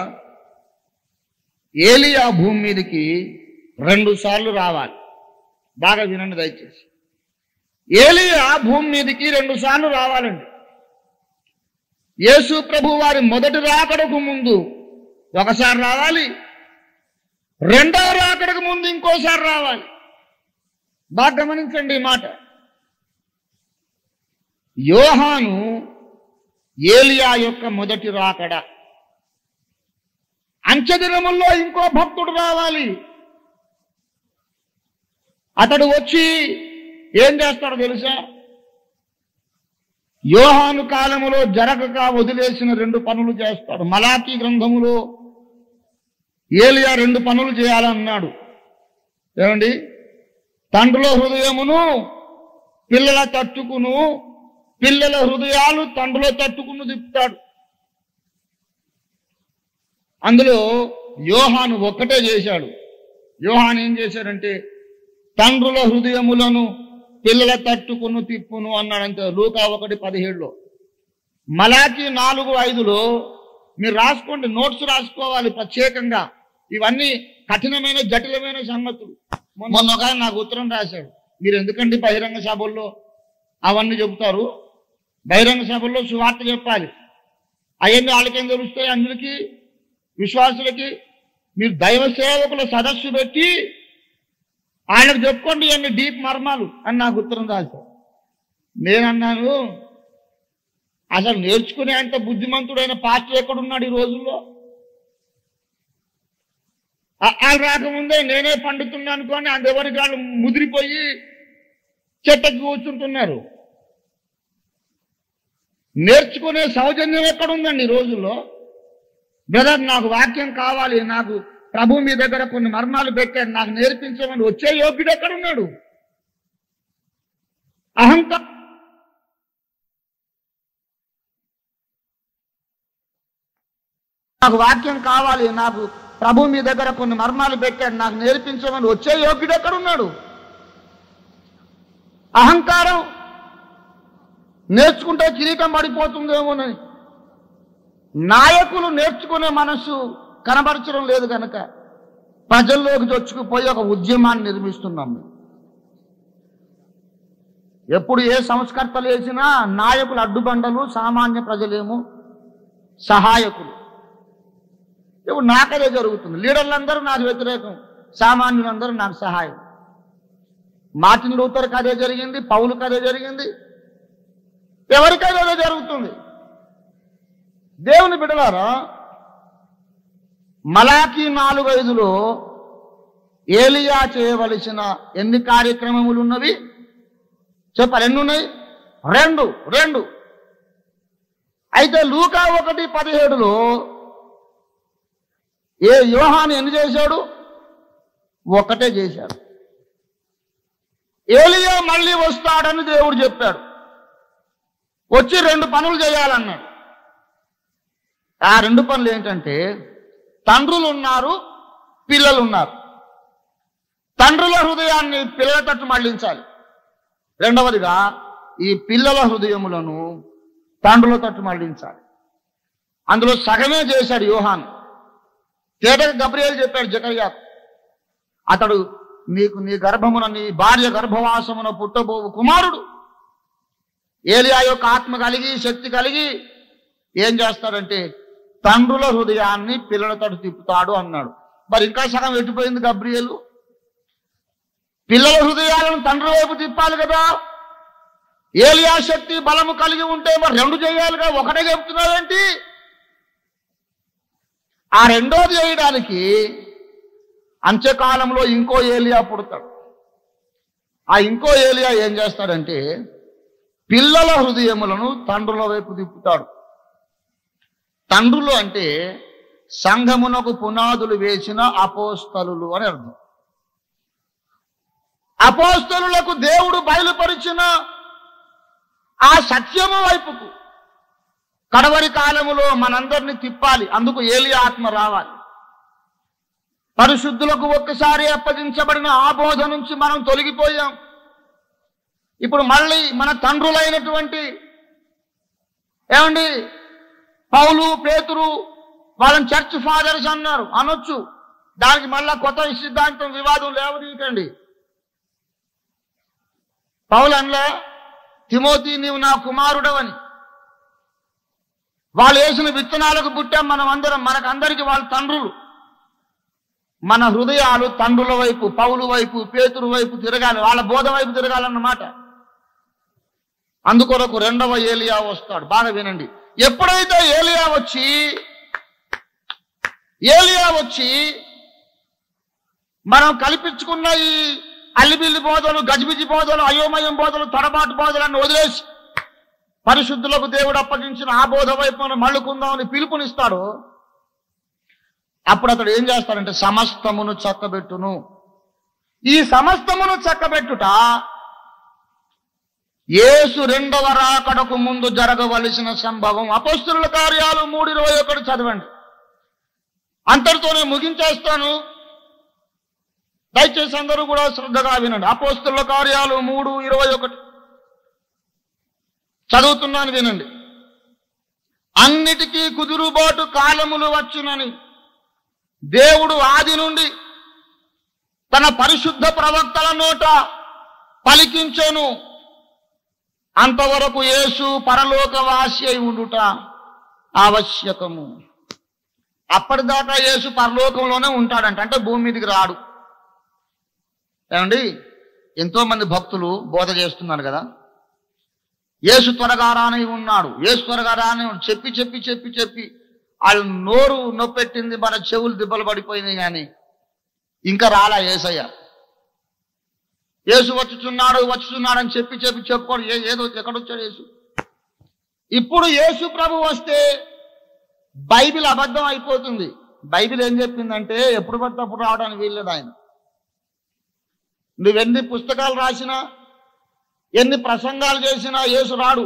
ఏలియా భూమి మీదకి రెండు సార్లు రావాలి బాగా వినండి దయచేసి ఏలియా భూమి మీదకి రెండు సార్లు రావాలండి యేసు ప్రభు వారి మొదటి రాకడకు ముందు ఒకసారి రావాలి రెండవ రాకడకు ముందు ఇంకోసారి రావాలి బాగా గమనించండి ఈ మాట యోహాను ఏలియా యొక్క మొదటి రాకడ అంచెదినముల్లో ఇంకో భక్తుడు రావాలి అతడు వచ్చి ఏం చేస్తాడో తెలుసా యోహాను కాలములో జరగక వదిలేసిన రెండు పనులు చేస్తాడు మలాకి గ్రంథములో ఏలియా రెండు పనులు చేయాలన్నాడు ఏమండి తండ్రుల హృదయమును పిల్లల తట్టుకును పిల్లల హృదయాలు తండ్రుల తట్టుకును తిప్పుతాడు అందులో యోహాను ఒక్కటే చేశాడు యోహాను ఏం చేశాడంటే తండ్రుల హృదయములను పిల్లల తట్టుకును తిప్పును అన్నాడంతే లూకా ఒకటి పదిహేడులో మలాకి నాలుగు ఐదులో మీరు రాసుకోండి నోట్స్ రాసుకోవాలి ప్రత్యేకంగా ఇవన్నీ కఠినమైన జటిలమైన సంగతులు మొన్న ఒక ఆయన నాకు ఉత్తరం రాశాడు మీరు ఎందుకండి బహిరంగ సభల్లో అవన్నీ చెబుతారు బహిరంగ సభల్లో సువార్త చెప్పాలి అవన్నీ వాళ్ళకేం తెలుస్తాయి అందులకి విశ్వాసులకి మీరు దైవ సేవకుల సదస్సు పెట్టి ఆయనకు చెప్పుకోండి ఇవన్నీ డీప్ మర్మాలు అని నాకు ఉత్తరం రాశారు నేనన్నాను అసలు నేర్చుకునే అంత బుద్ధిమంతుడైన పాస్టర్ ఎక్కడున్నాడు ఈ రోజుల్లో ఆ- వాళ్ళు రాకముందే నేనే పండుతున్నా అనుకోని అందెవరికి వాళ్ళు ముదిరిపోయి చెట్టకి కూర్చుంటున్నారు నేర్చుకునే సౌజన్యం ఎక్కడుందండి ఈ రోజుల్లో బ్రదర్ నాకు వాక్యం కావాలి నాకు ప్రభు మీ దగ్గర కొన్ని మర్మాలు పెట్టాడు నాకు నేర్పించమని వచ్చే యోగ్యుడు ఎక్కడున్నాడు అహంకారం నాకు వాక్యం కావాలి నాకు ప్రభు మీ దగ్గర కొన్ని మర్మాలు పెట్టాడు నాకు నేర్పించమని వచ్చే యోగ్యుడు ఎక్కడున్నాడు అహంకారం నేర్చుకుంటే కిరీటం పడిపోతుందేమోనని నాయకులు నేర్చుకునే మనస్సు కనబరచడం లేదు కనుక ప్రజల్లోకి చొచ్చుకుపోయి ఒక ఉద్యమాన్ని నిర్మిస్తున్నాం మేము. ఎప్పుడు ఏ సంస్కర్తలు వేసినా నాయకులు అడ్డుబండలు సామాన్య ప్రజలేమో సహాయకులు ఇప్పుడు నాకదే జరుగుతుంది లీడర్లందరూ నాకు వ్యతిరేకం సామాన్యులందరూ నాకు సహాయం మార్టిన్ లూథర్కి అదే జరిగింది పౌలుకి అదే జరిగింది ఎవరికైనా అదే జరుగుతుంది దేవుని బిడలారా మలాకి నాలుగు ఐదులో ఏలియా చేయవలసిన ఎన్ని కార్యక్రమములు ఉన్నవి చెప్పారు ఎన్ని ఉన్నాయి రెండు రెండు అయితే లూకా ఒకటి పదిహేడులో ఏ యోహాను ఎన్ని చేశాడు ఒకటే చేశాడు ఏలియా మళ్ళీ వస్తాడని దేవుడు చెప్పాడు వచ్చి రెండు పనులు చేయాలన్నాడు ఆ రెండు పనులు ఏంటంటే తండ్రులు ఉన్నారు పిల్లలు ఉన్నారు తండ్రుల హృదయాన్ని పిల్లల తట్టు మళ్లించాలి రెండవదిగా ఈ పిల్లల హృదయములను తండ్రుల తట్టు మళ్లించాలి అందులో సగమే చేశాడు యోహాన్ తేటగా గబ్రియేలు చెప్పాడు జకర్యా అతడు నీకు నీ గర్భమున నీ భార్య గర్భవాసమున పుట్టబోవు కుమారుడు ఏలియా యొక్క ఆత్మ కలిగి శక్తి కలిగి ఏం చేస్తాడంటే తండ్రుల హృదయాన్ని పిల్లల తట్టు తిప్పుతాడు అన్నాడు మరి ఇంకా సగం ఎట్టిపోయింది గబ్రియేలు పిల్లల హృదయాలను తండ్రి వైపు తిప్పాలి కదా ఏలియా శక్తి బలము కలిగి ఉంటే మరి రెండు చేయాలిగా ఒకటే చెప్తున్నావేంటి ఆ రెండోది చేయడానికి అంత్యకాలంలో ఇంకో ఏలియా పుడతాడు ఆ ఇంకో ఏలియా ఏం చేస్తాడంటే పిల్లల హృదయములను తండ్రుల వైపు తిప్పుతాడు తండ్రులు అంటే సంఘమునకు పునాదులు వేసిన అపోస్తలులు అని అర్థం అపోస్తలులకు దేవుడు బయలుపరిచిన ఆ సత్యము వైపుకు కడవరి కాలములో మనందరినీ తిప్పాలి అందుకు ఏలి ఆత్మ రావాలి పరిశుద్ధులకు ఒక్కసారి అప్పగించబడిన ఆ బోధ నుంచి మనం తొలగిపోయాం ఇప్పుడు మళ్ళీ మన తండ్రులైనటువంటి ఏమండి పౌలు పేతురు వాళ్ళని చర్చ్ ఫాదర్స్ అన్నారు అనొచ్చు దానికి మళ్ళా కొత్త సిద్ధాంతం వివాదం లేవదీయకండి పౌలు అనలే తిమోతి నీవు నా కుమారుడవని వాళ్ళు వేసిన విత్తనాలకు పుట్టాం మనం అందరం మనకందరికి వాళ్ళ తండ్రులు మన హృదయాలు తండ్రుల వైపు పౌలు వైపు పేతురు వైపు తిరగాలి వాళ్ళ బోధ వైపు తిరగాలన్నమాట అందుకొరకు రెండవ ఏలియా వస్తాడు బాగా వినండి ఎప్పుడైతే ఏలియా వచ్చి ఏలియా వచ్చి మనం కల్పించుకున్న ఈ అల్లిబిల్లి బోధలు గజిబిజి బోధలు అయోమయం బోధలు తొడబాటు బోధలను వదిలేసి పరిశుద్ధులకు దేవుడు అప్పగించిన ఆ బోధ వైపు మనం మళ్ళుకుందామని పిలుపునిస్తాడు అప్పుడు అతడు ఏం చేస్తాడంటే సమస్తమును చక్కబెట్టును ఈ సమస్తమును చక్కబెట్టుట యేసు రెండవ రాకడకు ముందు జరగవలసిన సంభవం అపస్తుల కార్యాలు మూడు ఇరవై ఒకటి చదవండి అంతటితోనే ముగించేస్తాను దయచేసి అందరూ కూడా శ్రద్ధగా వినండి అపోస్తుల కార్యాలు మూడు ఇరవై ఒకటి చదువుతున్నాను వినండి అన్నిటికీ కుదురుబాటు కాలములు వచ్చునని దేవుడు ఆది నుండి తన పరిశుద్ధ ప్రవక్తల నోట పలికించెను అంతవరకు యేసు పరలోకవాసి అయి ఉండుట ఆవశ్యకము అప్పటిదాకా యేసు పరలోకంలోనే ఉంటాడంట అంటే భూమి మీదకి రాడు ఏమండి ఎంతో మంది భక్తులు బోధ చేస్తున్నారు కదా యేసు త్వరగా రాని ఉన్నాడు యేసు త్వరగా రాని ఉన్నాడు. చెప్పి చెప్పి చెప్పి చెప్పి వాళ్ళు నోరు నొప్పెట్టింది మన చెవులు దిబ్బలు పడిపోయినాయి కానీ ఇంకా రాలా ఏసయ్య యేసు వచ్చుచున్నాడు వచ్చుచున్నాడు అని చెప్పి చెప్పి చెప్పుకోడు ఏ ఏదో ఎక్కడొచ్చాడు యేసు ఇప్పుడు యేసు ప్రభు వస్తే బైబిల్ అబద్ధం అయిపోతుంది బైబిల్ ఏం చెప్పిందంటే ఎప్పుడు పడితే అప్పుడు రావడానికి వీల్లేదు ఆయన నువ్వెన్ని పుస్తకాలు రాసినా ఎన్ని ప్రసంగాలు చేసినా యేసు రాడు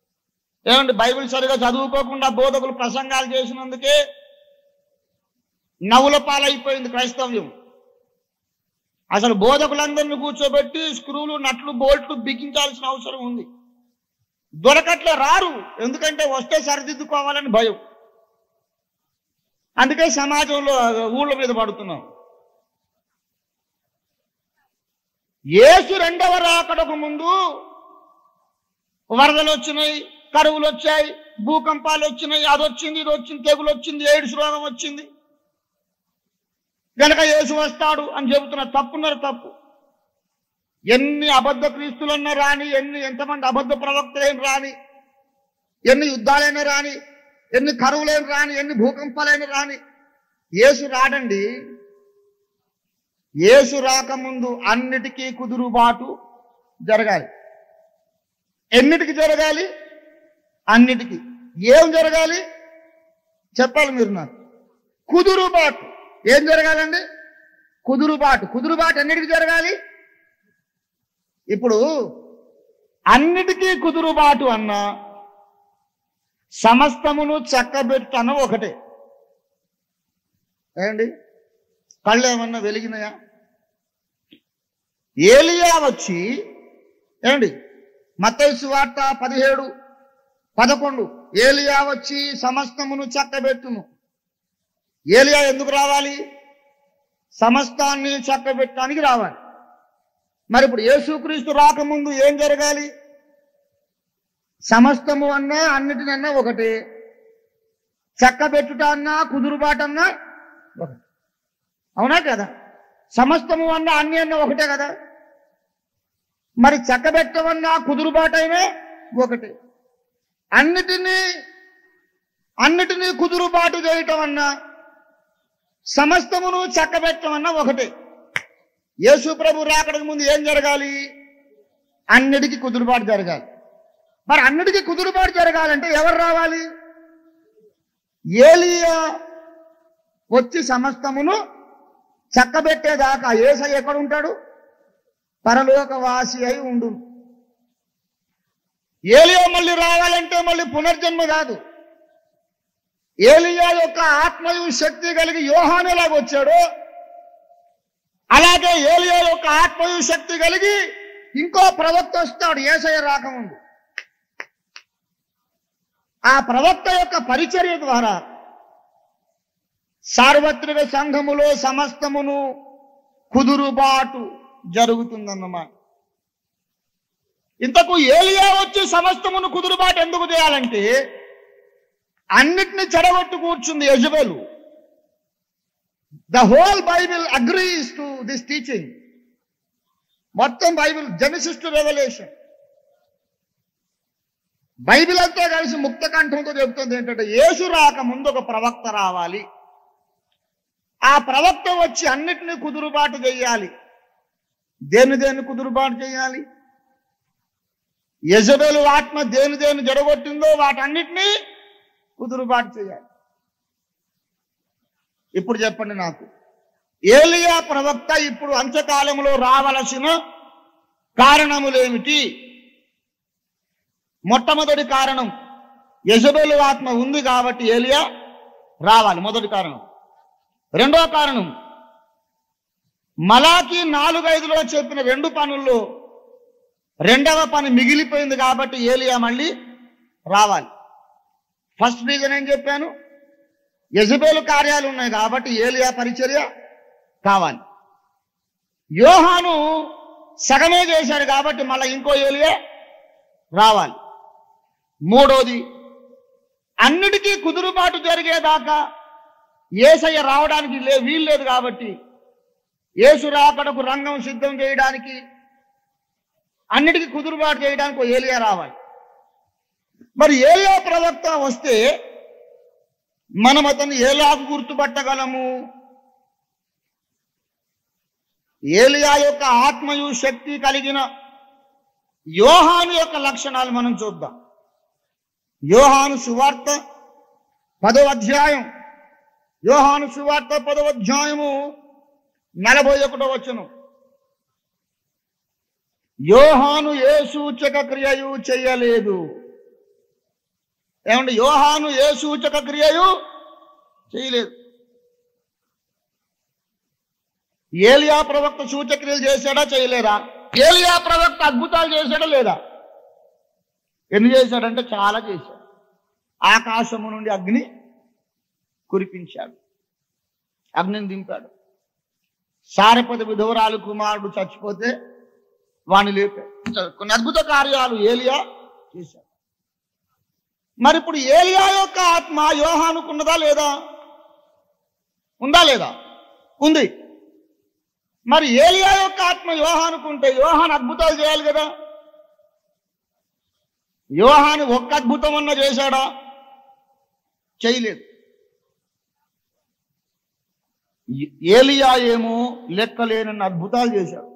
ఏమండి బైబిల్ సరిగా చదువుకోకుండా బోధకులు ప్రసంగాలు చేసినందుకే నవ్వుల పాలైపోయింది క్రైస్తవ్యం అసలు బోధకులందరినీ కూర్చోబెట్టి స్క్రూలు నట్లు బోల్ట్లు బిగించాల్సిన అవసరం ఉంది దొరకట్లే రారు ఎందుకంటే వస్తే సరిదిద్దుకోవాలని భయం అందుకే సమాజంలో ఊళ్ళ మీద పడుతున్నాం యేసు రెండవ రాకడకు ముందు వరదలు వచ్చినాయి కరువులు వచ్చాయి భూకంపాలు వచ్చినాయి అది వచ్చింది ఇది వచ్చింది తెగులు వచ్చింది ఎయిడ్స్ రోగం వచ్చింది గనక యేసు వస్తాడు అని చెబుతున్న తప్పున్నారు తప్పు ఎన్ని అబద్ధ క్రీస్తులన్నా రాని ఎన్ని ఎంతమంది అబద్ధ ప్రవక్తలైన రాని ఎన్ని యుద్ధాలైనా రాని ఎన్ని కరువులైన రాని ఎన్ని భూకంపాలైన రాని యేసు రాడండి యేసు రాకముందు అన్నిటికీ కుదురుబాటు జరగాలి ఎన్నిటికి జరగాలి అన్నిటికీ ఏం జరగాలి చెప్పాలి మీరు నాకు కుదురుబాటు ఏం జరగాలండి కుదురుబాటు కుదురుబాటు ఎన్నిటికి జరగాలి ఇప్పుడు అన్నిటికీ కుదురుబాటు అన్న సమస్తమును చక్కబెట్టన ఒకటే ఏండి కళ్ళు ఏమన్నా వెలిగినాయా ఏలియా వచ్చి ఏమండి మత్తయి వార్త పదిహేడు పదకొండు ఏలియా వచ్చి సమస్తమును చక్కబెట్టును ఏలియా ఎందుకు రావాలి సమస్తాన్ని చక్కబెట్టడానికి రావాలి మరి ఇప్పుడు యేసుక్రీస్తు రాకముందు ఏం జరగాలి సమస్తము అన్నా అన్నిటినన్నా ఒకటి చక్కబెట్టుట అన్నా కుదురుబాటన్నా ఒకటి అవునా కదా సమస్తము అన్నా అన్ని అన్నా ఒకటే కదా మరి చక్కబెట్టమన్నా కుదురుబాటైనా ఒకటి అన్నిటినీ అన్నిటినీ కుదురుబాటు చేయటం అన్నా సమస్తమును చక్కబెట్టమన్నా ఒకటే యేసు ప్రభు రాకడానికి ముందు ఏం జరగాలి అన్నిటికీ కుదురుబాటు జరగాలి మరి అన్నిటికీ కుదురుబాటు జరగాలంటే ఎవరు రావాలి ఏలియా వచ్చి సమస్తమును చక్కబెట్టేదాకా ఏసై ఎక్కడ ఉంటాడు పరలోకవాసి అయి ఉండు ఏలియా మళ్ళీ రావాలంటే మళ్ళీ పునర్జన్మ కాదు ఏలియా యొక్క ఆత్మయు శక్తి కలిగి యోహాను ఎలాగ వచ్చాడో అలాగే ఏలియా యొక్క ఆత్మయు శక్తి కలిగి ఇంకో ప్రవక్త వస్తాడు ఏసయ్య రాకముందు ఆ ప్రవక్త యొక్క పరిచర్య ద్వారా సార్వత్రిక సంఘములో సమస్తమును కుదురుబాటు జరుగుతుందన్నమాట ఇంతకు ఏలియా వచ్చి సమస్తమును కుదురుబాటు ఎందుకు చేయాలంటే అన్నిటిని చెడగొట్టు కూర్చుంది Jezebel the whole Bible agrees to this teaching మొత్తం Bible Genesis to Revelation Bible అంతా కలిసి ముక్త కంఠంతో చెబుతుంది ఏంటంటే యేసు రాక ముందు ఒక ప్రవక్త రావాలి ఆ ప్రవక్త వచ్చి అన్నిటినీ కుదురుబాటు చేయాలి దేని దేని కుదురుబాటు చేయాలి యజబెలు ఆత్మ దేని దేని జడగొట్టిందో వాటన్నిటినీ కుదురుబాటు చేయాలి ఇప్పుడు చెప్పండి నాకు ఏలియా ప్రవక్త ఇప్పుడు అంత్యకాలంలో రావలసిన కారణములేమిటి మొట్టమొదటి కారణం యజబెలు ఆత్మ ఉంది కాబట్టి ఏలియా రావాలి మొదటి కారణం రెండో కారణం మలాకి నాలుగైదులో చెప్పిన రెండు పనుల్లో రెండవ పని మిగిలిపోయింది కాబట్టి ఏలియా మళ్ళీ రావాలి ఫస్ట్ రీజన్ ఏం చెప్పాను యజబేలు కార్యాలు ఉన్నాయి కాబట్టి ఏలియా పరిచర్య కావాలి యోహాను సగమే చేశాడు కాబట్టి మళ్ళీ ఇంకో ఏలియా రావాలి మూడోది అన్నిటికీ కుదురుబాటు జరిగేదాకా ఏసయ్య రావడానికి లే వీల్లేదు కాబట్టి ఏసు రాకడకు రంగం సిద్ధం చేయడానికి అన్నిటికీ కుదురుబాటు చేయడానికి ఓ ఏలియా రావాలి మరి ఏలియా ప్రవక్త వస్తే మనం అతన్ని ఏలాగు గుర్తుపట్టగలము ఏలియా యొక్క ఆత్మయు శక్తి కలిగిన యోహాను యొక్క లక్షణాలు మనం చూద్దాం యోహాను సువార్త పదవ అధ్యాయం యోహాను సువార్త పదవ అధ్యాయము నలభై ఒకటో వచ్చును యోహాను ఏ సూచక క్రియయు చెయ్యలేదు ఏమండి యోహాను ఏ సూచక క్రియయు చేయలేదు ఏలియా ప్రవక్త సూచక్రియలు చేశాడా చేయలేదా ఏలియా ప్రవక్త అద్భుతాలు చేశాడా లేదా ఎన్ని చేశాడంటే చాలా చేశాడు ఆకాశము నుండి అగ్ని కురిపించాడు అగ్నిని దింపాడు సారపతి విధవరాలు కుమారుడు చచ్చిపోతే వాణ్ణి లేపాడు కొన్ని అద్భుత కార్యాలు ఏలియా చేశాడు మరి ఇప్పుడు ఏలియా యొక్క ఆత్మ యోహానుకున్నదా లేదా ఉందా లేదా ఉంది మరి ఏలియా యొక్క ఆత్మ యోహానుకుంటే యోహాన్ అద్భుతాలు చేయాలి కదా యోహాను ఒక్క అద్భుతం అన్న చేశాడా చేయలేదు ఏ- ఏలియా ఏమో లెక్కలేనన్న అద్భుతాలు చేశాడు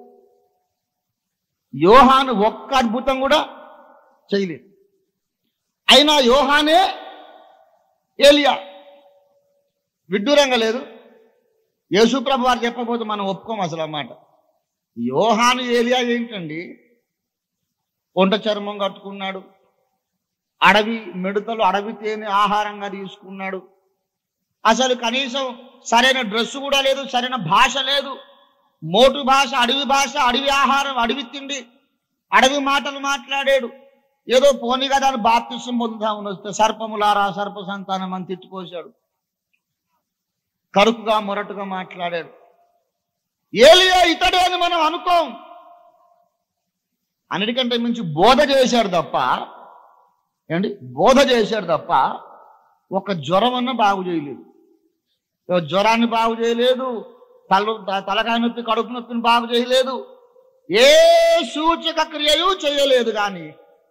యోహాను ఒక్క అద్భుతం కూడా చేయలేదు అయినా యోహానే ఏలియా విడ్డూరంగా లేదు యేసుప్రభు వారు చెప్పబోతే మనం ఒప్పుకోం అసలు అన్నమాట యోహాను ఏలియా ఏంటండి ఒంట చర్మం కట్టుకున్నాడు అడవి మిడతలు అడవి తేనె ఆహారంగా తీసుకున్నాడు అసలు కనీసం సరైన డ్రెస్ కూడా లేదు సరైన భాష లేదు మోటు భాష అడవి భాష అడవి ఆహారం అడవి తిండి అడవి మాటలు మాట్లాడాడు ఏదో పోనీ కదా అని బాప్తిసం పొందుతామని వస్తే సర్పములారా సర్ప సంతానం అని తిట్టుకోశాడు కరుకుగా మొరటుగా మాట్లాడాడు ఏలియా ఇతడే అని మనం అనుకోం అన్నిటికంటే మించి బోధ చేశాడు తప్ప ఏమండి బోధ చేశాడు తప్ప ఒక జ్వరం అన్న బాగు చేయలేదు ఓ జ్వరాన్ని బాగు చేయలేదు తల త- తలకాయ నొప్పి కడుపు నొప్పిని బాగు చేయలేదు ఏ సూచక క్రియలు చేయలేదు కానీ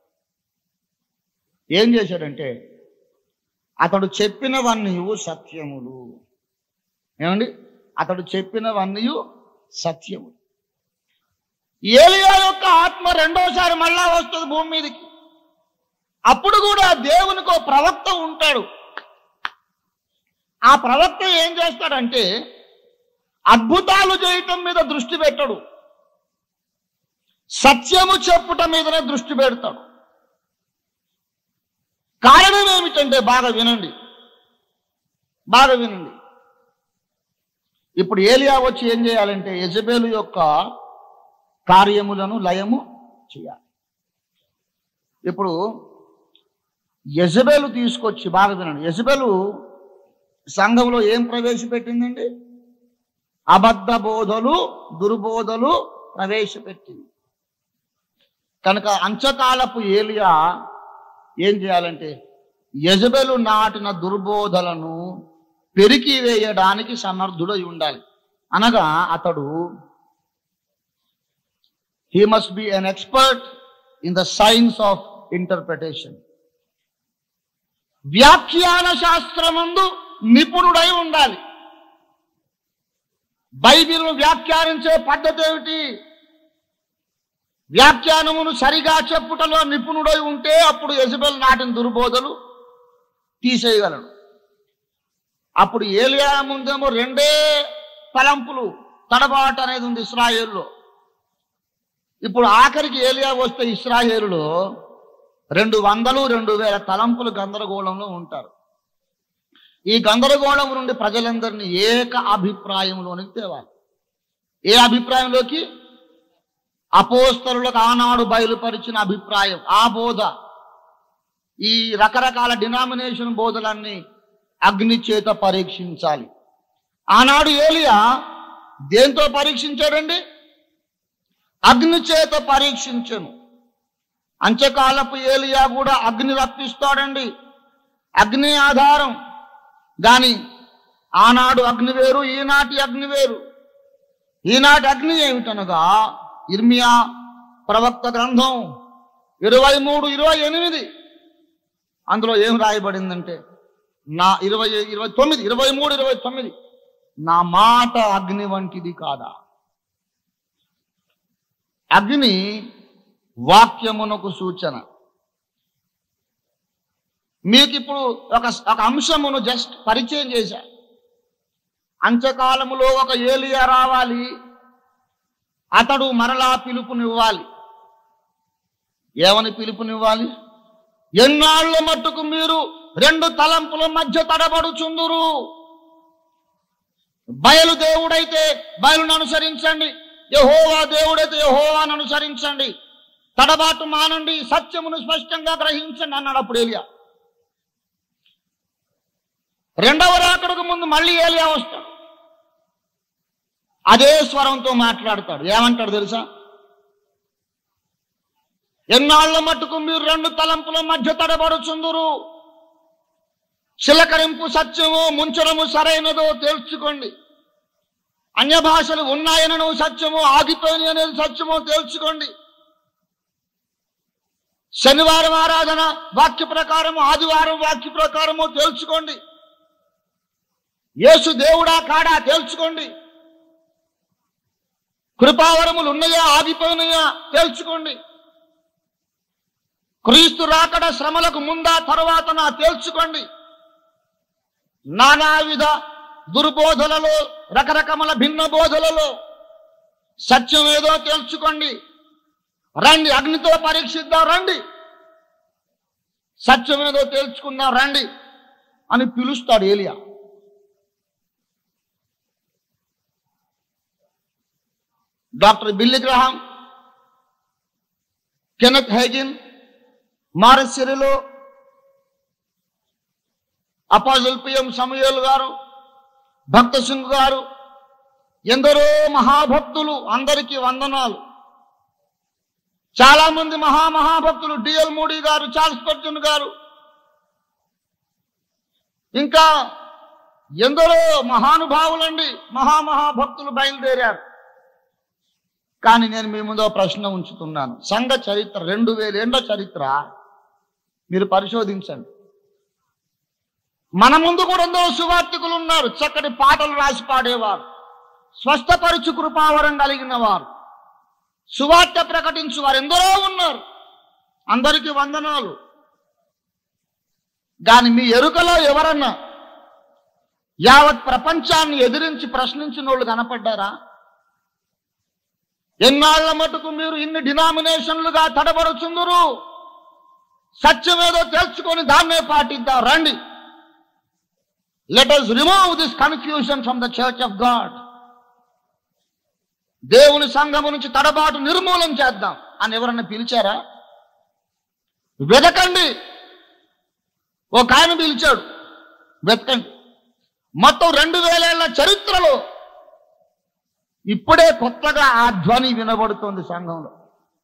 ఏం చేశాడంటే అతడు చెప్పినవన్నీ సత్యములు ఏమండి అతడు చెప్పినవన్నీ సత్యములు ఏలియా యొక్క ఆత్మ రెండోసారి మళ్ళా వస్తుంది భూమి మీదకి అప్పుడు కూడా దేవునికి ఒక ప్రవక్త ఉంటాడు ఆ ప్రవక్త ఏం చేస్తాడంటే అద్భుతాలు చేయటం మీద దృష్టి పెట్టడు సత్యము చెప్పుట మీదనే దృష్టి పెడతాడు కారణం ఏమిటంటే బాగా వినండి బాగా వినండి ఇప్పుడు ఏలియా వచ్చి ఏం చేయాలంటే యజబేలు యొక్క కార్యములను లయము చేయాలి ఇప్పుడు యజబేలు తీసుకొచ్చి బాగా వినండి యజబేలు సంఘంలో ఏం ప్రవేశపెట్టిందండి అబద్ధ బోధలు దుర్బోధలు ప్రవేశపెట్టింది కనుక అంచకాలపు ఏలియా ఏం చేయాలంటే యజబెలు నాటిన దుర్బోధలను పెరికి వేయడానికి సమర్థుడై ఉండాలి అనగా అతడు he must be an expert in the science of interpretation వ్యాఖ్యాన శాస్త్రమందు నిపుణుడై ఉండాలి బైబిల్ను వ్యాఖ్యానించే పద్ధతి ఏమిటి వ్యాఖ్యానమును సరిగా చెప్పుటలో నిపుణుడై ఉంటే అప్పుడు యజబెల్ నాటిన దుర్బోధలు తీసేయగలడు అప్పుడు ఏలియా ముందేమో రెండే తలంపులు తడబాటు అనేది ఉంది ఇస్రాయేల్లో ఇప్పుడు ఆఖరికి ఏలియా వస్తే ఇస్రాయేలులో రెండు వందలు రెండు వేల తలంపులు గందరగోళంలో ఉంటారు ఈ గందరగోళం నుండి ప్రజలందరినీ ఏక అభిప్రాయంలోనికి తేవాలి ఏ అభిప్రాయంలోకి అపోస్తరులకు ఆనాడు బయలుపరిచిన అభిప్రాయం ఆ బోధ ఈ రకరకాల డినామినేషన్ బోధలన్నీ అగ్ని చేత పరీక్షించాలి ఆనాడు ఏలియా దేంతో పరీక్షించాడండి అగ్ని చేత పరీక్షించను అంత్యకాలపు ఏలియా కూడా అగ్ని రప్పిస్తాడండి అగ్ని ఆధారం గాని ఆనాడు అగ్ని వేరు ఈనాటి అగ్ని వేరు ఈనాటి అగ్ని ఏమిటనగా ఇర్మియా ప్రవక్త గ్రంథం ఇరవై మూడు ఇరవై ఎనిమిది అందులో ఏం రాయబడిందంటే నా ఇరవై ఇరవై తొమ్మిది ఇరవై మూడు ఇరవై తొమ్మిది నా మాట అగ్ని వంటిది కాదా అగ్ని వాక్యమునకు సూచన మీకు ఇప్పుడు ఒక ఒక అంశమును జస్ట్ పరిచయం చేశా అంత్యకాలములో ఒక ఏలియా రావాలి అతడు మరలా పిలుపునివ్వాలి ఏమని పిలుపునివ్వాలి ఎన్నాళ్ళ మట్టుకు మీరు రెండు తలంపుల మధ్య తడబడుచుందురు బయలు దేవుడైతే బయలును అనుసరించండి యహోవా దేవుడైతే యహోవాను అనుసరించండి తడబాటు మానండి సత్యమును స్పష్టంగా గ్రహించండి అన్నాడు అప్పుడు ఏలియా రెండవ రాకడకు ముందు మళ్ళీ ఏలియా వస్తాడు అదే స్వరంతో మాట్లాడతాడు ఏమంటాడు తెలుసా ఎన్నాళ్ల మట్టుకు మీరు రెండు తలంపుల మధ్య తడబడుచుందురు చిలకరింపు సత్యము ముంచడము సరైనదో తేల్చుకోండి అన్య భాషలు ఉన్నాయనను సత్యము ఆగిపోయిన అనేది సత్యమో తేల్చుకోండి శనివారం ఆరాధన వాక్య ప్రకారము ఆదివారం వాక్య ప్రకారము తేల్చుకోండి యేసు దేవుడా కాడా తేల్చుకోండి కృపావరములు ఉన్నాయా ఆగిపోయినాయా తేల్చుకోండి క్రీస్తు రాకడ శ్రమలకు ముందా తర్వాత నా తేల్చుకోండి నానావిధ దుర్బోధలలో రకరకముల భిన్న బోధలలో సత్యం ఏదో తేల్చుకోండి రండి అగ్నితో పరీక్షిద్దాం రండి సత్యం ఏదో తేల్చుకుందాం రండి అని పిలుస్తాడు Elijah doctor Billy Graham Kenneth Hagin మారస్ సిరిలో అపాజల్ పిఎం సమయల్ గారు భక్త సింగ్ గారు ఎందరో మహాభక్తులు అందరికీ వందనాలు చాలా మంది మహామహాభక్తులు డిఎల్ మోడీ గారు చార్ల్స్ పర్జన్ గారు ఇంకా ఎందరో మహానుభావులండి మహామహాభక్తులు బయలుదేరారు కానీ నేను మీ ముందు ఒక ప్రశ్న ఉంచుతున్నాను సంఘ చరిత్ర రెండు వేలేండో చరిత్ర మీరు పరిశోధించండి మన ముందు కూడా ఎందరో సువార్తికులు ఉన్నారు చక్కటి పాటలు రాసి పాడేవారు స్వస్థపరుచు కృపావరం కలిగిన వారు సువార్త ప్రకటించు వారు ఎందరో ఉన్నారు అందరికీ వందనాలు కానీ మీ ఎరుకలో ఎవరన్నా యావత్ ప్రపంచాన్ని ఎదిరించి ప్రశ్నించిన వాళ్ళు కనపడ్డారా ఎన్నాళ్ల మటుకు మీరు ఇన్ని డినామినేషన్లుగా తడబడుచుందురు సత్యమేదో తెలుసుకొని దాన్నే పాటిద్దాం రండి let us remove this confusion from the church of God దేవుని సంఘము నుంచి తడబాటు నిర్మూలన చేద్దాం అని ఎవరన్నా పిలిచారా వెతకండి ఒక ఆయన పిలిచాడు వెతకండి మొత్తం రెండు వేలేళ్ల చరిత్రలో ఇప్పుడే కొత్తగా ఆ ధ్వని వినబడుతోంది సంఘంలో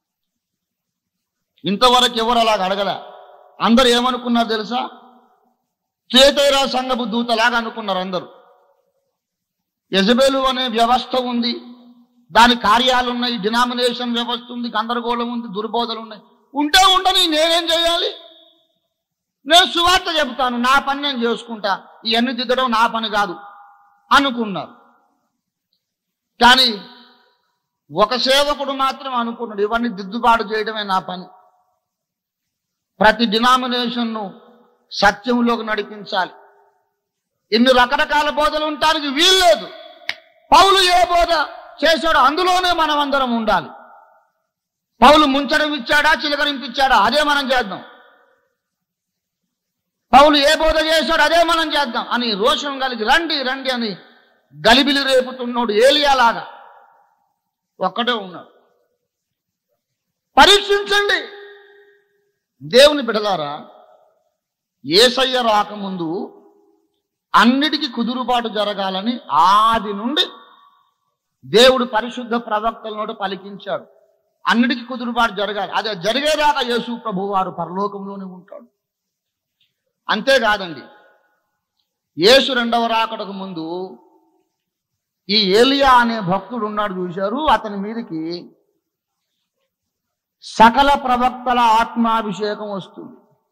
ఇంతవరకు ఎవరు అలాగ అడగల అందరు ఏమనుకున్నారు తెలుసా చేతేరా సంఘపు దూతలాగా అనుకున్నారు అందరూ యజబేలు అనే వ్యవస్థ ఉంది దాని కార్యాలు ఉన్నాయి డినామినేషన్ వ్యవస్థ ఉంది గందరగోళం ఉంది దుర్బోధలు ఉన్నాయి ఉంటే ఉండని నేనేం చేయాలి నేను సువార్త చెబుతాను నా పని నేను చేసుకుంటా ఇవన్నీ దిద్దడం నా పని కాదు అనుకున్నారు కానీ ఒక సేవకుడు మాత్రం అనుకున్నాడు ఇవన్నీ దిద్దుబాటు చేయడమే నా పని ప్రతి డినామినేషన్ను సత్యంలోకి నడిపించాలి ఇన్ని రకరకాల బోధలు ఉండటానికి వీల్లేదు పౌలు ఏ బోధ చేశాడో అందులోనే మనం అందరం ఉండాలి పౌలు ముంచడం ఇచ్చాడా చిలకరింపిచ్చాడా అదే మనం చేద్దాం పౌలు ఏ బోధ చేశాడో అదే మనం చేద్దాం అని రోషం కలిగి రండి రండి అని గలిబిలి రేపుతున్నాడు ఏలియాలాగా ఒక్కడే ఉన్నాడు పరీక్షించండి దేవుని బిడలారా ఏసయ్య రాకముందు అన్నిటికీ కుదురుబాటు జరగాలని ఆది నుండి దేవుడు పరిశుద్ధ ప్రవక్తలనోడు పలికించాడు అన్నిటికీ కుదురుబాటు జరగాలి అదే జరిగేదాకా యేసు ప్రభు వారు పరలోకంలోనే ఉంటాడు అంతేకాదండి యేసు రెండవ రాకడకు ముందు ఈ ఏలియా అనే భక్తుడు ఉన్నాడు చూశారు అతని మీదకి సకల ప్రవక్తల ఆత్మాభిషేకం వస్తుంది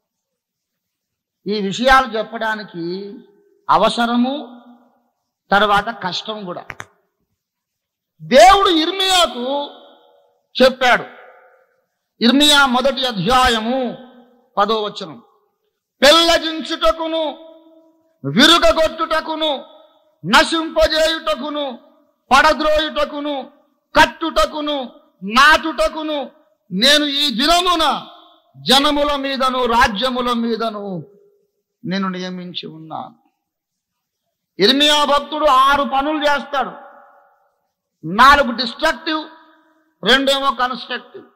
ఈ విషయాలు చెప్పడానికి అవసరము తర్వాత కష్టం కూడా దేవుడు ఇర్మియాకు చెప్పాడు ఇర్మియా మొదటి అధ్యాయము పదో వచనం పెళ్ళగించుటకును విరుగగొట్టుటకును నశింపజేయుటకును పడద్రోయుటకును కట్టుటకును నాటుటకును నేను ఈ దినమున జనముల మీదను రాజ్యముల మీదను నేను నియమించి ఉన్నాను ఇర్మియా భక్తుడు ఆరు పనులు చేస్తాడు నాలుగు డిస్ట్రక్టివ్ రెండేమో కన్స్ట్రక్టివ్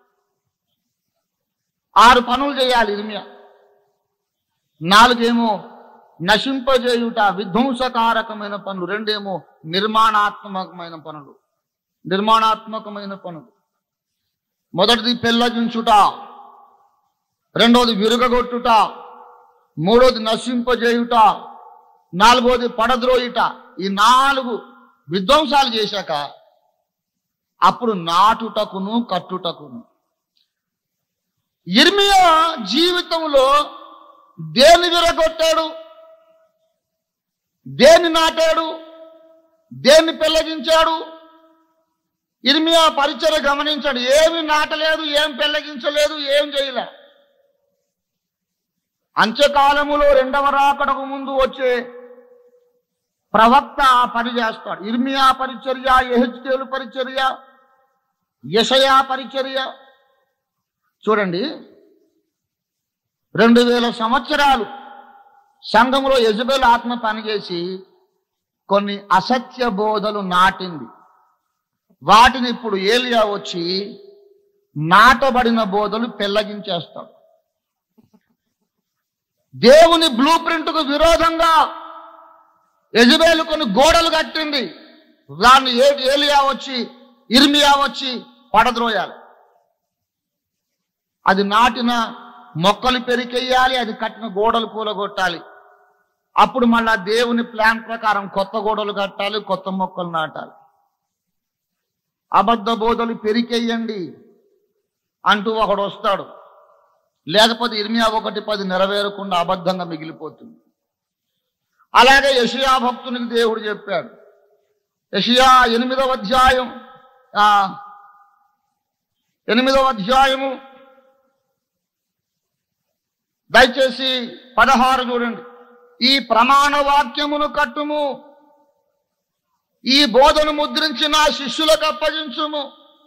ఆరు పనులు చేయాలి ఇర్మియా నాలుగేమో నశింపజేయుట విధ్వంసకారకమైన పనులు రెండేమో నిర్మాణాత్మకమైన పనులు నిర్మాణాత్మకమైన పనులు మొదటిది పెళ్ళగించుట రెండవది విరుగగొట్టుట మూడవది నశింపజేయుట నాలుగవది పడద్రోయుట ఈ నాలుగు విధ్వంసాలు చేశాక అప్పుడు నాటుటకును కట్టుటకును ఇర్మియా జీవితంలో దేన్ని విరగొట్టాడు దేన్ని నాటాడు దేన్ని పెళ్ళగించాడు ఇర్మియా పరిచయ గమనించాడు ఏమి నాటలేదు ఏం పెళ్ళగించలేదు ఏం చేయలే అంత్యకాలములో రెండవ రాకడకు ముందు వచ్చే ప్రవక్త ఆ పని చేస్తాడు ఇర్మియా పరిచర్య ఎహెచ్కేలు పరిచర్య యషయా పరిచర్య చూడండి రెండు వేల సంవత్సరాలు సంఘంలో యజబెల్ ఆత్మ పనిచేసి కొన్ని అసత్య బోధలు నాటింది వాటిని ఇప్పుడు ఏలియా వచ్చి నాటబడిన బోధలు పెళ్ళగించేస్తాడు దేవుని బ్లూ ప్రింట్కు విరోధంగా యజబేలు కొన్ని గోడలు కట్టింది దాన్ని ఏ ఏలియా వచ్చి ఇర్మియా వచ్చి పడద్రోయాలి అది నాటిన మొక్కలు పెరికెయ్యాలి అది కట్టిన గోడలు కూలగొట్టాలి అప్పుడు మళ్ళా దేవుని ప్లాన్ ప్రకారం కొత్త గోడలు కట్టాలి కొత్త మొక్కలు నాటాలి అబద్ధ బోధలు పెరికెయ్యండి అంటూ ఒకడు వస్తాడు లేకపోతే ఇర్మియా ఒకటి పది నెరవేరకుండా అబద్ధంగా మిగిలిపోతుంది అలాగే యషియా భక్తునికి దేవుడు చెప్పాడు యషియా ఎనిమిదవ అధ్యాయం ఆ, ఎనిమిదవ అధ్యాయము దయచేసి పదహారు చూడండి ఈ ప్రమాణ వాక్యమును కట్టుము ఈ బోధను ముద్రించి నా శిష్యులకు అప్పగించుము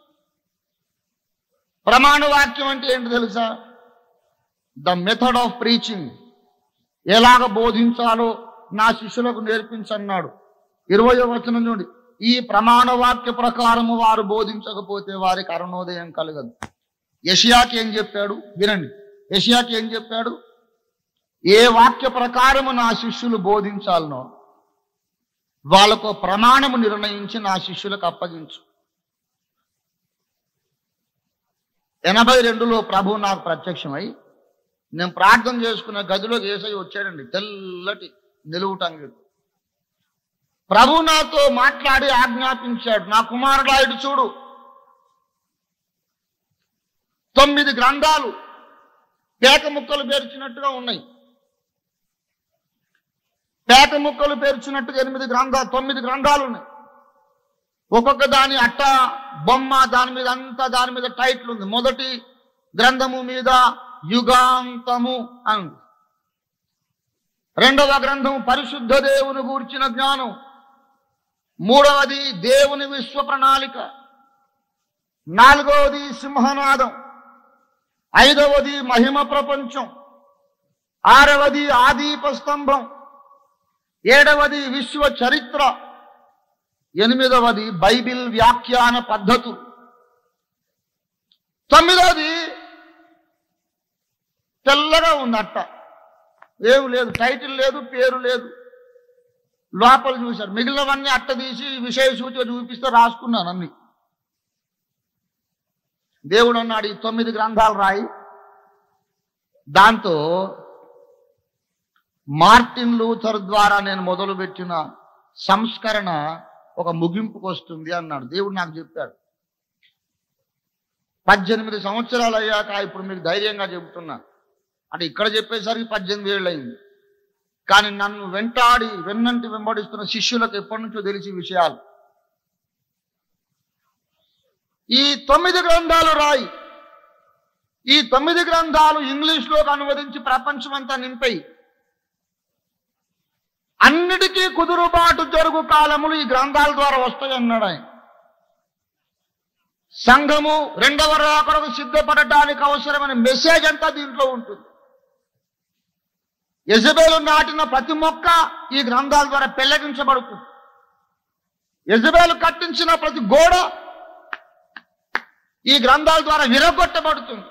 ప్రమాణ వాక్యం అంటే ఏంటి తెలుసా ద మెథడ్ ఆఫ్ ప్రీచింగ్ ఎలాగ బోధించాలో నా శిష్యులకు నేర్పించన్నాడు ఇరవయో వచనం చూడండి ఈ ప్రమాణ వాక్య ప్రకారము వారు బోధించకపోతే వారికి అరుణోదయం కలగదు యషియాకి ఏం చెప్పాడు వినండి యషియాకి ఏం చెప్పాడు ఏ వాక్య ప్రకారము నా శిష్యులు బోధించాలనో వాళ్ళకు ప్రమాణము నిర్ణయించి నా శిష్యులకు అప్పగించు ఎనభై రెండులో ప్రభు నాకు ప్రత్యక్షమై నేను ప్రార్థన చేసుకున్న గదిలోకి ఏసై వచ్చాడండి తెల్లటి నిలువుటంగిడు ప్రభు నాతో మాట్లాడి ఆజ్ఞాపించాడు నా కుమారుడాయుడు చూడు తొమ్మిది గ్రంథాలు పేక ముక్కలు పేర్చినట్టుగా ఉన్నాయి పేక ముక్కలు పేర్చినట్టుగా ఎనిమిది గ్రంథాలు తొమ్మిది గ్రంథాలు ఉన్నాయి ఒక్కొక్క దాని అట్ట బొమ్మ దాని మీద అంతా దాని మీద టైటిల్ ఉంది మొదటి గ్రంథము మీద యుగాంతము అని రెండవ గ్రంథం పరిశుద్ధ దేవుని గూర్చిన జ్ఞానం మూడవది దేవుని విశ్వ ప్రణాళిక నాలుగవది సింహనాదం ఐదవది మహిమ ప్రపంచం ఆరవది ఆదీప స్తంభం ఏడవది విశ్వ చరిత్ర ఎనిమిదవది బైబిల్ వ్యాఖ్యాన పద్ధతులు తొమ్మిదవది తెల్లగా ఉంది అట్ట ఏమి లేదు టైటిల్ లేదు పేరు లేదు లోపల చూశారు మిగిలినవన్నీ అట్ట తీసి విషయ సూచన చూపిస్తే రాసుకున్నాను అన్ని దేవుడు అన్నాడు ఈ తొమ్మిది గ్రంథాలు రాయి దాంతో మార్టిన్ లూథర్ ద్వారా నేను మొదలుపెట్టిన సంస్కరణ ఒక ముగింపుకు వస్తుంది అన్నాడు దేవుడు నాకు చెప్పాడు పద్దెనిమిది సంవత్సరాలు అయ్యాక ఇప్పుడు మీకు ధైర్యంగా చెబుతున్నా అంటే ఇక్కడ చెప్పేసరికి పద్దెనిమిది ఏళ్ళు అయింది కానీ నన్ను వెంటాడి వెన్నంటి వెంబడిస్తున్న శిష్యులకు ఎప్పటి నుంచో తెలిసి విషయాలు ఈ తొమ్మిది గ్రంథాలు రాయి ఈ తొమ్మిది గ్రంథాలు ఇంగ్లీష్లోకి అనువదించి ప్రపంచమంతా నింపాయి అన్నిటికీ కుదురుబాటు జరుగు కాలములు ఈ గ్రంథాల ద్వారా వస్తాయి అన్నాడు ఆయన సంఘము రెండవ రాకడకు సిద్ధపడటానికి అవసరమైన మెసేజ్ అంతా దీంట్లో ఉంటుంది యజబేలు నాటిన ప్రతి మొక్క ఈ గ్రంథాల ద్వారా పెళ్లగించబడుతుంది యజబేలు కట్టించిన ప్రతి గోడ ఈ గ్రంథాల ద్వారా విరగొట్టబడుతుంది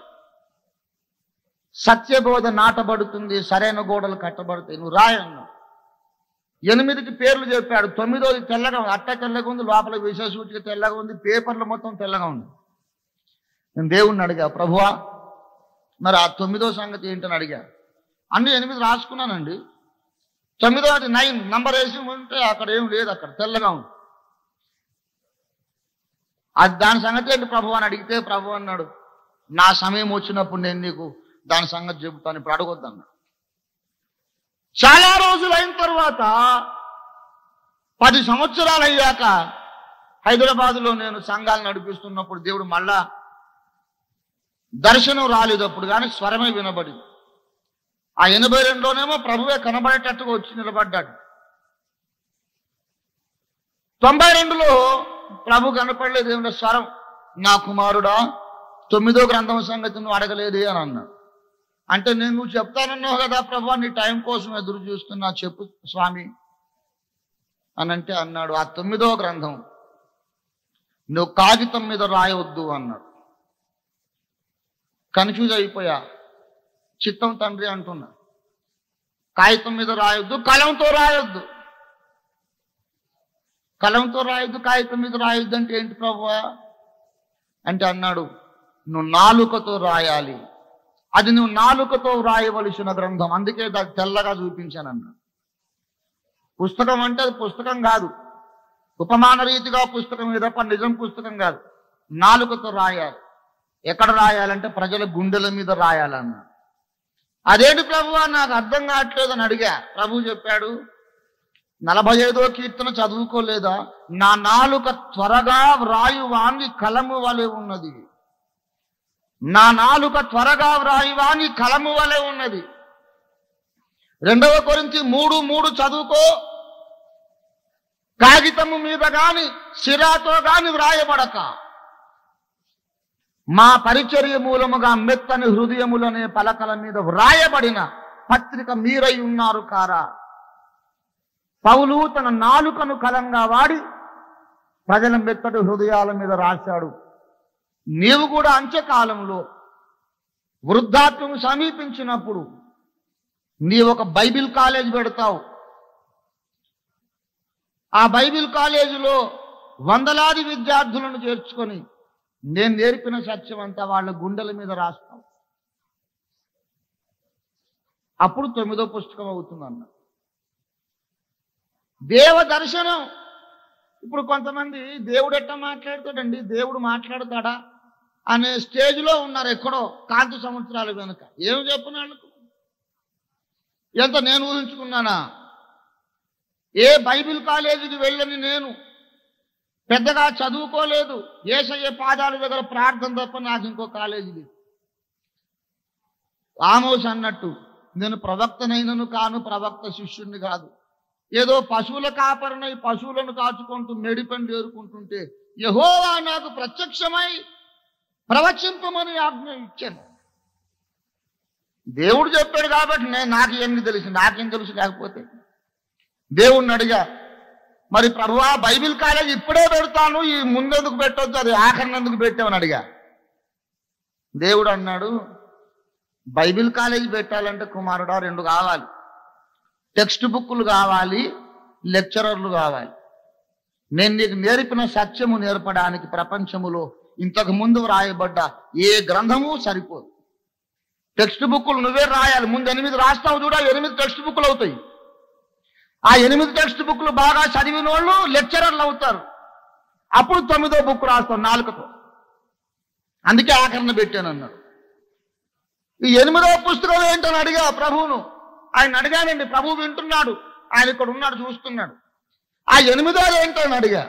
సత్యబోధ నాటబడుతుంది సరైన గోడలు కట్టబడతాయి నువ్వు రాయన్నా ఎనిమిదికి పేర్లు చెప్పాడు తొమ్మిదోది తెల్లగా ఉంది అట్ట తెల్లగా ఉంది లోపల విశేషూచిక తెల్లగా ఉంది పేపర్లు మొత్తం తెల్లగా ఉంది నేను దేవుణ్ణి అడిగా ప్రభువా మరి ఆ తొమ్మిదో సంగతి ఏంటని అడిగా అన్ని ఎనిమిది రాసుకున్నానండి తొమ్మిదోది నైన్ నంబర్ వేసి ఉంటే అక్కడ ఏం లేదు అక్కడ తెల్లగా ఉంది అది దాని సంగతి ఏంటి ప్రభు అని అడిగితే ప్రభు అన్నాడు నా సమయం వచ్చినప్పుడు నేను నీకు దాని సంగతి చెబుతాను ఇప్పుడు అడగొద్దు అన్నాడు చాలా రోజులు అయిన తర్వాత పది సంవత్సరాలు అయ్యాక హైదరాబాదులో నేను సంఘాలు నడిపిస్తున్నప్పుడు దేవుడు మళ్ళా దర్శనం రాలేదు అప్పుడు కానీ స్వరమే వినబడింది ఆ ఎనభై రెండులోనేమో ప్రభువే కనబడేటట్టుగా వచ్చి నిలబడ్డాడు తొంభై రెండులో ప్రభు కనపడలేదు ఏమిటో స్వరం నా కుమారుడా తొమ్మిదో గ్రంథం సంగతి నువ్వు అడగలేదే అని అన్నాడు అంటే నేను నువ్వు చెప్తానన్నావు కదా ప్రభా నీ టైం కోసం ఎదురు చూస్తున్నా చెప్పు స్వామి అని అంటే అన్నాడు ఆ తొమ్మిదో గ్రంథం నువ్వు కాగితం మీద రాయవద్దు అన్నాడు కన్ఫ్యూజ్ అయిపోయా చిత్తం తండ్రి అంటున్నా కాగితం మీద రాయొద్దు కలంతో రాయొద్దు కలంతో రాయొద్దు కాగితం మీద రాయొద్దు అంటే ఏంటి ప్రభువా అంటే అన్నాడు నువ్వు నాలుకతో రాయాలి అది నువ్వు నాలుకతో వ్రాయవలసిన గ్రంథం అందుకే దాన్ని తెల్లగా చూపించాను అన్నాడు పుస్తకం అంటే అది పుస్తకం కాదు ఉపమాన రీతిగా పుస్తకం మీద తప్ప నిజం పుస్తకం కాదు నాలుకతో రాయాలి ఎక్కడ రాయాలంటే ప్రజల గుండెల మీద రాయాలన్నాడు అదేంటి ప్రభు నాకు అర్థం కావట్లేదు అని అడిగా ప్రభు చెప్పాడు నలభై ఐదో కీర్తన చదువుకోలేదా నా నాలుక త్వరగా వ్రాయువాన్ని కలము వలె ఉన్నది నా నాలుక త్వరగా వ్రాయువాని కలము వలె ఉన్నది రెండవ కొరింతి మూడు మూడు చదువుకో కాగితము మీద గాని సిరాతో గాని వ్రాయబడక మా పరిచర్య మూలముగా మెత్తని హృదయములనే పలకల మీద వ్రాయబడిన పత్రిక మీరై ఉన్నారు కారా పౌలు తన నాలుకను కలంగా వాడి ప్రజల మెత్తటి హృదయాల మీద రాశాడు నీవు కూడా అంత్యకాలంలో వృద్ధాప్యం సమీపించినప్పుడు నీ ఒక బైబిల్ కాలేజ్ పెడతావు ఆ బైబిల్ కాలేజీలో వందలాది విద్యార్థులను చేర్చుకొని నేను నేర్పిన సత్యం అంతా వాళ్ళ గుండెల మీద రాస్తాం అప్పుడు తొమ్మిదో పుస్తకం అవుతుంది అన్న దేవ దర్శనం ఇప్పుడు కొంతమంది దేవుడు ఎట్లా మాట్లాడతాడండి దేవుడు మాట్లాడతాడా అనే స్టేజ్లో ఉన్నారు ఎక్కడో కాంతి సంవత్సరాల వెనుక ఏం చెప్పిన వాళ్ళకు ఎంత నేను ఊహించుకున్నానా ఏ బైబిల్ కాలేజీకి వెళ్ళని నేను పెద్దగా చదువుకోలేదు ఏసయ్య పాదాల దగ్గర ప్రార్థన తప్ప నాకు ఇంకో కాలేజీ లేదు ఆమోస్ అన్నట్టు నేను ప్రవక్తనైనను కాను ప్రవక్త శిష్యుణ్ణి కాదు ఏదో పశువుల కాపరనై పశువులను కాచుకుంటూ మెడిపండి ఏరుకుంటుంటే యహోవా నాకు ప్రత్యక్షమై ప్రవచింపమని ఆజ్ఞ ఇచ్చాను దేవుడు చెప్పాడు కాబట్టి నేను నాకు ఎన్ని తెలుసు నాకేం తెలుసు లేకపోతే దేవుణ్ణి అడిగా మరి ప్రభువా బైబిల్ కాలేజ్ ఇప్పుడే పెడతాను ఈ ముందెందుకు పెట్టొద్దు అది ఆఖరిని ఎందుకు పెట్టామని అడిగా దేవుడు అన్నాడు బైబిల్ కాలేజ్ పెట్టాలంటే కుమారుడా రెండు కావాలి టెక్స్ట్ బుక్లు కావాలి లెక్చరర్లు కావాలి నేను నీకు నేర్పిన సత్యము నేర్పడానికి ప్రపంచములో ఇంతకు ముందు రాయబడ్డ ఏ గ్రంథము సరిపోదు టెక్స్ట్ బుక్లు నువ్వే రాయాలి ముందు ఎనిమిది రాస్తావు చూడ ఎనిమిది టెక్స్ట్ బుక్లు అవుతాయి ఆ ఎనిమిది టెక్స్ట్ బుక్లు బాగా చదివిన వాళ్ళు లెక్చరర్లు అవుతారు అప్పుడు తొమ్మిదో బుక్ రాస్తాం నాలుకతో అందుకే ఆకరణ పెట్టాను అన్నాడు ఈ ఎనిమిదో పుస్తకం ఏంటని అడిగా ప్రభువును ఆయన అడిగానండి ప్రభు వింటున్నాడు ఆయన ఇక్కడ ఉన్నాడు చూస్తున్నాడు ఆ ఎనిమిదోది ఏంటని అడిగా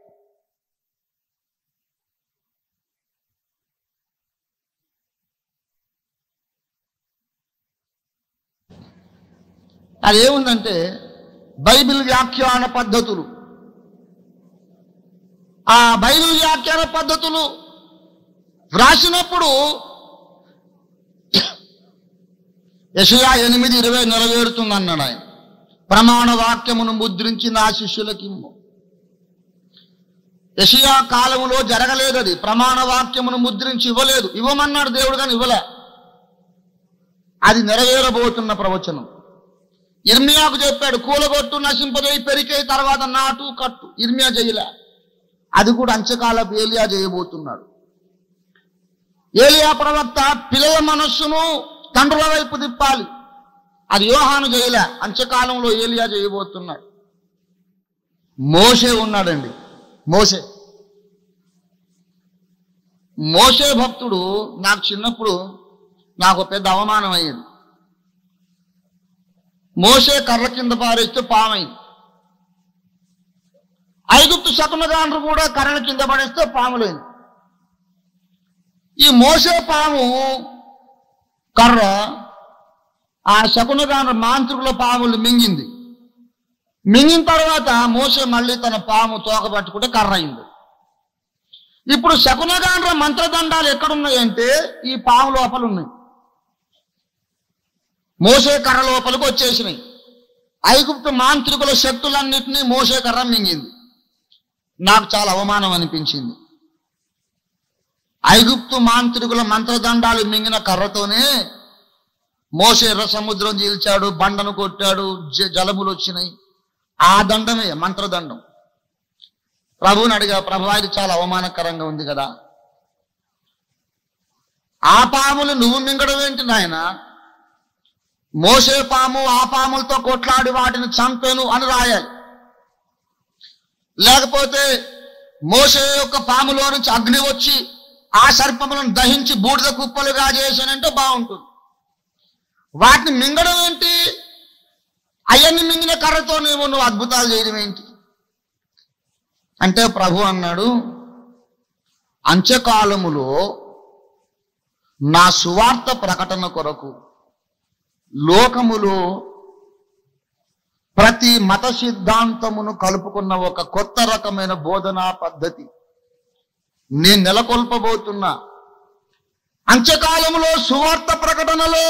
అదేముందంటే బైబిల్ వ్యాఖ్యాన పద్ధతులు ఆ బైబిల్ వ్యాఖ్యాన పద్ధతులు వ్రాసినప్పుడు యషయా ఎనిమిది ఇరవై నెరవేరుతుంది అన్నాడు ఆయన ప్రమాణ వాక్యమును ముద్రించి నా శిష్యులకిమ్ము యషయా కాలములో జరగలేదు అది ప్రమాణ వాక్యమును ముద్రించి ఇవ్వలేదు ఇవ్వమన్నాడు దేవుడు కానీ ఇవ్వలే అది నెరవేరబోతున్న ప్రవచనం ఇర్మియాకు చెప్పాడు కూలగొట్టు నశింపజేయి పెరికే తర్వాత నాటు కట్టు ఇర్మియా చేయలే అది కూడా అంచకాలపు ఏలియా చేయబోతున్నాడు ఏలియా ప్రవక్త పిల్లల మనస్సును తండ్రుల వైపు తిప్పాలి అది యోహాను చేయలే అంచకాలంలో ఏలియా చేయబోతున్నాడు మోషే ఉన్నాడండి మోషే మోషే భక్తుడు నాకు చిన్నప్పుడు నాకు పెద్ద అవమానం అయ్యేది మోషే కర్ర కింద పారేస్తే పామైంది ఐగుప్తు శకునగాండ్రు కూడా కర్రల కింద పడేస్తే పాములైంది ఈ మోసే పాము కర్ర ఆ శకునగాండ్ర మాంత్రికుల పాములు మింగింది మింగిన తర్వాత మోసే మళ్ళీ తన పాము తోక పట్టుకుంటే కర్ర అయింది ఇప్పుడు శకునగాండ్ర మంత్రదండాలు ఎక్కడున్నాయంటే ఈ పాము లోపల ఉన్నాయి మోసే కర్ర లోపలికి వచ్చేసినాయి ఐగుప్తు మాంత్రికుల శక్తులన్నిటినీ మోసే కర్ర మింగింది నాకు చాలా అవమానం అనిపించింది ఐగుప్తు మాంత్రికుల మంత్రదండాలు మింగిన కర్రతోనే మోసే ఎర్ర సముద్రం చీల్చాడు బండను కొట్టాడు జ- జలములు వచ్చినాయి ఆ దండమే మంత్రదండం ప్రభువుని అడిగా ప్రభు ఇది చాలా అవమానకరంగా ఉంది కదా ఆ పాములు నువ్వు మింగడం ఏంటి నాయన మోసే పాము ఆ పాములతో కొట్లాడి వాటిని చంపాను అని రాయాలి లేకపోతే మోసే యొక్క పాములో నుంచి అగ్ని వచ్చి ఆ సర్పములను దహించి బూడిద కుప్పలుగా చేశానంటే బాగుంటుంది వాటిని మింగడం ఏంటి అయ్యన్ని మింగిన కర్రతో నువ్వు నువ్వు అద్భుతాలు చేయడం ఏంటి అంటే ప్రభు అన్నాడు అంత్యకాలములో నా సువార్త ప్రకటన కొరకు లోకములో ప్రతి మత సిద్ధాంతమును కలుపుకున్న ఒక కొత్త రకమైన బోధనా పద్ధతి నేను నెలకొల్పబోతున్నా అంత్యకాలములో సువార్త ప్రకటనలో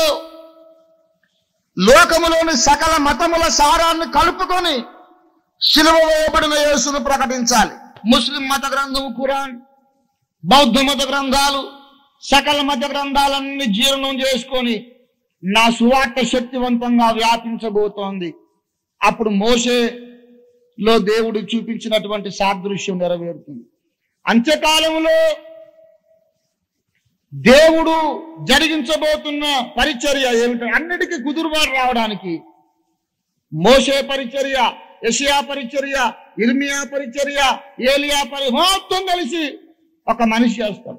లోకములోని సకల మతముల సారాన్ని కలుపుకొని సిలువ వేయబడిన యేసును ప్రకటించాలి ముస్లిం మత గ్రంథము ఖురాన్ బౌద్ధ మత గ్రంథాలు సకల మత గ్రంథాలన్నీ జీర్ణం చేసుకొని నా సువార్త శక్తివంతంగా వ్యాపించబోతోంది అప్పుడు మోషేలో దేవుడు చూపించినటువంటి సాదృశ్యం నెరవేరుతుంది అంత్యకాలంలో దేవుడు జరిగించబోతున్న పరిచర్య ఏమిటో అన్నిటికీ కుదురుబాటు రావడానికి మోసే పరిచర్య యషియా పరిచర్య ఇర్మియా పరిచర్య ఏలియా పరి మొత్తం కలిసి ఒక మనిషి చేస్తాడు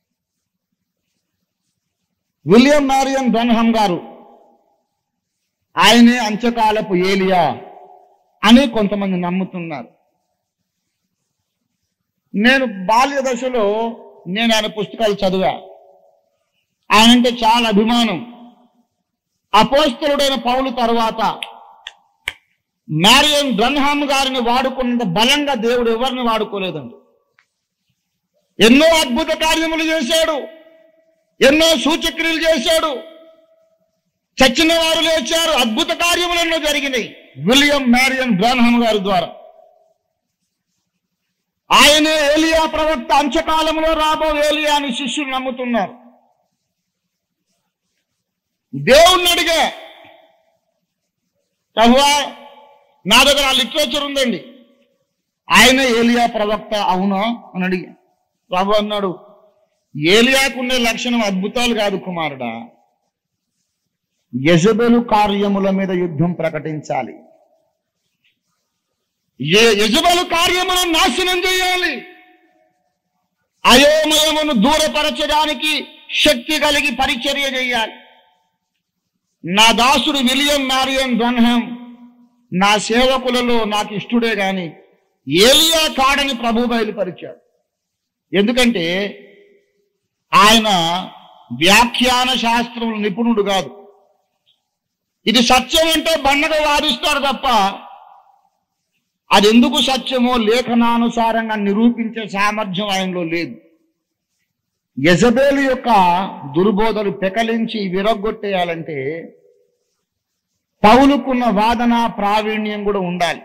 విలియం మారియన్ బెన్హమ్ గారు ఆయనే అంత్యకాలపు ఏలియా అని కొంతమంది నమ్ముతున్నారు నేను బాల్య దశలో నేను ఆయన పుస్తకాలు చదివా ఆయనంటే చాలా అభిమానం అపోస్తలుడైన పౌలు తర్వాత మ్యారియన్ బ్రన్హామ్ గారిని వాడుకున్నంత బలంగా దేవుడు ఎవరిని వాడుకోలేదండి ఎన్నో అద్భుత కార్యములు చేశాడు ఎన్నో సూచక్రియలు చేశాడు చచ్చిన వారు లేచారు అద్భుత కార్యములు ఎన్నో జరిగినాయి విలియం మ్యారియన్ బ్రాన్హమ్ గారి ద్వారా ఆయనే ఏలియా ప్రవక్త అంత్యకాలంలో రాబో ఏలియా అని శిష్యులు నమ్ముతున్నారు దేవుణ్ణి అడిగా ప్రభువా నా దగ్గర ఆ లిటరేచర్ ఉందండి ఆయన ఏలియా ప్రవక్త అవునా అని అడిగా ప్రభు అన్నాడు ఏలియాకుండే లక్షణం అద్భుతాలు కాదు కుమారుడా యజబెలు కార్యముల మీద యుద్ధం ప్రకటించాలి ఏ యజబెలు కార్యములను నాశనం చేయాలి అయోమయమును దూరపరచడానికి శక్తి కలిగి పరిచర్య చేయాలి నా దాసుడు విలియం మ్యారియన్ బ్రన్హం నా సేవకులలో నాకు ఇష్టుడే గాని ఏలియా కాడని ప్రభు బయలుపరిచాడు ఎందుకంటే ఆయన వ్యాఖ్యాన శాస్త్రం నిపుణుడు కాదు ఇది సత్యం అంటే బండగా వాదిస్తాడు తప్ప అది ఎందుకు సత్యమో లేఖనానుసారంగా నిరూపించే సామర్థ్యం ఆయనలో లేదు యజబేలు యొక్క దుర్బోధలు పెకలించి విరగొట్టేయాలంటే పౌలుకున్న వాదన ప్రావీణ్యం కూడా ఉండాలి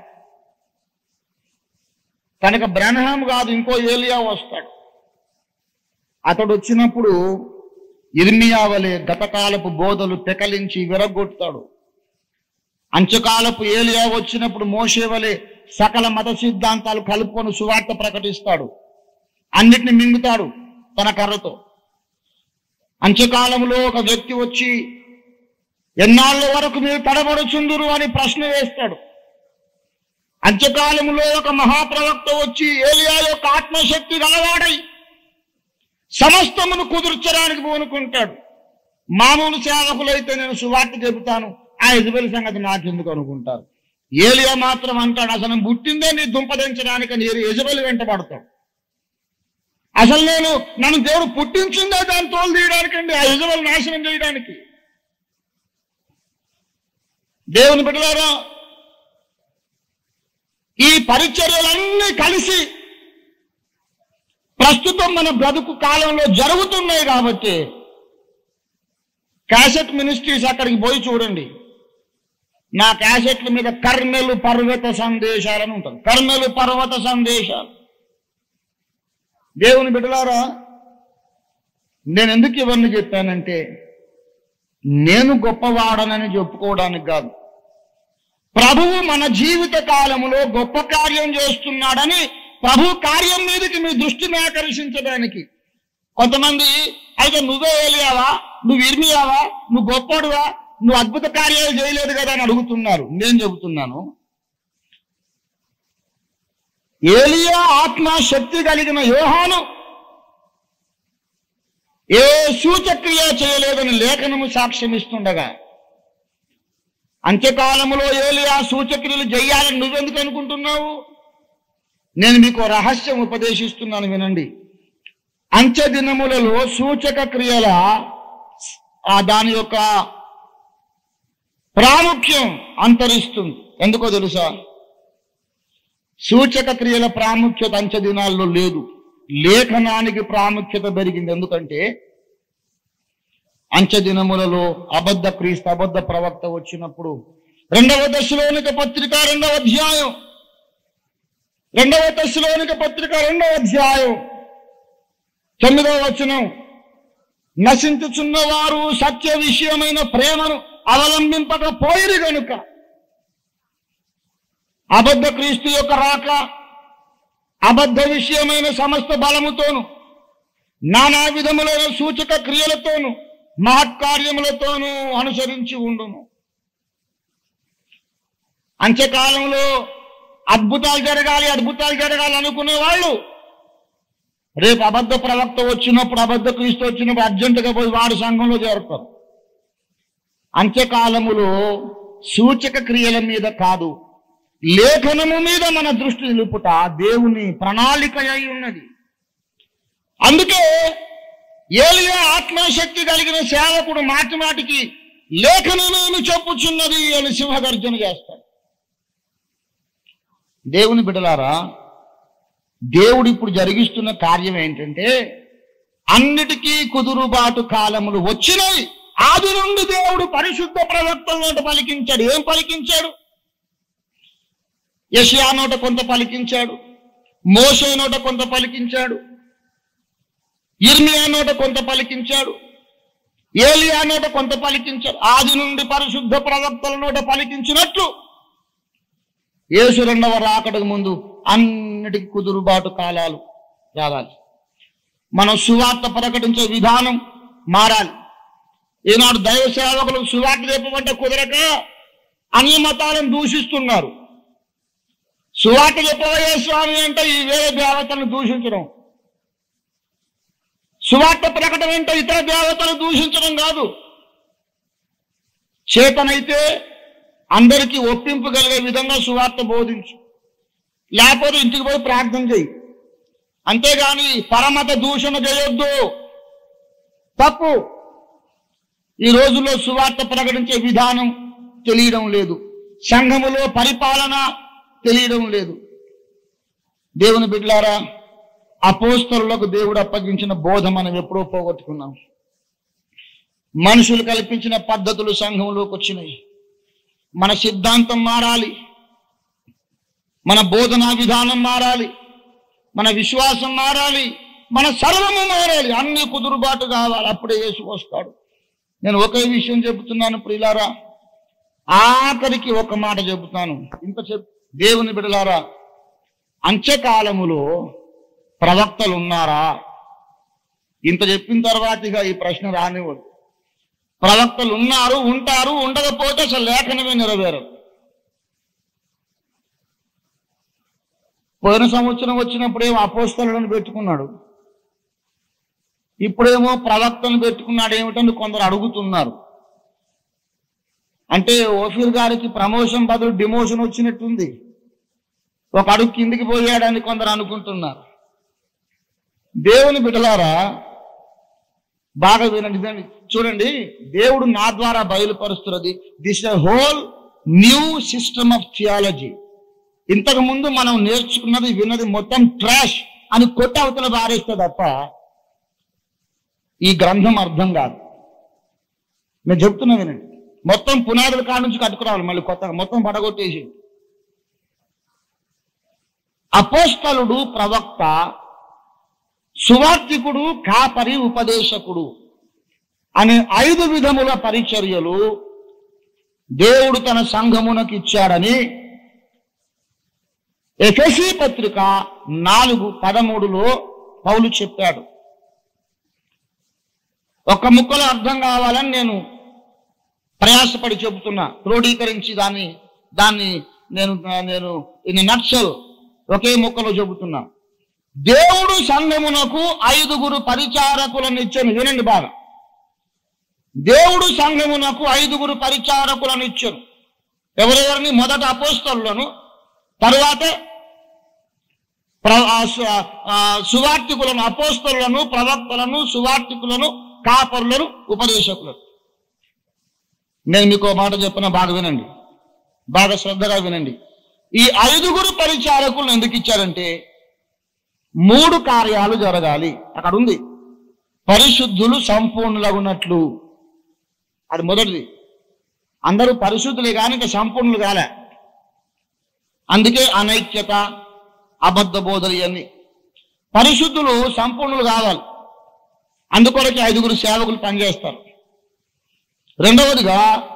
కనుక బ్రహ్నం కాదు ఇంకో ఏలియా వస్తాడు అతడు వచ్చినప్పుడు ఇర్మియా వలె గతకాలపు బోధలు పెకలించి విరగొడతాడు అంచకాలపు ఏలియా వచ్చినప్పుడు మోషే వలె సకల మత సిద్ధాంతాలు కలుపుకొని సువార్త ప్రకటిస్తాడు అన్నిటిని మింగుతాడు తన కర్రతో అంత్యకాలంలో ఒక వ్యక్తి వచ్చి ఎన్నాళ్ళ వరకు మీరు తడబడుచుందురు అని ప్రశ్న వేస్తాడు అంత్యకాలంలో ఒక మహాప్రవక్త వచ్చి ఏలియా యొక్క ఆత్మశక్తి గలవాడై సమస్తమును కుదుర్చడానికి పూనుకుంటాడు మామూలు సేవకులైతే నేను సువార్త చెబుతాను ఆ ఎదుబెలి సంగతి నాకెందుకు అనుకుంటారు ఏలియా మాత్రం అంటాడు అసలు నేను పుట్టిందే నీ దుంపదించడానికి నేను యజబెలి వెంటబడతాడు అసలు నేను నన్ను దేవుడు పుట్టించిందే దాన్ని తోలు తీయడానికండి ఆ యజబెలి నాశనం చేయడానికి దేవుని బిడ్డలారా ఈ పరిచర్యలన్నీ కలిసి ప్రస్తుతం మన బ్రతుకు కాలంలో జరుగుతున్నాయి కాబట్టి క్యాసెట్ మినిస్ట్రీస్ అక్కడికి పోయి చూడండి నా క్యాసెట్ల మీద కర్మెలు పర్వత సందేశాలని ఉంటుంది కర్మెలు పర్వత సందేశాలు దేవుని బిడ్డలారా నేను ఎందుకు ఇవన్నీ చెప్పానంటే నేను గొప్పవాడనని చెప్పుకోవడానికి కాదు ప్రభువు మన జీవిత కాలములో గొప్ప కార్యం చేస్తున్నాడని ప్రభు కార్యం మీదకి మీ దృష్టిని ఆకర్షించడానికి కొంతమంది అయితే నువ్వే ఏలియావా నువ్వు ఇర్మియావా నువ్వు గొప్పడువా నువ్వు అద్భుత కార్యాలు చేయలేదు కదా అని అడుగుతున్నారు నేను చెబుతున్నాను ఏలియా ఆత్మ శక్తి కలిగిన యోహాను ఏ సూచక్రియ చేయలేదని లేఖనము సాక్ష్యం ఇస్తుండగా అంత్యకాలములో ఏలియా సూచక్రియలు చేయాలని నువ్వెందుకు అనుకుంటున్నావు నేను మీకు రహస్యం ఉపదేశిస్తున్నాను వినండి అంత్య దినములలో సూచక క్రియల ఆ దాని యొక్క ప్రాముఖ్యం అంతరిస్తుంది ఎందుకో తెలుసా సూచక క్రియల ప్రాముఖ్యత అంచె దినాల్లో లేదు లేఖనానికి ప్రాముఖ్యత పెరిగింది ఎందుకంటే అంచె దినములలో అబద్ధ క్రీస్తు అబద్ధ ప్రవక్త వచ్చినప్పుడు రెండవ దశలోనిక పత్రిక రెండవ అధ్యాయం రెండవ దశలోనిక పత్రిక రెండవ అధ్యాయం తొమ్మిదవ వచనం నశించుచున్న వారు సత్య విషయమైన ప్రేమను అవలంబింపకపోయిరు గనుక అబద్ధ క్రీస్తు యొక్క రాక అబద్ధ విషయమైన సమస్త బలముతోను నానా విధములైన సూచక క్రియలతోను మహత్కార్యములతోనూ అనుసరించి ఉండును అంత్యకాలంలో అద్భుతాలు జరగాలి అద్భుతాలు జరగాలి అనుకునే వాళ్ళు రేపు అబద్ధ ప్రవక్త వచ్చినప్పుడు అబద్ధ క్రీస్తు వచ్చినప్పుడు అర్జెంటుగా పోయి వాడి సంఘంలో చేరుతారు అంత్యకాలములో సూచక క్రియల మీద కాదు లేఖనము మీద మన దృష్టి నిలుపుట దేవుని ప్రణాళిక అయి ఉన్నది అందుకే ఏలియా ఆత్మశక్తి కలిగిన సేవకుడు మాటి మాటికి లేఖనమేమి చెప్పుచున్నది అని సింహగర్జన చేస్తాడు దేవుని బిడలారా దేవుడు ఇప్పుడు జరిగిస్తున్న కార్యం ఏంటంటే అన్నిటికీ కుదురుబాటు కాలములు వచ్చినాయి ఆది నుండి దేవుడు పరిశుద్ధ ప్రవక్తలను పలికించాడు ఏం పలికించాడు యషియా నోట కొంత పలికించాడు మోషే నోట కొంత పలికించాడు ఇర్మియా నోట కొంత పలికించాడు ఏలియా నోట కొంత పలికించాడు ఆది నుండి పరిశుద్ధ ప్రవక్తల నోట పలికించినట్లు యేసు రెండవ రాకడకు ముందు అన్నిటికి కుదురుబాటు కాలాలు రావాలి మనం సువార్త ప్రకటించే విధానం మారాలి ఈనాడు దైవ సేవకులు సువార్త చెప్పమంటే కుదరక అన్ని మతాలను దూషిస్తున్నారు సువార్త చెప్పబోయే స్వామి అంటే ఈ వేరే దేవతలను దూషించడం సువార్త ప్రకటన అంటే ఇతర దేవతలు దూషించడం కాదు చేతనైతే అందరికీ ఒప్పింపు కలిగే విధంగా సువార్త బోధించు లేకపోతే ఇంటికి పోయి ప్రార్థన చేయి అంతేగాని పరమత దూషణ చేయొద్దు తప్పు ఈ రోజుల్లో సువార్త ప్రకటించే విధానం తెలియడం లేదు సంఘములో పరిపాలన తెలియడం లేదు దేవుని బిడ్లారా అపోస్తరులకు దేవుడు అప్పగించిన బోధ మనం ఎప్పుడో పోగొట్టుకున్నాం మనుషులు కల్పించిన పద్ధతులు సంఘంలోకి వచ్చినాయి మన సిద్ధాంతం మారాలి మన బోధనా విధానం మారాలి మన విశ్వాసం మారాలి మన సర్వము మారాలి అన్ని కుదురుబాటు కావాలి అప్పుడే యేసు వస్తాడు నేను ఒకే విషయం చెబుతున్నాను ప్రియులారా ఆఖరికి ఒక మాట చెబుతాను ఇంత చెప్ దేవుని బిడలారా అంత్యకాలములో ప్రవక్తలు ఉన్నారా ఇంత చెప్పిన తర్వాత ఇక ఈ ప్రశ్న రానివ్వదు ప్రవక్తలు ఉన్నారు ఉంటారు ఉండకపోతే అసలు లేఖనమే నెరవేరదు పోయిన సంవత్సరం వచ్చినప్పుడేమో అపోస్తలను పెట్టుకున్నాడు ఇప్పుడేమో ప్రవక్తను పెట్టుకున్నాడు ఏమిటని కొందరు అడుగుతున్నారు అంటే ఓఫీర్ గారికి ప్రమోషన్ బదులు డిమోషన్ వచ్చినట్టుంది ఒక అడుగు కిందికి పోయాడని కొందరు అనుకుంటున్నారు దేవుని బిడ్డలారా బాగా వినండి వినండి. చూడండి దేవుడు నా ద్వారా బయలుపరుస్తున్నది this whole new system of theology ఇంతకు ముందు మనం నేర్చుకున్నది విన్నది మొత్తం ట్రాష్ అని కొట్టి అవతల బారేస్తే తప్ప ఈ గ్రంథం అర్థం కాదు నేను చెప్తున్నా వినండి మొత్తం పునాదుల కాడ నుంచి కట్టుకురావాలి మళ్ళీ కొత్తగా మొత్తం పడగొట్టేసి అపోస్తలుడు ప్రవక్త సువార్థికుడు కాపరి ఉపదేశకుడు అనే ఐదు విధముల పరిచర్యలు దేవుడు తన సంఘమునకు ఇచ్చాడని ఎఫెసీ పత్రిక నాలుగు పదమూడులో పౌలు చెప్పాడు ఒక్క ముక్కలో అర్థం కావాలని నేను ప్రయాసపడి చెబుతున్నా క్రోడీకరించి దాన్ని దాన్ని నేను నేను ఇన్ నక్షల్ ఒకే ముక్కలో చెబుతున్నా దేవుడు సంఘమునకు ఐదుగురు పరిచారకులను ఇచ్చాను వినండి బాగా దేవుడు సంఘమునకు ఐదుగురు పరిచారకులను ఇచ్చాను ఎవరెవరిని మొదట అపోస్తలను తరువాత ప్ర- ఆ సు- ఆ సువార్తికులను అపోస్తలను ప్రవక్తలను సువార్తికులను కాపరులను ఉపదేశకులను నేను మీకు ఒక మాట చెప్పిన బాగా వినండి బాగా శ్రద్ధగా వినండి ఈ ఐదుగురు పరిచారకులను ఎందుకు ఇచ్చారంటే మూడు కార్యాలు జరగాలి అక్కడ ఉంది పరిశుద్ధులు సంపూర్ణులగున్నట్లు అది మొదటిది అందరూ పరిశుద్ధులే కానీ ఇంకా సంపూర్ణులు కాలే అందుకే అనైక్యత అబద్ధ బోధలు ఇవన్నీ పరిశుద్ధులు సంపూర్ణులు కావాలి అందుకొరకే ఐదుగురు సేవకులు పనిచేస్తారు రెండవదిగా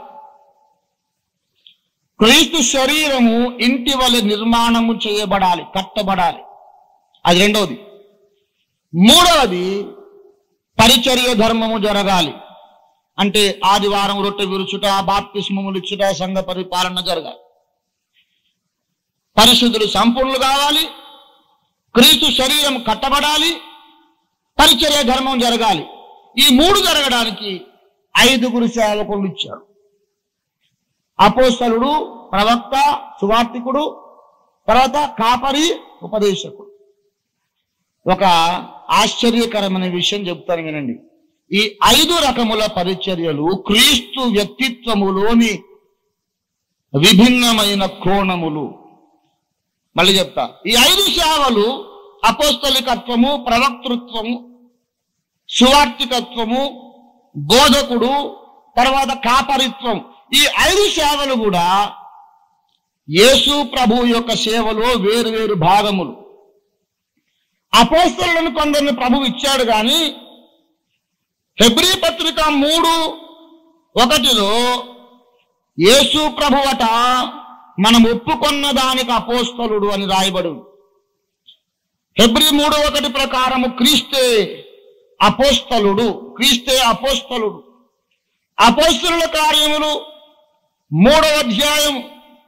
క్రీస్తు శరీరము ఇంటి వలె నిర్మాణము చేయబడాలి కట్టబడాలి అది రెండవది మూడవది పరిచర్య ధర్మము జరగాలి అంటే ఆదివారం రొట్టె విరుచుట బాప్తిస్మములు ఇచ్చుట సంఘ పరిపాలన జరగాలి పరిశుద్ధులు సంపూర్ణులు కావాలి క్రీస్తు శరీరం కట్టబడాలి పరిచర్య ధర్మం జరగాలి ఈ మూడు జరగడానికి ఐదుగురు సేవకులు ఇచ్చారు అపోస్తలుడు ప్రవక్త సువార్తికుడు తర్వాత కాపరి ఉపదేశకుడు ఒక ఆశ్చర్యకరమైన విషయం చెప్తాను వినండి ఈ ఐదు రకముల పరిచర్యలు క్రీస్తు వ్యక్తిత్వములోని విభిన్నమైన కోణములు మళ్ళీ చెప్తా ఈ ఐదు సేవలు అపోస్తలికత్వము ప్రవక్తృత్వము సువార్తికత్వము బోధకుడు తర్వాత కాపరిత్వం ఈ ఐదు సేవలు కూడా యేసు ప్రభు యొక్క సేవలో వేరు వేరు భాగములు అపోస్తలను కొందరిని ప్రభు ఇచ్చాడు కానీ ఫిబ్రి పత్రిక మూడు ఒకటిలో యేసు ప్రభువట మనం ఒప్పుకొన్న దానికి అపోస్తలుడు అని రాయబడు ఫిబ్రి మూడు ఒకటి ప్రకారము క్రీస్తే అపోస్తలుడు క్రీస్తే అపోస్తలుడు అపోస్తలుల కార్యములు మూడవ అధ్యాయం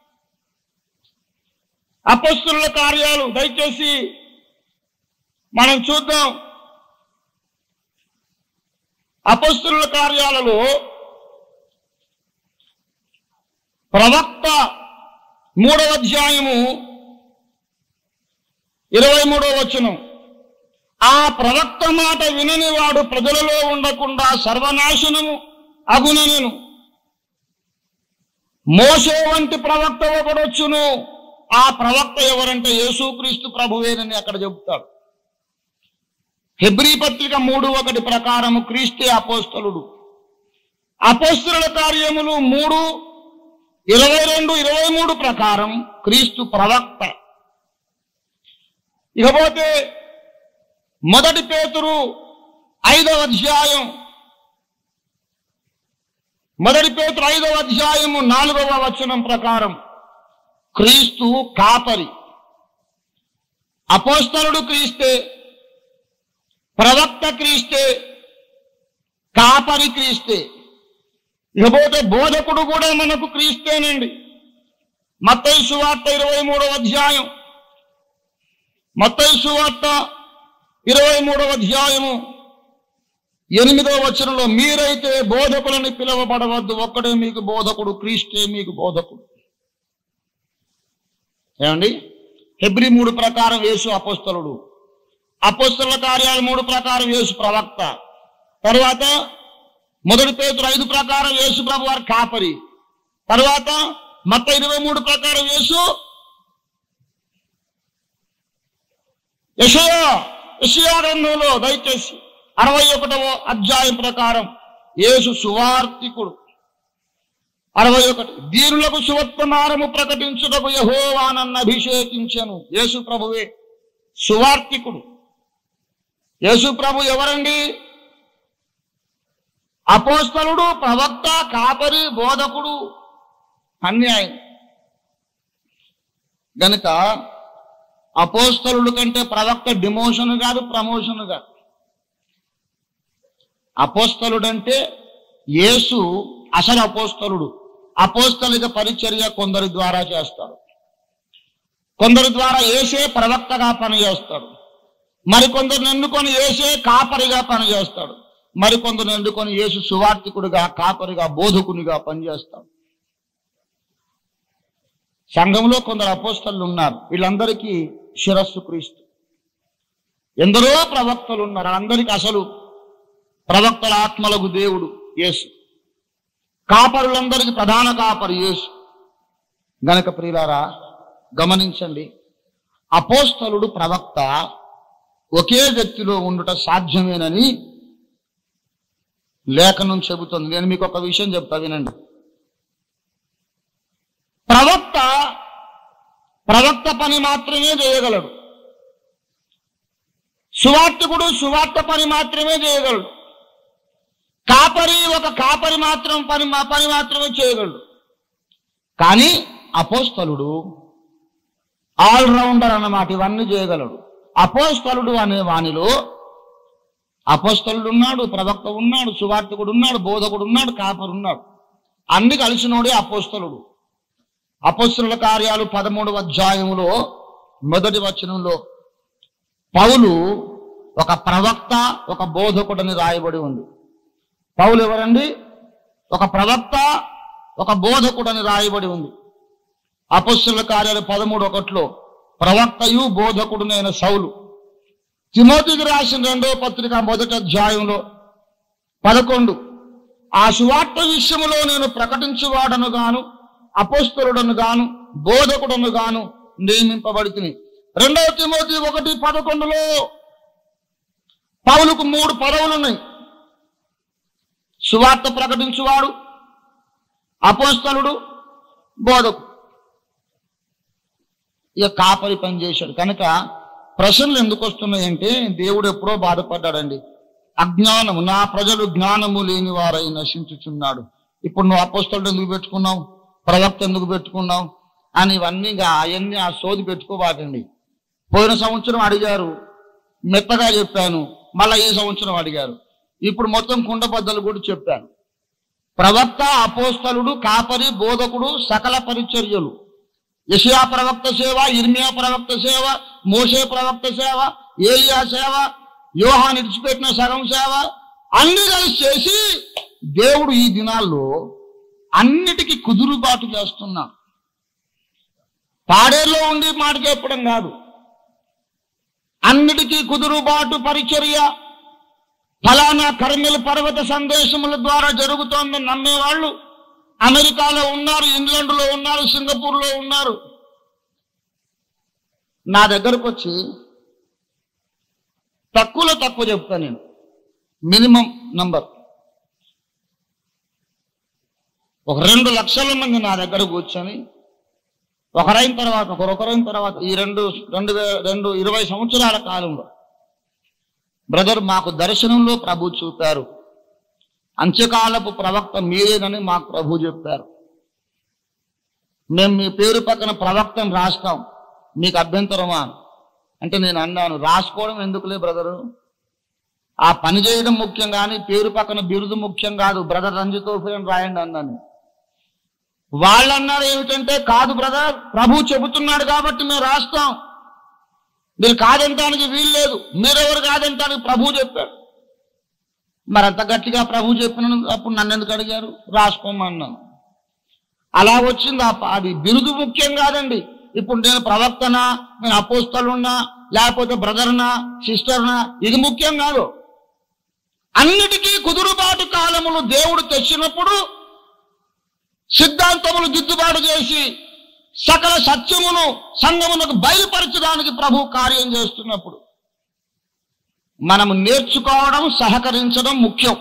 అపోస్తలుల కార్యాలు దయచేసి మనం చూద్దాం అపస్తుల కార్యాలలో ప్రవక్త మూడవ అధ్యాయము ఇరవై మూడవ వచనం ఆ ప్రవక్త మాట వినని వాడు ప్రజలలో ఉండకుండా సర్వనాశనము అగునను మోసే వంటి ప్రవక్త ఒకడొచ్చును ఆ ప్రవక్త ఎవరంటే యేసుక్రీస్తు ప్రభువేనని అక్కడ చెబుతాడు హెబ్రీ పత్రిక మూడు ఒకటి ప్రకారము క్రీస్తే అపోస్తలుడు అపోస్తలుల కార్యములు మూడు ఇరవై రెండు ఇరవై మూడు ప్రకారం క్రీస్తు ప్రవక్త ఇకపోతే మొదటి పేతురు ఐదవ అధ్యాయం మొదటి పేతురు ఐదవ అధ్యాయము నాలుగవ వచనం ప్రకారం క్రీస్తు కాపరి అపోస్తలుడు క్రీస్తే ప్రవక్త క్రీస్తే కాపరి క్రీస్తే ఇకపోతే బోధకుడు కూడా మనకు క్రీస్తేనండి మత్తయి సువార్త ఇరవై మూడవ అధ్యాయం మత్తయి సువార్త ఇరవై మూడవ అధ్యాయము ఎనిమిదవ వచనంలో మీరైతే బోధకులని పిలువబడవద్దు ఒక్కడే మీకు బోధకుడు క్రీస్తే మీకు బోధకుడు ఏమండి హెబ్రి మూడు ప్రకారం యేసు అపోస్తలుడు అపోస్తల కార్యాలు మూడు ప్రకారం యేసు ప్రవక్త తర్వాత మొదటి పేతురు ఐదు ప్రకారం యేసు ప్రభు వారి కాపరి తర్వాత మత ఇరవై మూడు ప్రకారం యేసు యషయా యషయా గ్రంథంలో దయచేసి అరవై ఒకటవ అధ్యాయం ప్రకారం యేసు సువార్తికుడు అరవై ఒకటి దీనులకు సువర్తమానము ప్రకటించుటకు యహోవానన్న అభిషేకించను యేసు ప్రభువే సువార్తికుడు యేసు ప్రభు ఎవరండి అపోస్తలుడు ప్రవక్త కాపరి బోధకుడు అన్ని ఆయన గనుక అపోస్తలుడు కంటే ప్రవక్త డిమోషన్ కాదు ప్రమోషన్ కాదు అపోస్తలుడు అంటే యేసు అసలు అపోస్తలుడు అపోస్తలిక పరిచర్య కొందరి ద్వారా చేస్తాడు కొందరి ద్వారా ఏసే ప్రవక్తగా పనిచేస్తాడు మరికొందరిని ఎన్నుకొని ఏసే కాపరిగా పనిచేస్తాడు మరికొందరిని ఎన్నుకొని యేసు సువార్తికుడిగా కాపరిగా బోధకునిగా పనిచేస్తాడు సంఘంలో కొందరు అపోస్తలు ఉన్నారు వీళ్ళందరికీ శిరస్సు క్రీస్తు ఎందరో ప్రవక్తలు ఉన్నారు అందరికి అసలు ప్రవక్తల ఆత్మలకు దేవుడు యేసు కాపరులందరికీ ప్రధాన కాపరి యేసు గనక ప్రియులారా గమనించండి అపోస్తలుడు ప్రవక్త ఒకే వ్యక్తిలో ఉండుట సాధ్యమేనని లేఖనం చెబుతుంది నేను మీకు ఒక విషయం చెప్తా వినండి ప్రవక్త ప్రవక్త పని మాత్రమే చేయగలడు సువార్తకుడు సువార్త పని మాత్రమే చేయగలడు కాపరి ఒక కాపరి మాత్రం పని మా- పని మాత్రమే చేయగలడు కానీ అపోస్తలుడు ఆల్రౌండర్ అన్నమాట ఇవన్నీ చేయగలడు అపోస్తలుడు అనే వానిలో అపోస్తలుడు ఉన్నాడు ప్రవక్త ఉన్నాడు సువార్తకుడు ఉన్నాడు బోధకుడు ఉన్నాడు కాపరు ఉన్నాడు అన్ని కలిసినోడే అపోస్తలుడు అపోస్తలుల కార్యాలు పదమూడవ అధ్యాయములో మొదటి వచనంలో పౌలు ఒక ప్రవక్త ఒక బోధకుడని రాయబడి ఉంది పౌలు ఎవరండి ఒక ప్రవక్త ఒక బోధకుడని రాయబడి ఉంది అపస్సుల కార్యాలు పదమూడు ఒకటిలో ప్రవక్తయు బోధకుడునైన సౌలు తిమోతికి రాసిన రెండో పత్రిక మొదటి అధ్యాయంలో పదకొండు ఆ సువార్త విషయములో నేను ప్రకటించువాడను గాను అపోస్తలుడను గాను బోధకుడను గాను నియమింపబడితిని రెండవ తిమోతి ఒకటి పదకొండులో పౌలుకు మూడు పదవులు ఉన్నాయి సువార్త ప్రకటించువాడు అపోస్తలుడు బోధకు ఇక కాపరి పని చేశాడు కనుక ప్రశ్నలు ఎందుకు వస్తున్నాయంటే దేవుడు ఎప్పుడో బాధపడ్డాడండి అజ్ఞానము నా ప్రజలు జ్ఞానము లేని వారై నశించుచున్నాడు ఇప్పుడు నువ్వు అపోస్తలుడు ఎందుకు పెట్టుకున్నావు ప్రవక్త ఎందుకు పెట్టుకున్నావు అని ఇవన్నీ ఇంకా అవన్నీ ఆ సోది పెట్టుకోబాకండి పోయిన సంవత్సరం అడిగారు మెత్తగా చెప్పాను మళ్ళా ఈ సంవత్సరం అడిగారు ఇప్పుడు మొత్తం కుండబద్దలు కూడా చెప్పాను ప్రవక్త అపోస్తలుడు కాపరి బోధకుడు సకల పరిచర్యలు యషయా ప్రవక్త సేవ ఇర్మియా ప్రవక్త సేవ మోషే ప్రవక్త సేవ ఏలియా సేవ యోహాన్ ఇడిచిపెట్టిన సగం సేవ అన్ని కలిసి చేసి దేవుడు ఈ దినాల్లో అన్నిటికీ కుదురుబాటు చేస్తున్నా పాడేరులో ఉండి మాట చెప్పడం కాదు అన్నిటికీ కుదురుబాటు పరిచర్య ఫలానా కర్మిల పర్వత సందేశముల ద్వారా జరుగుతోందని నమ్మేవాళ్ళు అమెరికాలో ఉన్నారు ఇంగ్లాండ్లో ఉన్నారు సింగపూర్లో ఉన్నారు నా దగ్గరకు వచ్చి తక్కువలో తక్కువ చెప్తాను నేను మినిమం నంబర్ ఒక రెండు లక్షల మంది నా దగ్గర కూర్చొని ఒకరైన తర్వాత ఒకరొకరైన తర్వాత ఈ రెండు రెండు వే రెండు ఇరవై సంవత్సరాల కాలంలో బ్రదర్ మాకు దర్శనంలో ప్రభు చూపారు అంత్యకాలపు ప్రవక్త మీరేనని మాకు ప్రభు చెప్పారు మేము మీ పేరు పక్కన ప్రవక్తను రాస్తాం మీకు అభ్యంతరమా అంటే నేను అన్నాను రాసుకోవడం ఎందుకులే బ్రదరు ఆ పని చేయడం ముఖ్యం కానీ పేరు పక్కన బిరుదు ముఖ్యం కాదు బ్రదర్ రంజితోఫియన్ రాయండి అన్నాను వాళ్ళు అన్నారు ఏమిటంటే కాదు బ్రదర్ ప్రభు చెబుతున్నాడు కాబట్టి మేము రాస్తాం మీరు కాదంటానికి వీలు లేదు మీరెవరు కాదంటానికి ప్రభు చెప్పాడు మరి అంత గట్టిగా ప్రభు చెప్పిన అప్పుడు నన్ను ఎందుకు అడిగారు రాసుకోమన్నాను అలా వచ్చింది ఆ ప- అది బిరుదు ముఖ్యం కాదండి ఇప్పుడు నేను ప్రవక్తనా నేను అపోస్తలున్నా లేకపోతే బ్రదర్నా సిస్టర్నా ఇది ముఖ్యం కాదు అన్నిటికీ కుదురుబాటు కాలములు దేవుడు తెచ్చినప్పుడు సిద్ధాంతములు దిద్దుబాటు చేసి సకల సత్యమును సంగమునకు బయలుపరచడానికి ప్రభు కార్యం చేస్తున్నప్పుడు మనము నేర్చుకోవడం సహకరించడం ముఖ్యం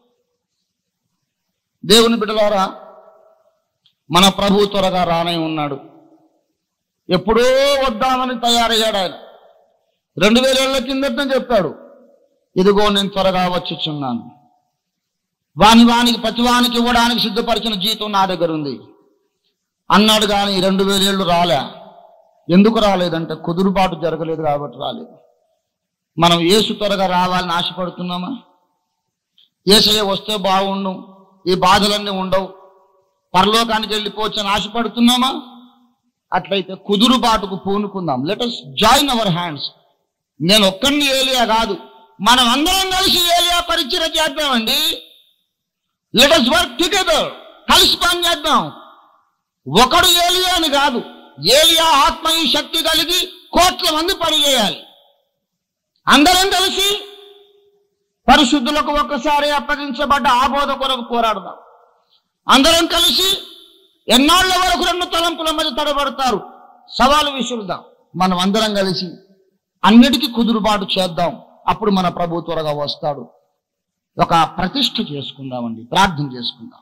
దేవుని బిడ్డలారా మన ప్రభు త్వరగా రానే ఉన్నాడు ఎప్పుడో వద్దామని తయారయ్యాడు ఆయన రెండు వేల ఏళ్ల కిందటనే చెప్పాడు ఇదిగో నేను త్వరగా వచ్చుచున్నాను వాని వానికి ప్రతివానికి ఇవ్వడానికి సిద్ధపరిచిన జీతం నా దగ్గర ఉంది అన్నాడు కానీ రెండు వేల ఏళ్ళు రాలే ఎందుకు రాలేదంటే కుదురుబాటు జరగలేదు కాబట్టి రాలేదు మనం ఏసు త్వరగా రావాలని ఆశపడుతున్నామా ఏసయ్య వస్తే బాగుండు ఈ బాధలన్నీ ఉండవు పరలోకానికి వెళ్ళిపోవచ్చని ఆశపడుతున్నామా అట్లయితే కుదురుబాటుకు పూనుకుందాం let us join our hands నేను ఒక్కడిని ఏలియా కాదు మనం అందరం కలిసి ఏలియా పరిచయం చేద్దామండి లెట్ అస్ వర్క్ టుగెదర్ కలిసి పని చేద్దాం ఒకడు ఏలియా అని కాదు ఏలియా ఆత్మయు శక్తి కలిగి కోట్ల మంది పని చేయాలి అందరం కలిసి పరిశుద్ధులకు ఒక్కసారి అప్పగించబడ్డ ఆబోధ కొరకు పోరాడదాం అందరం కలిసి ఎన్నాళ్ళ వరకు రెండు తలంపుల మధ్య తడబడతారు సవాలు విసురుదాం మనం అందరం కలిసి అన్నిటికీ కుదురుబాటు చేద్దాం అప్పుడు మన ప్రభు త్వరగా వస్తాడు ఒక ప్రతిష్ఠ చేసుకుందామండి ప్రార్థన చేసుకుందాం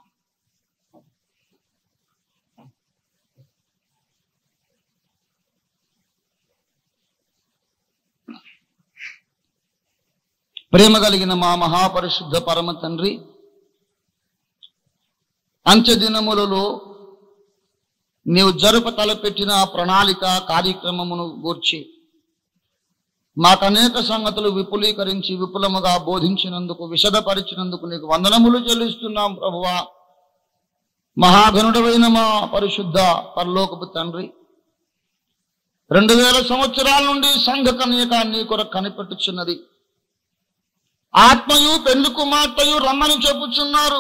ప్రేమ కలిగిన మా మహాపరిశుద్ధ పరమ తండ్రి అంత్య దినములలో నీవు జరుప తలపెట్టిన ప్రణాళిక కార్యక్రమమును గూర్చి మాకు అనేక సంగతులు విపులీకరించి విపులముగా బోధించినందుకు విశదపరిచినందుకు నీకు వందనములు చెల్లిస్తున్నాం ప్రభువా మహాగణుడమైన మా పరిశుద్ధ పరలోకపు తండ్రి రెండు వేల సంవత్సరాల నుండి సంఘ కన్యక నీ కొరకు కనిపెట్టుచున్నది ఆత్మయు పెళ్లి కుమార్తెయు రమ్మని చెప్పుచున్నారు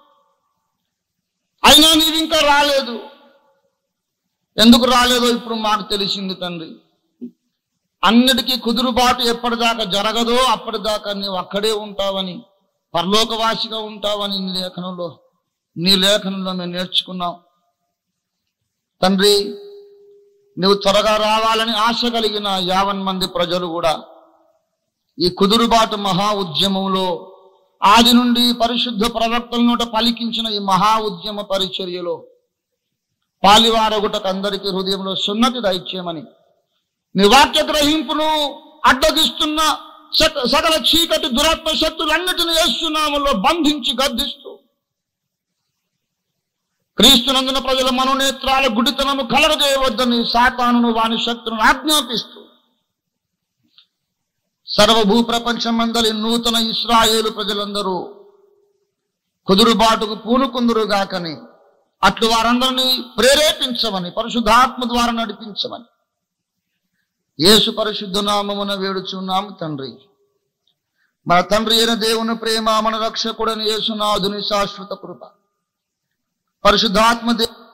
అయినా నీవు ఇంకా రాలేదు ఎందుకు రాలేదో ఇప్పుడు మాకు తెలిసింది తండ్రి అన్నిటికీ కుదురుబాటు ఎప్పటిదాకా జరగదో అప్పటిదాకా నీవు అక్కడే ఉంటావని పరలోకవాసిగా ఉంటావని నీ లేఖనంలో నీ లేఖనంలో మేము నేర్చుకున్నాం తండ్రి నువ్వు త్వరగా రావాలని ఆశ కలిగిన యావన్ మంది ప్రజలు కూడా ఈ కుదురుబాటు మహా ఉద్యమంలో ఆది నుండి పరిశుద్ధ ప్రవక్తల నోట పలికించిన ఈ మహా ఉద్యమ పరిచర్యలో పాలివారగుటకు అందరికీ హృదయంలో సున్నతి దయచేయమని నీ వాక్య గ్రహింపును అడ్డగిస్తున్న సక- సకల చీకటి దురాత్మ శక్తులన్నిటిని వేస్తున్నాములో బంధించి గద్దిస్తూ క్రీస్తునందున ప్రజల మనోనేత్రాల గుడితనము కలరజేయవద్దని సాతానును వాని శక్తులను ఆజ్ఞాపిస్తూ సర్వభూ ప్రపంచమందలి నూతన ఇస్రాయేలు ప్రజలందరూ కుదురుబాటుకు పూనుకుందురుగాకని అట్లు వారందరినీ ప్రేరేపించమని పరిశుద్ధాత్మ ద్వారా నడిపించమని యేసు పరిశుద్ధ నామమున వేడుచున్నాము తండ్రి మన తండ్రి అయిన దేవుని ప్రేమ మన రక్షకుడని యేసునాథుని శాశ్వత కృప పరిశుద్ధాత్మ దే